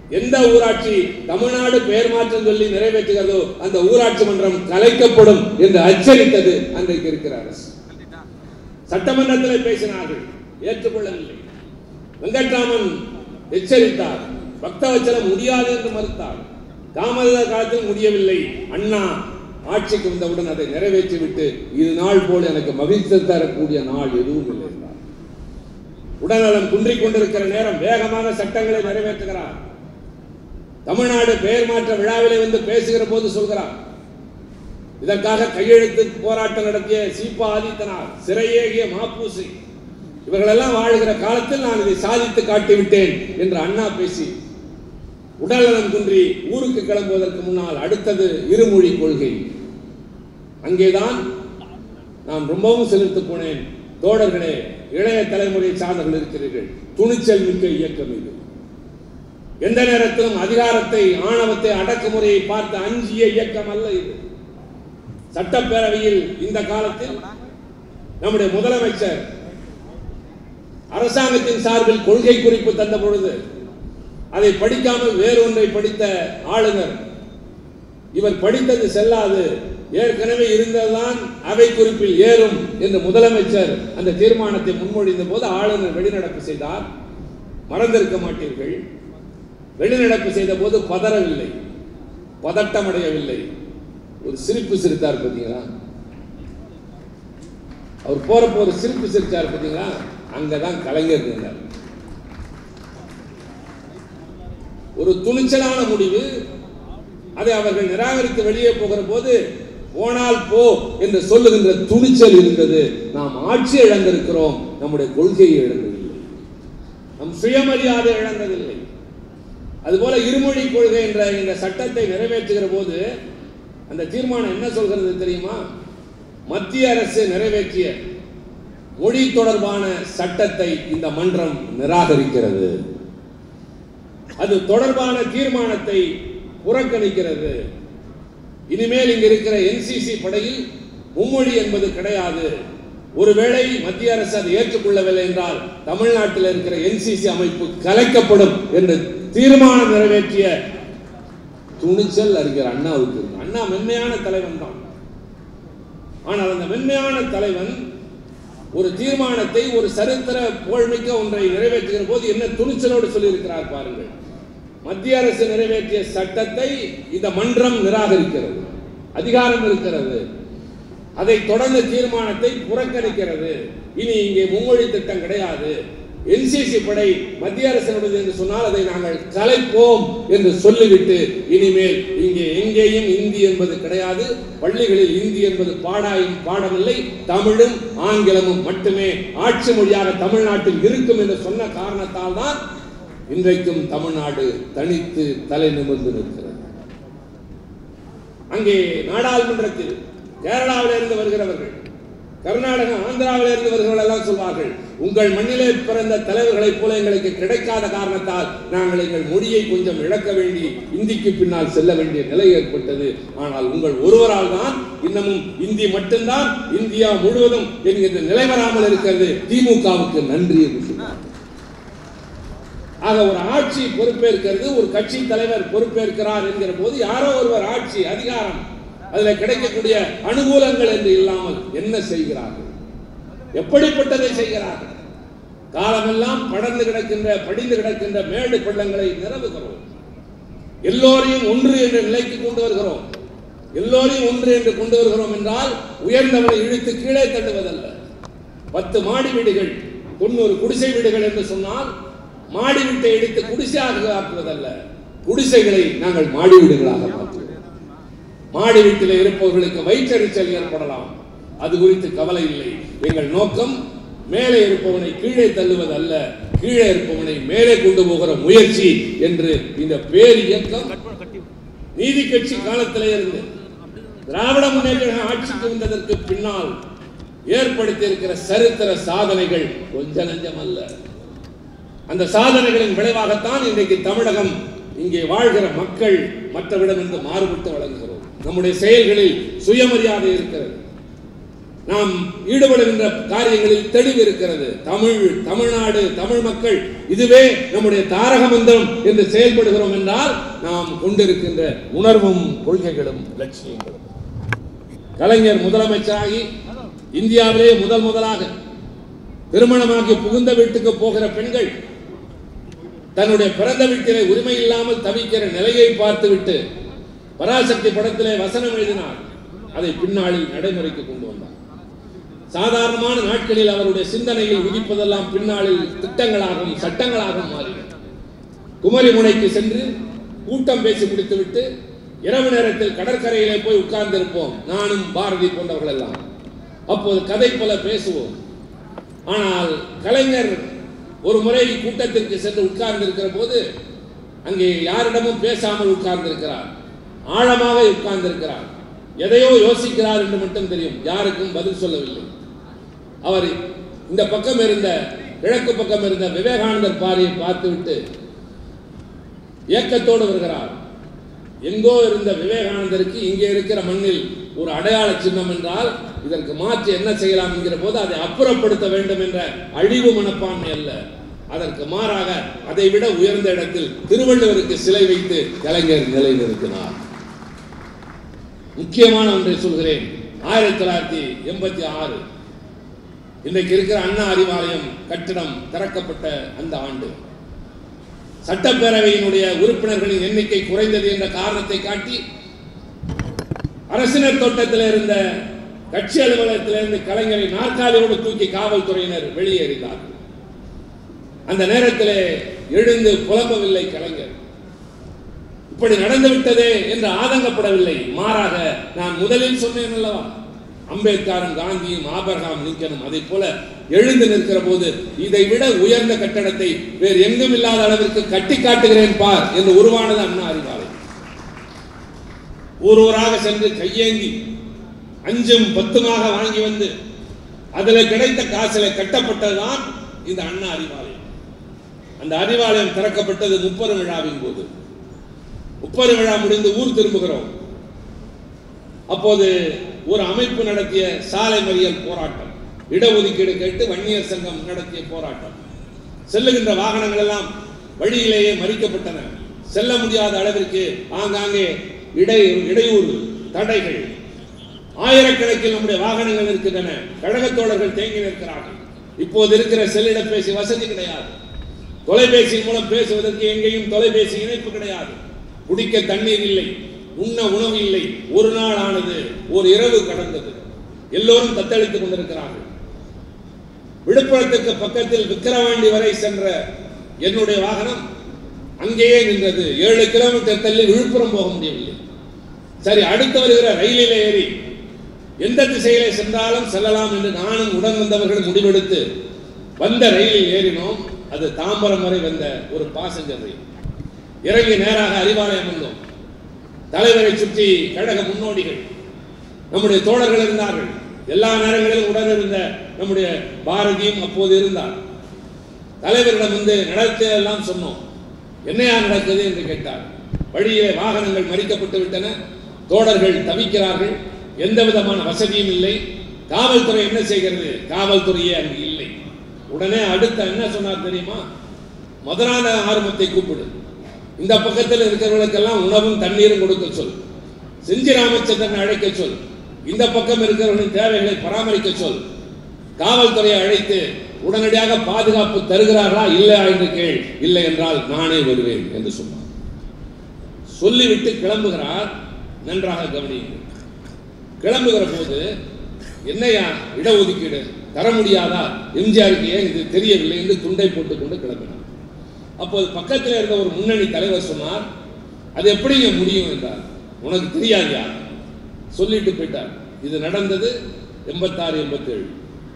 எந்த ஊராட்சி தமிழ்நாடு பெயர் மாற்றம் சொல்லி நிறைவேற்றுகிறதோ அந்த ஊராட்சி மன்றம் கலைக்கப்படும் என்று அச்சரித்தது அன்றைக்கு இருக்கிற அரசு சட்டமன்றத்தில் பேசினார்கள் ஏற்றுக்கொள்ளவில்லை வெங்கட்ராமன் எச்சரித்தார் பக்தவச்சலம் முடியாது என்று மறுத்தார் தாமத காலத்தில் முடியவில்லை அண்ணா ஆட்சிக்கு வந்தவுடன் அதை நிறைவேற்றிவிட்டு இது நாள் போல எனக்கு மகிழ்ச்சி தரக்கூடிய நாள் எதுவும் இல்லை என்றார் உடல்நலம் குன்றிக் கொண்டிருக்கிற நேரம் வேகமாக சட்டங்களை நிறைவேற்றுகிறார் தமிழ்நாடு பெயர் மாற்ற விழாவிலே வந்து பேசுகிற போது சொல்கிறார் இதற்காக கையெழுத்து போராட்டம் நடத்திய சீபா ஆதித்தனார் சிறையேகிய மாப்பூசி இவர்களெல்லாம் வாழ்கிற காலத்தில் நான் இதை சாதித்து காட்டிவிட்டேன் என்று அண்ணா பேசி உடல்நலம் குன்றி ஊருக்கு கிளம்புவதற்கு முன்னால் அடுத்தது இருமொழி கொள்கை அங்கேதான் நான் ரொம்பவும் செலுத்து போனேன் தோழர்களே இளைய தலைமுறை சார்ந்தவர்கள் இருக்கிறீர்கள் துணிச்சல் மிக்க இயக்கம் இது எந்த நேரத்திலும் அதிகாரத்தை ஆணவத்தை அடக்குமுறையை பார்த்து அஞ்சிய இயக்கம் அல்ல இது சட்டப்பேரவையில் இந்த காலத்தில் நம்முடைய முதலமைச்சர் அரசாங்கத்தின் சார்பில் கொள்கை குறிப்பு தந்த பொழுது அதை படிக்காமல் வேறொன்றை படித்த ஆளுநர் இவர் படித்தது செல்லாது ஏற்கனவே இருந்ததுதான் அவை குறிப்பில் ஏறும் என்று முதலமைச்சர் அந்த தீர்மானத்தை முன்மொழிந்த போது ஆளுநர் வெளிநடப்பு செய்தார் மறந்திருக்க மாட்டீர்கள் வெளிநடப்பு செய்த போது பதறவில்லை பதட்டமடையவில்லை ஒரு சிரிப்பு சிரித்தார் பார்த்தீங்களா அவர் போறப்போ ஒரு சிரிப்பு சிரிச்சார் பார்த்தீங்களா அங்கதான் கலைஞர் இருந்தார் ஒரு துணிச்சலான முடிவு அதை அவர்கள் நிராகரித்து வெளியே போகிற போது போனால் போ என்று சொல்லுகின்ற துணிச்சல் இருந்தது நாம் ஆட்சி இழந்திருக்கிறோம் நம்முடைய கொள்கையை இழந்ததில்லை நம் சுயமரியாதை இழந்ததில்லை அதுபோல இருமொழி கொள்கை என்ற இந்த சட்டத்தை நிறைவேற்றுகிற போது அந்த தீர்மானம் என்ன சொல்கிறது தெரியுமா மத்திய அரசு நிறைவேற்றிய மொழி தொடர்பான சட்டத்தை இந்த மன்றம் நிராகரிக்கிறது அது தொடர்பான தீர்மானத்தை புறக்கணிக்கிறது இனிமேல் இங்க இருக்கிற என்சிசி படையில் மும்மொழி என்பது கிடையாது ஒருவேளை மத்திய அரசு அதை ஏற்றுக்கொள்ளவில்லை என்றால் தமிழ்நாட்டில் இருக்கிற என்சிசி அமைப்பு கலைக்கப்படும் என்று தீர்மானம் நிறைவேற்றிய துணிச்சல் அறிஞர் அண்ணாவுக்கு இருக்கு. அண்ணா மென்மையான தலைவன் தான் ஆனால் அந்த மென்மையான தலைவன் ஒரு தீர்மானத்தை ஒரு சரித்திர புகழ்மிக்க ஒன்றை நிறைவேற்றுகிற போது என்ன துணிச்சலோடு சொல்லியிருக்கிறார் பாருங்கள் மத்திய அரசு நிறைவேற்றிய சட்டத்தை இந்த மன்றம் நிராகரிக்கிறது அதிகாரம் இருக்கிறது அதை தொடர்ந்த தீர்மானத்தை புறக்கணிக்கிறது இனி இங்கே மும்மொழி திட்டம் கிடையாது என்சிசி படை மத்திய அரசினுடையது என்று சொன்னால் அதை நாங்கள் கலைப்போம் என்று சொல்லிவிட்டு இனிமேல் இங்கே எங்கேயும் இந்தி என்பது கிடையாது பள்ளிகளில் இந்தி என்பது பாடாயும் பாடமில்லை தமிழும் ஆங்கிலமும் மட்டுமே ஆட்சி மொழியாக தமிழ்நாட்டில் இருக்கும் என்று சொன்ன காரணத்தால் தான் இன்றைக்கும் தமிழ்நாடு தனித்து தலை நிமிர்ந்து நிற்கிறது அங்கே நாடாளுமன்றத்தில் கேரளாவில் இருந்து வருகிறவர்கள் கர்நாடகா ஆந்திராவில் இருந்து வருகிறவர்கள் எல்லாம் சொல்வார்கள் உங்கள் மண்ணிலே பிறந்த தலைவர்களைப் போல எங்களுக்கு கிடைக்காத காரணத்தால் நாங்கள் எங்கள் மொழியை கொஞ்சம் இழக்க வேண்டி இந்திக்கு பின்னால் செல்ல வேண்டிய நிலை ஏற்பட்டது ஆனால் உங்கள் ஒருவரால் தான் இன்னமும் இந்தி மட்டும்தான் இந்தியா முழுவதும் என்கின்ற நிலை வராமல் இருக்கிறது திமுகவுக்கு நன்றி என்று சொன்னார் ஆக ஒரு ஆட்சி பொறுப்பேற்கிறது ஒரு கட்சி தலைவர் பொறுப்பேற்கிறார் என்கிற போது யாரோ ஒருவர் ஆட்சி அதிகாரம் அதுல கிடைக்கக்கூடிய அனுகூலங்கள் என்று இல்லாமல் என்ன செய்கிறார்கள் எப்படிப்பட்டதை செய்கிறார்கள் காலமெல்லாம் படர்ந்து கிடக்கின்ற படிந்து கிடக்கின்ற மேடு பள்ளங்களை நிரவுகிறோம் எல்லோரையும் ஒன்று என்ற நிலைக்கு கொண்டு வருகிறோம் எல்லோரையும் ஒன்று என்று கொண்டு வருகிறோம் என்றால் உயர்ந்தவனை இழுத்து கீழே தள்ளுவதல்ல பத்து மாடி வீடுகள் தொண்ணூறு குடிசை வீடுகள் என்று சொன்னால் மாடி வீட்டை எடுத்து குடிசையாக ஆக்குவதல்ல குடிசைகளை நாங்கள் மாடி வீடுகளாக மாற்றுவோம் மாடி வீட்டில் இருப்பவர்களுக்கு வயிற்றெரிச்சல் ஏற்படலாம் அது குறித்து கவலை இல்லை எங்கள் நோக்கம் மேலே இருப்பவனை கீழே தள்ளுவது அல்ல கீழே இருப்பவனை மேலே கொண்டு போகிற முயற்சி என்று இந்த பேர் இயக்கம் நீதி கட்சி காலத்திலே இருந்து திராவிட முன்னேற்ற கழகம் ஆட்சிக்கு வந்ததற்கு பின்னால் ஏற்படுத்தி இருக்கிற சரித்திர சாதனைகள் கொஞ்ச நஞ்சம் அல்ல அந்த சாதனைகளின் விளைவாகத்தான் இன்றைக்கு தமிழகம் இங்கே வாழ்கிற மக்கள் மற்றவிடம் என்று மாறுபட்டு வழங்குகிறோம் நம்முடைய செயல்களில் சுயமரியாதை இருக்கிறது நாம் ஈடுபடுகின்ற காரியங்களில் தெளிவு இருக்கிறது தமிழ் தமிழ்நாடு தமிழ் மக்கள் இதுவே நம்முடைய தாரக மந்திரம் என்று செயல்படுகிறோம் என்றால் நாம் கொண்டிருக்கின்ற உணர்வும் கொள்கைகளும் லட்சியங்களும் கலைஞர் முதலமைச்சராகி இந்தியாவிலே முதல் முதலாக திருமணமாகி புகுந்த வீட்டுக்கு போகிற பெண்கள் தன்னுடைய பிறந்த வீட்டிலே உரிமை இல்லாமல் தவிக்கிற நிலையை பார்த்துவிட்டு பராசக்தி படத்திலே வசனம் எழுதினார் அதை பின்னாளில் நடைமுறைக்கு கொண்டு வந்தார் சாதாரணமான நாட்களில் அவருடைய சிந்தனையில் விதிப்பதெல்லாம் பின்னாளில் திட்டங்களாகவும் சட்டங்களாகவும் மாறின குமரி முனைக்கு சென்று கூட்டம் பேசி முடித்துவிட்டு இரவு நேரத்தில் கடற்கரையிலே போய் உட்கார்ந்திருப்போம் நானும் பாரதி போன்றவர்கள் எல்லாம் அப்போது கதை போல பேசுவோம் ஆனால் கலைஞர் ஒரு முறை கூட்டத்திற்கு சென்று உட்கார்ந்திருக்கிற போது அங்கே யாரிடமும் பேசாமல் உட்கார்ந்திருக்கிறார் ஆழமாக உட்கார்ந்திருக்கிறார் எதையோ யோசிக்கிறார் என்று மட்டும் தெரியும் யாருக்கும் பதில் சொல்லவில்லை அவர் இந்த பக்கம் இருந்த கிழக்கு பக்கம் இருந்த விவேகானந்தர் பாரியை பார்த்துவிட்டு ஏக்கத்தோடு வருகிறார் எங்கோ இருந்த விவேகானந்தருக்கு இங்கே இருக்கிற மண்ணில் ஒரு அடையாள சின்னம் என்றால் இதற்கு மாற்றி என்ன செய்யலாம் என்கிற போது அதை அப்புறப்படுத்த வேண்டும் என்ற அழிவு மனப்பான்மை அல்ல அதற்கு மாறாக அதை விட உயர்ந்த இடத்தில் திருவள்ளுவருக்கு சிலை வைத்து கலைஞர் நிலைநிறுத்தினார் முக்கியமான ஒன்றை சொல்கிறேன் ஆயிரத்தி தொள்ளாயிரத்தி எண்பத்தி ஆறு இன்றைக்கு இருக்கிற அண்ணா அறிவாலயம் கட்டிடம் திறக்கப்பட்ட அந்த ஆண்டு சட்டப்பேரவையினுடைய உறுப்பினர்களின் எண்ணிக்கை குறைந்தது என்ற காரணத்தை காட்டி அரசினர் தோட்டத்தில் இருந்த கட்சி அலுவலகத்திலிருந்து கலைஞரை நாற்காலியோடு தூக்கி காவல்துறையினர் வெளியேறினார்கள் அந்த நேரத்திலே எழுந்து புலம்பவில்லை கலைஞர் இப்படி நடந்து விட்டதே என்று ஆதங்கப்படவில்லை மாறாக நான் முதலில் சொன்னேன் அல்லவா அம்பேத்கரும் காந்தியும் ஆபரகாம் லிங்கனும் அதை போல எழுந்து நிற்கிற போது இதை விட உயர்ந்த கட்டடத்தை வேறு எங்கும் இல்லாத அளவிற்கு கட்டி காட்டுகிறேன் பார் என்று உருவானது அண்ணா அறிவாலயம் ஊர் ஊராக சென்று கையேந்தி அஞ்சும் பத்துமாக வாங்கி வந்து அதில் கிடைத்த காசில கட்டப்பட்டதுதான் இந்த அண்ணா அறிவாலயம் அந்த அறிவாலயம் திறக்கப்பட்டது முப்பெரும் விழாவின் போது முப்பெரும் விழா முடிந்து ஊர் திரும்புகிறோம் அப்போது ஒரு அமைப்பு நடத்திய சாலை மறியல் போராட்டம் இடஒதுக்கீடு கேட்டு வன்னியர் சங்கம் நடத்திய போராட்டம் செல்லுகின்ற வாகனங்கள் எல்லாம் வழியிலேயே மறிக்கப்பட்டன செல்ல முடியாத அளவிற்கு ஆங்காங்கே இடை இடையூறு தடைகள் ஆயிரக்கணக்கில் நம்முடைய வாகனங்கள் இருக்கின்றன கழகத்தோழர்கள் தேங்கி நிற்கிறார்கள் இப்போது இருக்கிற செல்லிடப்பேசி வசதி கிடையாது தொலைபேசி மூலம் பேசுவதற்கு எங்கேயும் தொலைபேசி இணைப்பு கிடையாது குடிக்க தண்ணீர் இல்லை உண்ண உணவு இல்லை ஒரு நாள் ஆனது ஒரு இரவு கடந்தது எல்லோரும் தத்தளித்துக் கொண்டிருக்கிறார்கள் விழுப்புரத்துக்கு பக்கத்தில் விக்கிரவாண்டி வரை சென்ற என்னுடைய வாகனம் அங்கேயே நின்றது ஏழு கிலோமீட்டர் தள்ளி விழுப்புரம் போக முடியவில்லை சரி அடுத்து வருகிற ரயிலில் ஏறி எந்த திசையிலே சென்றாலும் செல்லலாம் என்று நானும் உடன் வந்தவர்கள் முடிவெடுத்து வந்த ரயிலில் ஏறினோம் அது தாம்பரம் வரை வந்த ஒரு பாசஞ்சர் ரயில் இறங்கி நேராக அறிவாலயம் வந்தோம் தலைவரை சுற்றி கழக முன்னோடிகள் நம்முடைய தோழர்கள் இருந்தார்கள் எல்லா நேரங்களிலும் உடன் இருந்த நம்முடைய பாரதியும் அப்போது இருந்தார் தலைவரிடம் வந்து நடத்தையெல்லாம் சொன்னோம் என்னையா நடக்குது என்று கேட்டார் வழியிலே வாகனங்கள் மறிக்கப்பட்டு விட்டன தோழர்கள் தவிக்கிறார்கள் எந்த விதமான வசதியும் இல்லை காவல்துறை என்ன செய்கிறது காவல்துறையே அங்கு இல்லை உடனே அடுத்த என்ன சொன்னார் தெரியுமா மதுரான ஆர்வத்தை கூப்பிடு இந்த பக்கத்தில் இருக்கிறவர்களுக்கெல்லாம் உணவும் தண்ணீரும் கொடுக்க சொல் செஞ்சி ராமச்சந்திரன் அழைக்க சொல் இந்த பக்கம் இருக்கிறவர்களின் தேவைகளை பராமரிக்க சொல் காவல்துறையை அழைத்து உடனடியாக பாதுகாப்பு தருகிறார்களா இல்லையா என்று கேள் இல்லை என்றால் நானே வருவேன் என்று சொன்னார் சொல்லிவிட்டு கிளம்புகிறார் நன்றாக கவனியுங்கள் கிளம்புகிற போது என்னையா இடஒதுக்கீடு தர முடியாதா எம்ஜிஆருக்கு ஏன் இது தெரியவில்லை என்று துண்டை போட்டுக்கொண்டு கிளம்பினார் அப்போது பக்கத்தில் இருந்த ஒரு முன்னணி தலைவர் சொன்னார் அது எப்படிங்க முடியும் என்றார் உனக்கு தெரியாதியா சொல்லிட்டு போயிட்டார் இது நடந்தது எண்பத்தாறு எண்பத்தேழு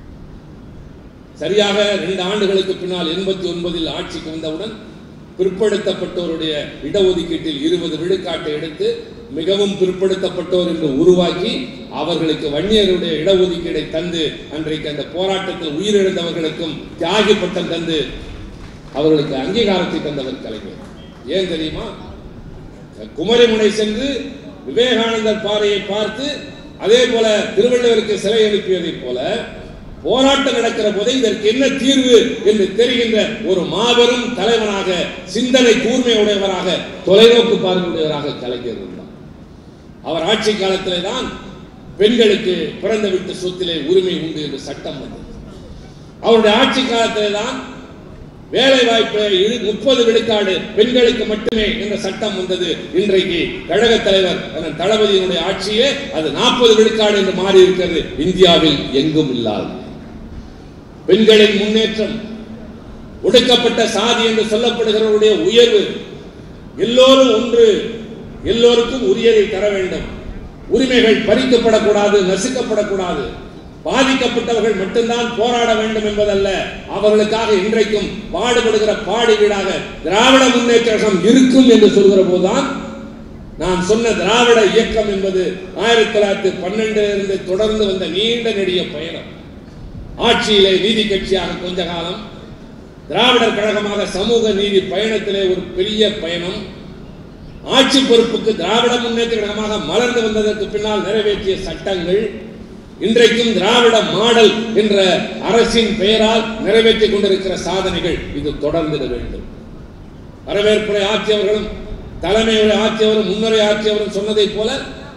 சரியாக ரெண்டு ஆண்டுகளுக்கு பின்னால் எண்பத்தி ஒன்பதில் ஆட்சிக்கு வந்தவுடன் பிற்படுத்தப்பட்டோருடைய இடஒதுக்கீட்டில் இருபது விழுக்காட்டை எடுத்து மிகவும் பிற்படுத்தப்பட்டோர் என்று உருவாக்கி அவர்களுக்கு வன்னியருடைய இடஒதுக்கீடை தந்து அன்றைக்கு அந்த போராட்டத்தில் உயிரிழந்தவர்களுக்கும் தியாகி பட்டம் தந்து அவர்களுக்கு அங்கீகாரத்தை தந்தவர் கலைஞர் ஏன் தெரியுமா குமரிமுனை சென்று விவேகானந்தர் பாறையை பார்த்து அதே போல திருவள்ளுவருக்கு சிலை எழுப்பியதைப் போல போராட்டம் நடக்கிற போதே இதற்கு என்ன தீர்வு என்று தெரிகின்ற ஒரு மாபெரும் தலைவனாக சிந்தனை கூர்மை உடையவராக தொலைநோக்கு பார்வையுடையவராக கலைஞர் இருந்தார் அவர் ஆட்சி காலத்திலே தான் பெண்களுக்கு பிறந்த வீட்டு சொத்திலே உரிமை உண்டு என்று சட்டம் வந்தது அவருடைய ஆட்சி காலத்திலே தான் வேலை வாய்ப்பை முப்பது விழுக்காடு பெண்களுக்கு மட்டுமே என்ற சட்டம் வந்தது இன்றைக்கு கழக தலைவர் அண்ணன் தளபதியினுடைய ஆட்சியே அது நாற்பது விழுக்காடு என்று மாறி இருக்கிறது இந்தியாவில் எங்கும் இல்லாது பெண்களின் முன்னேற்றம் ஒடுக்கப்பட்ட சாதி என்று சொல்லப்படுகிறவருடைய உயர்வு எல்லோரும் ஒன்று எல்லோருக்கும் உரியதை தர வேண்டும் உரிமைகள் பறிக்கப்படக்கூடாது நசுக்கப்படக்கூடாது பாதிக்கப்பட்டவர்கள் மட்டும்தான் போராட வேண்டும் என்பதல்ல அவர்களுக்காக இன்றைக்கும் பாடுபடுகிற பாடி வீடாக திராவிட முன்னேற்ற கழகம் இருக்கும் என்று சொல்கிற போதுதான் நான் சொன்ன திராவிட இயக்கம் என்பது ஆயிரத்தி தொள்ளாயிரத்தி பன்னெண்டிலிருந்து இருந்து தொடர்ந்து வந்த நீண்ட நெடிய பயணம் ஆட்சியிலே நீதி கட்சியாக கொஞ்ச காலம் திராவிடர் கழகமாக சமூக நீதி பயணத்திலே ஒரு பெரிய பயணம் ஆட்சி பொறுப்புக்கு திராவிட முன்னேற்ற கழகமாக மலர்ந்து வந்ததற்கு பின்னால் நிறைவேற்றிய சட்டங்கள் இன்றைக்கும் திராவிட மாடல் என்ற அரசின் பெயரால் நிறைவேற்றிக் கொண்டிருக்கிற சாதனைகள் இது தொடர்ந்திட வேண்டும் வரவேற்புரை ஆட்சியவர்களும் தலைமையுரை ஆட்சியவரும் முன்னுரை ஆட்சியவரும் சொன்னதைப் போல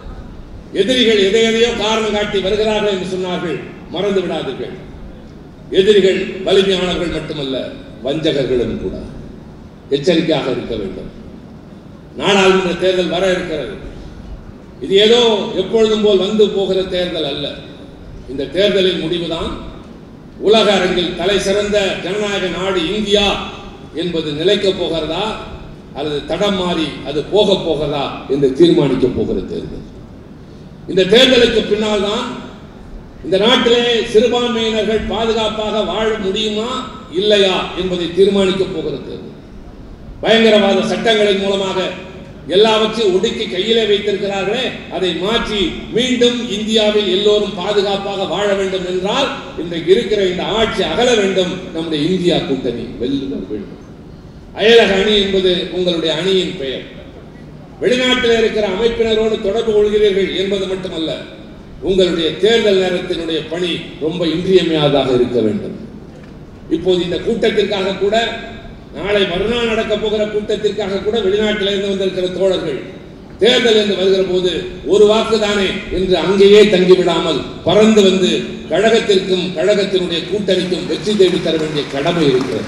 எதிரிகள் எதை எதையோ காரணம் காட்டி வருகிறார்கள் என்று சொன்னார்கள் மறந்து விடாதீர்கள் எதிரிகள் வலிமையானவர்கள் மட்டுமல்ல வஞ்சகர்களும் கூட எச்சரிக்கையாக இருக்க வேண்டும் நாடாளுமன்ற தேர்தல் வர இருக்கிறது இது ஏதோ எப்பொழுதும் போல் வந்து போகிற தேர்தல் அல்ல இந்த தேர்தலின் முடிவுதான் உலக அரங்கில் தலை சிறந்த ஜனநாயக நாடு இந்தியா என்பது நிலைக்கப் போகிறதா அல்லது தடம் மாறி அது போக போகிறதா என்று தீர்மானிக்க போகிற தேர்தல் இந்த தேர்தலுக்கு பின்னால் தான் இந்த நாட்டிலே சிறுபான்மையினர்கள் பாதுகாப்பாக வாழ முடியுமா இல்லையா என்பதை தீர்மானிக்க போகிற தேர்தல் பயங்கரவாத சட்டங்களின் மூலமாக எல்லாவற்றையும் ஒடுக்கி கையிலே வைத்திருக்கிறார்களே அதை மாற்றி மீண்டும் இந்தியாவில் எல்லோரும் பாதுகாப்பாக வாழ வேண்டும் என்றால் இன்றைக்கு இருக்கிற இந்த ஆட்சி அகல வேண்டும் நம்முடைய இந்தியா கூட்டணி வெல்லுதல் வேண்டும் அயலக அணி என்பது உங்களுடைய அணியின் பெயர் வெளிநாட்டில் இருக்கிற அமைப்பினரோடு தொடர்பு கொள்கிறீர்கள் என்பது மட்டுமல்ல உங்களுடைய தேர்தல் நேரத்தினுடைய பணி ரொம்ப இன்றியமையாததாக இருக்க வேண்டும் இப்போது இந்த கூட்டத்திற்காக கூட நாளை மறுநாள் நடக்க போகிற கூட்டத்திற்காக கூட வெளிநாட்டிலிருந்து வந்திருக்கிற தோழர்கள் தேர்தல் என்று வருகிற போது ஒரு வாக்கு தானே என்று அங்கேயே தங்கிவிடாமல் பறந்து வந்து கழகத்திற்கும் கழகத்தினுடைய கூட்டணிக்கும் வெற்றி தேடி தர வேண்டிய கடமை இருக்கிறது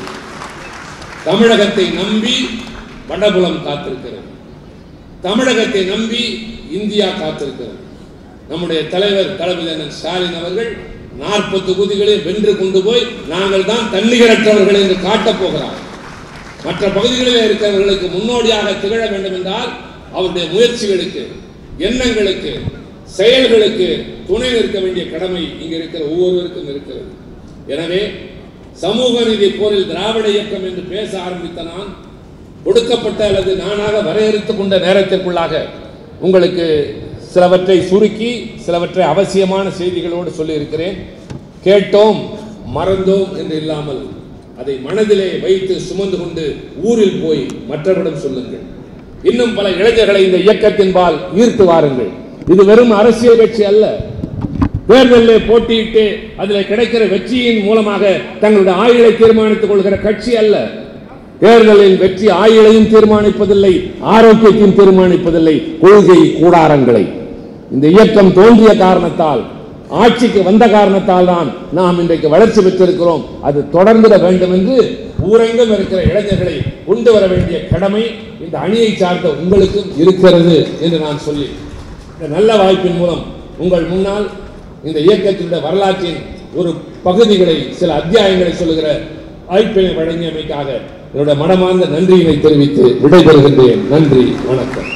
தமிழகத்தை நம்பி வடபுலம் காத்திருக்கிறது தமிழகத்தை நம்பி இந்தியா காத்திருக்கிறது நம்முடைய தலைவர் தளபதி அண்ணன் ஸ்டாலின் அவர்கள் நாற்பது தொகுதிகளை வென்று கொண்டு போய் நாங்கள் தான் தன்னிகரற்றவர்கள் என்று காட்டப் போகிறார் மற்ற பகுதிகளில் இருக்கிறவர்களுக்கு முன்னோடியாக திகழ வேண்டும் என்றால் அவருடைய முயற்சிகளுக்கு எண்ணங்களுக்கு செயல்களுக்கு துணை நிற்க வேண்டிய கடமை இங்கு இருக்கிற ஒவ்வொருவருக்கும் இருக்கிறது எனவே சமூக நீதி போரில் திராவிட இயக்கம் என்று பேச ஆரம்பித்த நான் கொடுக்கப்பட்ட அல்லது நானாக வரையறுத்துக் கொண்ட நேரத்திற்குள்ளாக உங்களுக்கு சிலவற்றை சுருக்கி சிலவற்றை அவசியமான செய்திகளோடு சொல்லியிருக்கிறேன் கேட்டோம் மறந்தோம் என்று இல்லாமல் அதை மனதிலே வைத்து சுமந்து கொண்டு ஊரில் போய் மற்றவரிடம் சொல்லுங்கள் இன்னும் பல இளைஞர்களை இந்த இயக்கத்தின்பால் ஈர்த்து வாருங்கள் இது வெறும் அரசியல் கட்சி அல்ல தேர்தலில் போட்டியிட்டு அதில் கிடைக்கிற வெற்றியின் மூலமாக தங்களுடைய ஆயுளை தீர்மானித்துக் கொள்கிற கட்சி அல்ல தேர்தலில் வெற்றி ஆயுளையும் தீர்மானிப்பதில்லை ஆரோக்கியத்தையும் தீர்மானிப்பதில்லை கொள்கை கூடாரங்களை இந்த இயக்கம் தோன்றிய காரணத்தால் ஆட்சிக்கு வந்த காரணத்தால் தான் நாம் இன்றைக்கு வளர்ச்சி பெற்றிருக்கிறோம் அது தொடர்ந்திட வேண்டும் என்று ஊரெங்கும் இருக்கிற இளைஞர்களை கொண்டு வர வேண்டிய கடமை இந்த அணியை சார்ந்த உங்களுக்கும் இருக்கிறது என்று நான் சொல்லி இந்த நல்ல வாய்ப்பின் மூலம் உங்கள் முன்னால் இந்த இயக்கத்தினுடைய வரலாற்றின் ஒரு பகுதிகளை சில அத்தியாயங்களை சொல்லுகிற வாய்ப்பினை வழங்கியமைக்காக என்னுடைய மனமார்ந்த நன்றியினை தெரிவித்து விடைபெறுகின்றேன் நன்றி வணக்கம்